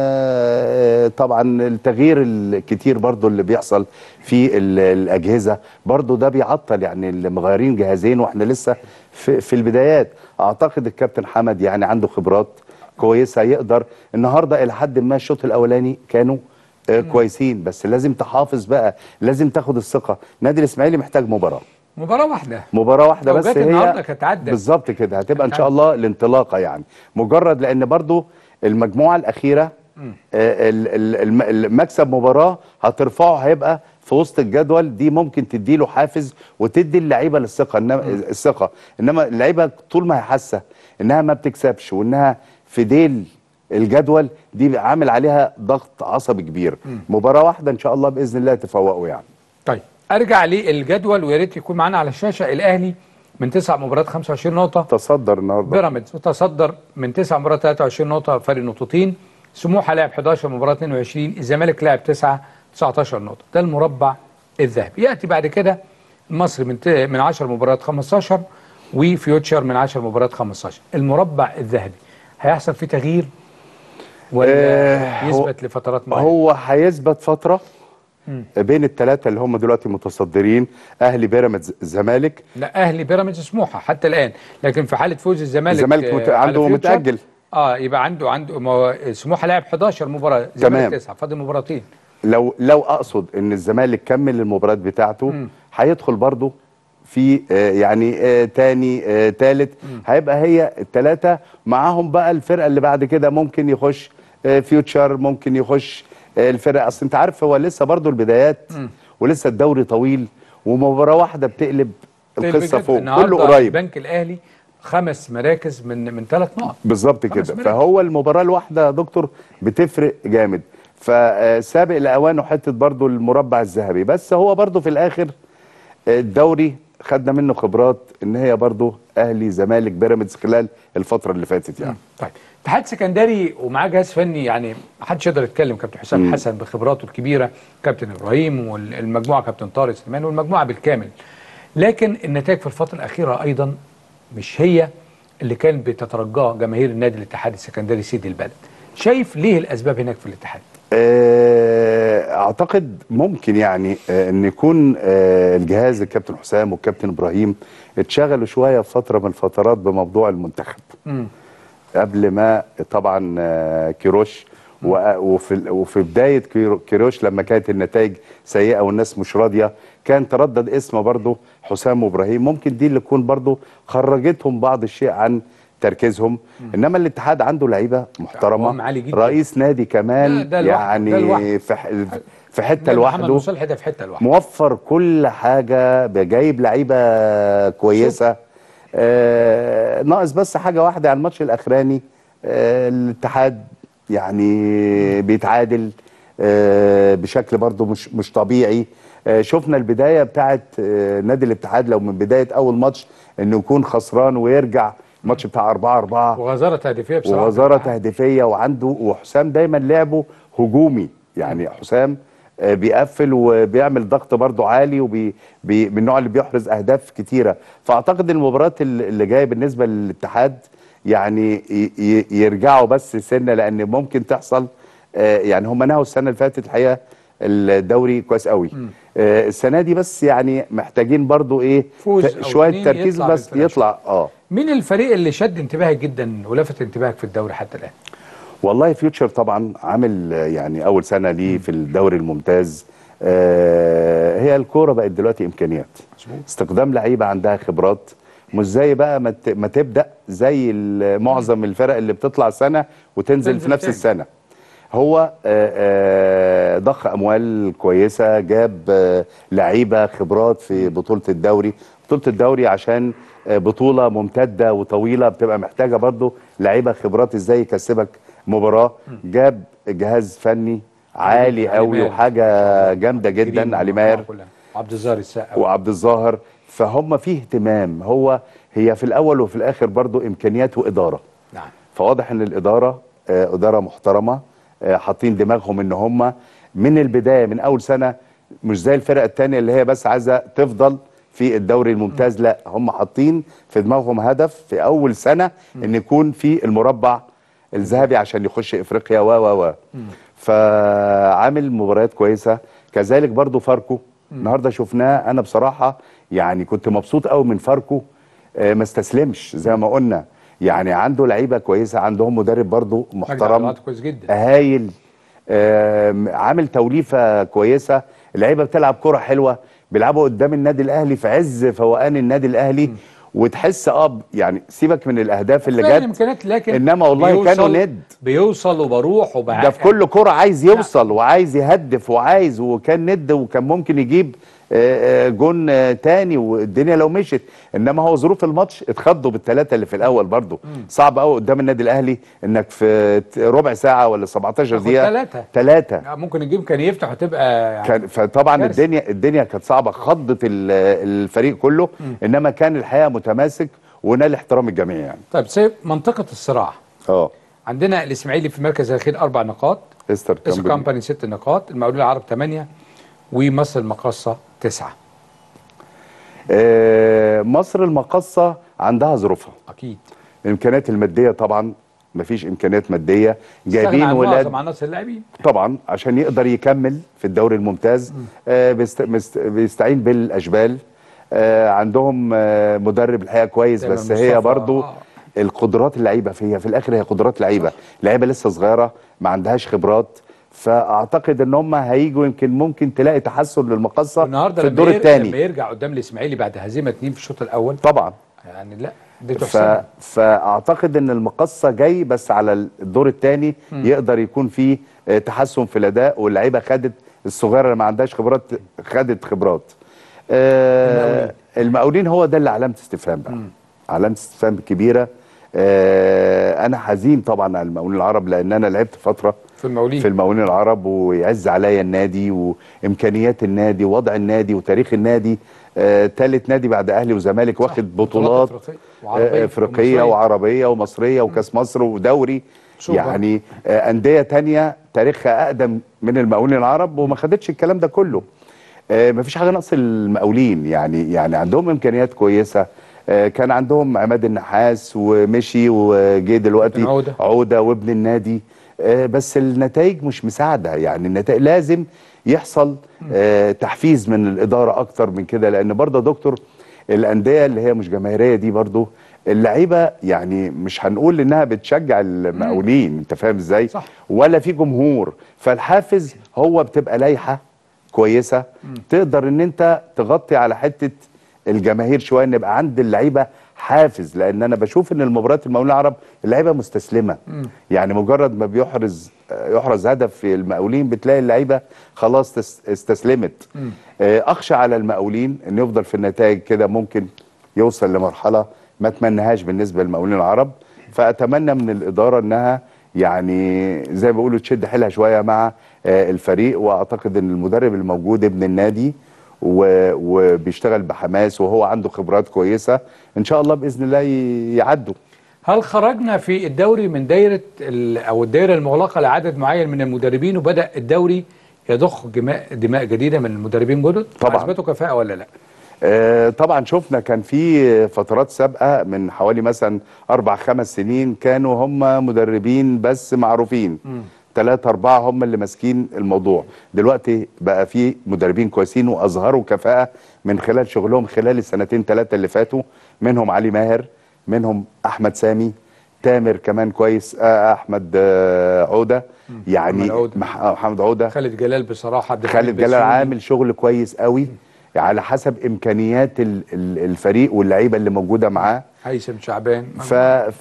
آه، طبعا التغيير الكتير برضو اللي بيحصل في ال- الاجهزه برضو ده بيعطل يعني اللي مغيرين جهازين واحنا لسه في, في البدايات اعتقد الكابتن حمد يعني عنده خبرات كويسه يقدر النهارده الى حد ما الشوط الاولاني كانوا آه، كويسين بس لازم تحافظ بقى لازم تاخد الثقه نادي الاسماعيلي محتاج مباراه مباراه واحده مباراه واحده لو بس جت هي النهارده كانت عدت بالظبط كده هتبقى ان شاء الله الانطلاقه يعني مجرد لان برضو المجموعه الاخيره آه، ال- ال- الم- المكسب مباراه هترفعه هيبقى في وسط الجدول دي ممكن تديله حافز وتدي اللعيبه للثقه انما الثقه انما اللعيبه طول ما هي حاسه انها ما بتكسبش وانها في ديل الجدول دي عامل عليها ضغط عصبي كبير مباراه واحده ان شاء الله باذن الله تفوقوا يعني طيب ارجع للجدول ويا ريت يكون معانا على الشاشه الاهلي من تسع مباريات 25 نقطه تصدر النهارده بيراميدز وتصدر من تسع مباريات 23 نقطه فرق نقطتين سموحه لعب 11 مباراه 22 الزمالك لعب 9 19 نقطه ده المربع الذهبي ياتي بعد كده المصري من ت- من 10 مباريات 15 وفيوتشر من 10 مباريات 15 المربع الذهبي هيحصل فيه تغيير ولا آه، هو- يثبت لفترات معينه هو هيثبت فتره مم. بين الثلاثه اللي هم دلوقتي متصدرين اهلي بيراميدز الزمالك لا اهلي بيراميدز سموحه حتى الان لكن في حاله فوز الزمالك الزمالك آه، مت- على عنده فيوتشر، متأجل. اه يبقى عنده عنده ما هو سموحه لعب 11 مباراه الزمالك تمام. 9 فاضل مباراتين لو لو اقصد ان الزمالك كمل المباريات بتاعته هيدخل برضه في آه، يعني آه، تاني آه، تالت هيبقى هي التلاتة معاهم بقى الفرقة اللي بعد كده ممكن يخش آه، فيوتشر ممكن يخش آه، الفرقة اصل انت عارف هو لسه برضه البدايات ولسه الدوري طويل ومباراة واحدة بتقلب القصة بجد فوق النهاردة كله قريب البنك الاهلي خمس مراكز من من ثلاث نقط بالظبط كده مراكز. فهو المباراه الواحده يا دكتور بتفرق جامد فسابق لاوانه حته برضو المربع الذهبي بس هو برضو في الاخر الدوري خدنا منه خبرات ان هي برضو اهلي زمالك بيراميدز خلال الفتره اللي فاتت يعني طيب اتحاد سكندري ومعاه جهاز فني يعني ما حدش يقدر يتكلم كابتن حسام مم. حسن بخبراته الكبيره كابتن ابراهيم والمجموعه كابتن طارق سليمان والمجموعه بالكامل لكن النتائج في الفتره الاخيره ايضا مش هي اللي كان بتترجاه جماهير النادي الاتحاد السكندري سيدي البلد شايف ليه الاسباب هناك في الاتحاد آه، اعتقد ممكن يعني آه، ان يكون آه، الجهاز الكابتن حسام والكابتن ابراهيم اتشغلوا شويه في فتره من الفترات بموضوع المنتخب قبل ما طبعا آه، كيروش و- وفي ال- وفي بدايه كيرو- كيروش لما كانت النتائج سيئه والناس مش راضيه كان تردد اسم برضه حسام وابراهيم ممكن دي اللي تكون برضه خرجتهم بعض الشيء عن تركيزهم انما الاتحاد عنده لعيبه أرقام محترمه عالي جدا. رئيس نادي لا، كمان ده لوحده، ده يعني لوحده. في ح- في حته محمد لوحده مصلح ده في حته لوحده موفر كل حاجه جايب لعيبه كويسه آه ناقص بس حاجه واحده على الماتش الاخراني آه الاتحاد يعني بيتعادل آه بشكل برضو مش مش طبيعي آه شفنا البدايه بتاعت آه نادي الاتحاد لو من بدايه اول ماتش انه يكون خسران ويرجع الماتش بتاع 4 4 وغزاره تهديفيه بصراحه ووزاره تهديفيه وعنده وحسام دايما لعبه هجومي يعني حسام آه، بيقفل وبيعمل ضغط برضه عالي وبي بي من النوع اللي بيحرز اهداف كتيره فاعتقد المباريات اللي اللي جايه بالنسبه للاتحاد يعني ي- ي- يرجعوا بس سنه لان ممكن تحصل آه، يعني هم نهوا السنه اللي فاتت الحقيقه الدوري كويس قوي آه، السنه دي بس يعني محتاجين برضه ايه فوز ت- أو شويه اتنين تركيز يطلع بس بالفلاش. يطلع اه مين الفريق اللي شد انتباهك جدا ولفت انتباهك في الدوري حتى الان والله فيوتشر طبعا عامل آه، يعني اول سنه ليه في الدوري الممتاز آه هي الكوره بقت دلوقتي امكانيات استخدام لعيبه عندها خبرات مش زي بقى ما ت- ما تبدا زي ال- معظم الفرق اللي بتطلع سنه وتنزل تنزل في نفس تاني. السنه هو آه، آه، ضخ اموال كويسه جاب آه، لعيبه خبرات في بطوله الدوري بطوله الدوري عشان آه، بطوله ممتده وطويله بتبقى محتاجه برضو لعيبه خبرات ازاي يكسبك مباراه جاب جهاز فني عالي علي قوي ماهر. وحاجه جامده جدا علي ماهر عبد الظاهر السقا وعبد الظاهر فهم فيه اهتمام هو هي في الاول وفي الاخر برضو امكانيات واداره نعم فواضح ان الاداره آه، اداره محترمه آه، حاطين دماغهم ان هم من البدايه من اول سنه مش زي الفرق التانية اللي هي بس عايزه تفضل في الدوري الممتاز لا هم حاطين في دماغهم هدف في اول سنه ان يكون في المربع الذهبي عشان يخش افريقيا و و و فعامل مباريات كويسه كذلك برضو فاركو النهارده شفناه انا بصراحه يعني كنت مبسوط قوي من فاركو آه، ما استسلمش زي ما قلنا يعني عنده لعيبه كويسه عندهم مدرب برضو محترم عضلات كويس جدا هايل آم، عامل توليفه كويسه اللعيبه بتلعب كره حلوه بيلعبوا قدام النادي الاهلي في عز فوقان النادي الاهلي وتحس اه سيبك سيبك من الاهداف اللي فعلا جت الامكانيات لكن انما والله كانوا بيوصل- ند بيوصل وبروح وبهاك ده في كل كرة عايز يوصل وعايز يهدف وعايز وكان ند وكان ممكن يجيب آه، آه، جون آه، تاني والدنيا لو مشت انما هو ظروف الماتش اتخضوا بالثلاثه اللي في الاول برضو صعب قوي قدام النادي الاهلي انك في ت- ربع ساعه ولا 17 تاخد دقيقه تلاتة. ثلاثه ممكن الجيم كان يفتح وتبقى يعني كان فطبعا كارثة. الدنيا الدنيا كانت صعبه خضت ال- الفريق كله انما كان الحقيقه متماسك ونال احترام الجميع يعني طيب سيب منطقه الصراع اه عندنا الاسماعيلي في المركز الاخير اربع نقاط استر اسو كامباني. كامباني ست نقاط المقاولون العرب ثمانيه ومصر المقاصه تسعه آه، مصر المقاصة عندها ظروفها اكيد الامكانيات الماديه طبعا مفيش امكانيات ماديه استغنى جايبين عن ولاد معظم عناصر اللاعبين طبعا عشان يقدر يكمل في الدوري الممتاز آه بيست مست بيستعين بالاشبال آه عندهم آه مدرب الحقيقه كويس تامر بس هي مصطفى، برضو آه. القدرات اللعيبه فيها في الاخر هي قدرات لعيبه لعيبه لسه صغيره ما عندهاش خبرات فاعتقد ان هم هيجوا يمكن ممكن تلاقي تحسن للمقصه النهارده في لما الدور ير- لما الثاني يرجع قدام الاسماعيلي بعد هزيمه اتنين في الشوط الاول طبعا يعني لا دي ف... تحسن فاعتقد ان المقصه جاي بس على الدور الثاني مم. يقدر يكون فيه آه، تحسن في الاداء واللعيبه خدت الصغيره اللي ما عندهاش خبرات خدت خبرات آه المقاولين هو ده اللي علامه استفهام بقى علامه استفهام كبيره آه انا حزين طبعا على المقاولين العرب لان انا لعبت فتره في المقاولين في المقاولين العرب ويعز عليا النادي وامكانيات النادي ووضع النادي وتاريخ النادي آه، تالت نادي بعد اهلي وزمالك واخد بطولات أفريقية وعربية آه، افريقيه ومصرية. وعربيه ومصريه وكاس مصر ودوري سوبر. يعني آه، انديه تانية تاريخها اقدم من المقاولين العرب وما خدتش الكلام ده كله آه، مفيش حاجه ناقص المقاولين يعني يعني عندهم امكانيات كويسه آه، كان عندهم عماد النحاس ومشي وجه دلوقتي عودة. عوده وابن النادي آه، بس النتائج مش مساعده يعني النتائج لازم يحصل آه، تحفيز من الاداره اكتر من كده لان برضه يا دكتور الانديه اللي هي مش جماهيريه دي برضه اللعيبه يعني مش هنقول انها بتشجع المقاولين انت فاهم ازاي صح. ولا في جمهور فالحافز هو بتبقى لائحه كويسه تقدر ان انت تغطي على حته الجماهير شويه ان يبقى عند اللعيبه حافز لان انا بشوف ان المباريات المقاولين العرب اللعيبه مستسلمه يعني مجرد ما بيحرز يحرز هدف في المقاولين بتلاقي اللعيبه خلاص تس- استسلمت آه، اخشى على المقاولين ان يفضل في النتائج كده ممكن يوصل لمرحله ما اتمنهاش بالنسبه للمقاولين العرب فاتمنى من الاداره انها يعني زي ما بيقولوا تشد حيلها شويه مع آه، الفريق واعتقد ان المدرب الموجود ابن النادي و- وبيشتغل بحماس وهو عنده خبرات كويسه ان شاء الله باذن الله ي- يعدوا هل خرجنا في الدوري من دايره ال- او الدايره المغلقه لعدد معين من المدربين وبدا الدوري يضخ دماء دماء جديده من المدربين جدد طبعاً. اثبتوا كفاءه ولا لا آه، طبعا شفنا كان في فترات سابقه من حوالي مثلا اربع خمس سنين كانوا هم مدربين بس معروفين ثلاثة أربعة هم اللي ماسكين الموضوع دلوقتي بقى في مدربين كويسين وأظهروا كفاءة من خلال شغلهم خلال السنتين ثلاثة اللي فاتوا منهم علي ماهر منهم أحمد سامي تامر كمان كويس آه، أحمد آه، عودة يعني محمد عودة. مح- آه، محمد عودة خالد جلال بصراحه عبد خالد الحميد جلال بسيوني. عامل شغل كويس قوي على حسب امكانيات ال- ال- الفريق واللعيبه اللي موجوده معاه هيثم شعبان ف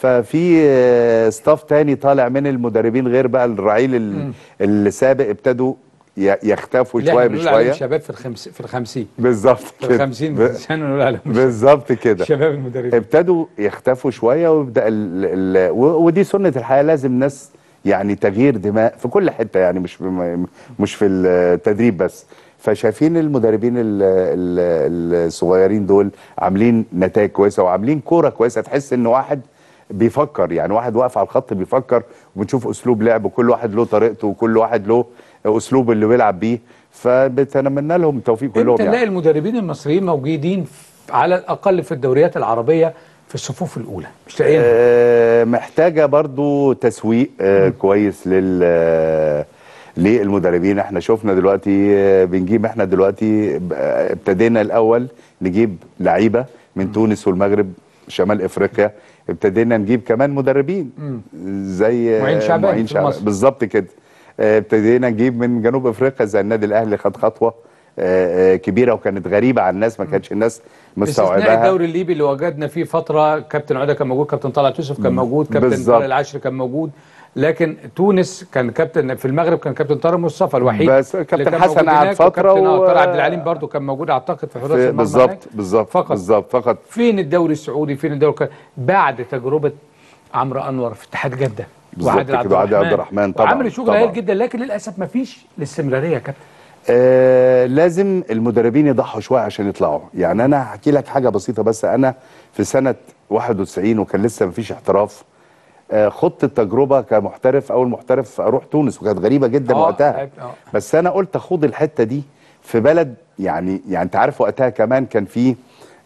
ففي آه، ستاف تاني طالع من المدربين غير بقى الرعيل ال- مم. اللي ابتدوا ي- يختفوا اللي شويه احنا بنقول عليهم بشويه شباب في الخمس في الخمسين بالظبط في كده. الخمسين ب- سنه نقول عليهم بالظبط كده شباب المدربين ابتدوا يختفوا شويه ويبدا ال ال و- ودي سنه الحياه لازم ناس يعني تغيير دماء في كل حته يعني مش م- مش في التدريب بس فشايفين المدربين ال- ال- الصغيرين دول عاملين نتائج كويسه وعاملين كوره كويسه تحس ان واحد بيفكر يعني واحد واقف على الخط بيفكر وبنشوف اسلوب لعب وكل واحد له طريقته وكل واحد له اسلوب اللي بيلعب بيه فبتمنى لهم التوفيق كلهم امتى يعني نلاقي المدربين المصريين موجودين في- على الاقل في الدوريات العربيه في الصفوف الاولى مش لاقيين آه، محتاجه برضو تسويق آه، كويس لل آه، للمدربين احنا شفنا دلوقتي آه، بنجيب احنا دلوقتي آه، ابتدينا الاول نجيب لعيبه من تونس والمغرب شمال افريقيا ابتدينا نجيب كمان مدربين زي آه، معين شعبان معين في مصر. بالظبط كده آه، ابتدينا نجيب من جنوب افريقيا زي النادي الاهلي خد خطوه آه، آه، كبيره وكانت غريبه على الناس ما كانتش الناس باستثناء مستوعباها الدوري الليبي اللي وجدنا فيه فتره كابتن عوده كان موجود كابتن طلعت يوسف كان موجود كابتن بالظبط. طارق العشري كان موجود لكن تونس كان كابتن في المغرب كان كابتن طارق مصطفى الوحيد بس اللي كابتن كان حسن موجود قعد هناك، فترة وكابتن و- طارق عبد العليم برضو كان موجود اعتقد في حراس في- المرمى بالظبط هناك. بالظبط فقط. بالظبط فقط فين الدوري السعودي فين الدوري الك- بعد تجربه عمرو انور في اتحاد جده بالظبط وعادل عبد كده، وعادل الرحمن عبد الرحمن طبعاً، عمل شغل طبعاً. هايل جدا لكن للاسف ما فيش الاستمراريه يا كابتن آه لازم المدربين يضحوا شويه عشان يطلعوا يعني انا هحكي لك حاجه بسيطه بس انا في سنه 91 وكان لسه مفيش احتراف آه خدت التجربه كمحترف اول محترف اروح تونس وكانت غريبه جدا آه، وقتها لعبت- آه. بس انا قلت اخوض الحته دي في بلد يعني يعني انت عارف وقتها كمان كان في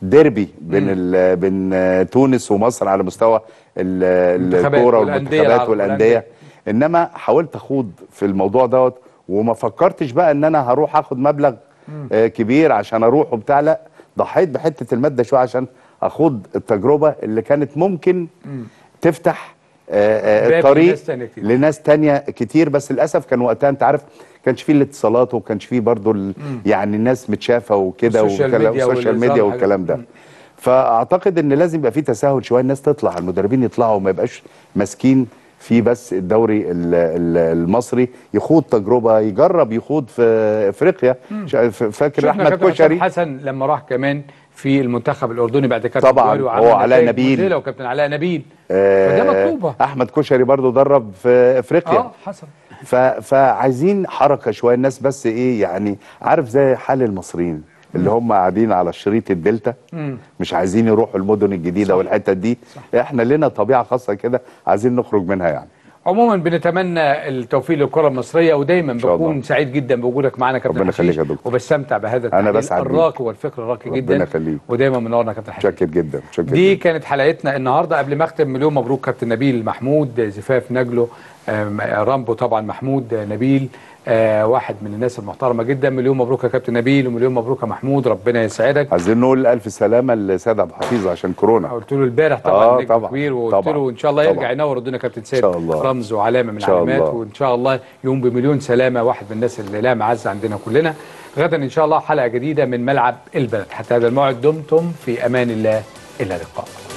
ديربي بين ال- بين آه، تونس ومصر على مستوى ال- المنتخبات الكوره والأندية والمنتخبات العرب والانديه والأندية. انما حاولت اخوض في الموضوع دوت وما فكرتش بقى ان انا هروح اخد مبلغ آه، كبير عشان اروح وبتاع لا ضحيت بحته الماده شويه عشان اخوض التجربه اللي كانت ممكن تفتح آه، آه، باب الطريق لناس تانية كتير. لناس تانية كتير بس للاسف كان وقتها انت عارف كانش فيه الاتصالات وكانش فيه برضو ال... يعني الناس متشافه وكده والسوشيال والكلام- ميديا والسوشيال والإظهار ميديا وحاجات. والكلام ده فاعتقد ان لازم يبقى فيه تساهل شويه الناس تطلع المدربين يطلعوا وما يبقاش ماسكين في بس الدوري ال- ال- المصري يخوض تجربه يجرب يخوض في افريقيا شا- ف- فاكر شفنا احمد كابتن كشري حسام حسن لما راح كمان في المنتخب الاردني بعد كابتن طبعاً، جوهري وعمل هو علاء نتائج نبيل. مذهلة وكابتن علاء نبيل آه، فده مطلوبة. احمد كشري برضو درب في افريقيا اه حصل ف... فعايزين حركه شويه الناس بس ايه يعني عارف زي حال المصريين اللي هم قاعدين على الشريط الدلتا مم. مش عايزين يروحوا المدن الجديده والحتت دي احنا لنا طبيعه خاصه كده عايزين نخرج منها يعني عموما بنتمنى التوفيق للكره المصريه ودايما شاء الله. بكون سعيد جدا بوجودك معانا كابتن ربنا يخليك حشيش يا دكتور. وبستمتع بهذا أنا التحليل بسعد بيك. الراقي والفكر الراقي جدا ربنا يخليك ودايما منورنا يا كابتن حشيش متشكر جدا متشكر دي جدا. كانت حلقتنا النهارده قبل ما اختم مليون مبروك كابتن نبيل محمود زفاف نجله آم، رامبو طبعا محمود آه، نبيل آه واحد من الناس المحترمه جدا مليون مبروك يا كابتن نبيل ومليون مبروك يا محمود ربنا يسعدك عايزين نقول الف سلامه لسيد عبد الحفيظ عشان كورونا قلت له امبارح طبعا آه، نجم طبعاً، كبير وقلت طبعاً، له ان شاء الله يرجع طبعاً. ينور الدنيا كابتن سيد إن شاء الله. رمز وعلامه من إن شاء العلامات الله. وان شاء الله يقوم بمليون سلامه واحد من الناس اللي لها معزه عندنا كلنا غدا ان شاء الله حلقه جديده من ملعب البلد حتى هذا الموعد دمتم في امان الله الى اللقاء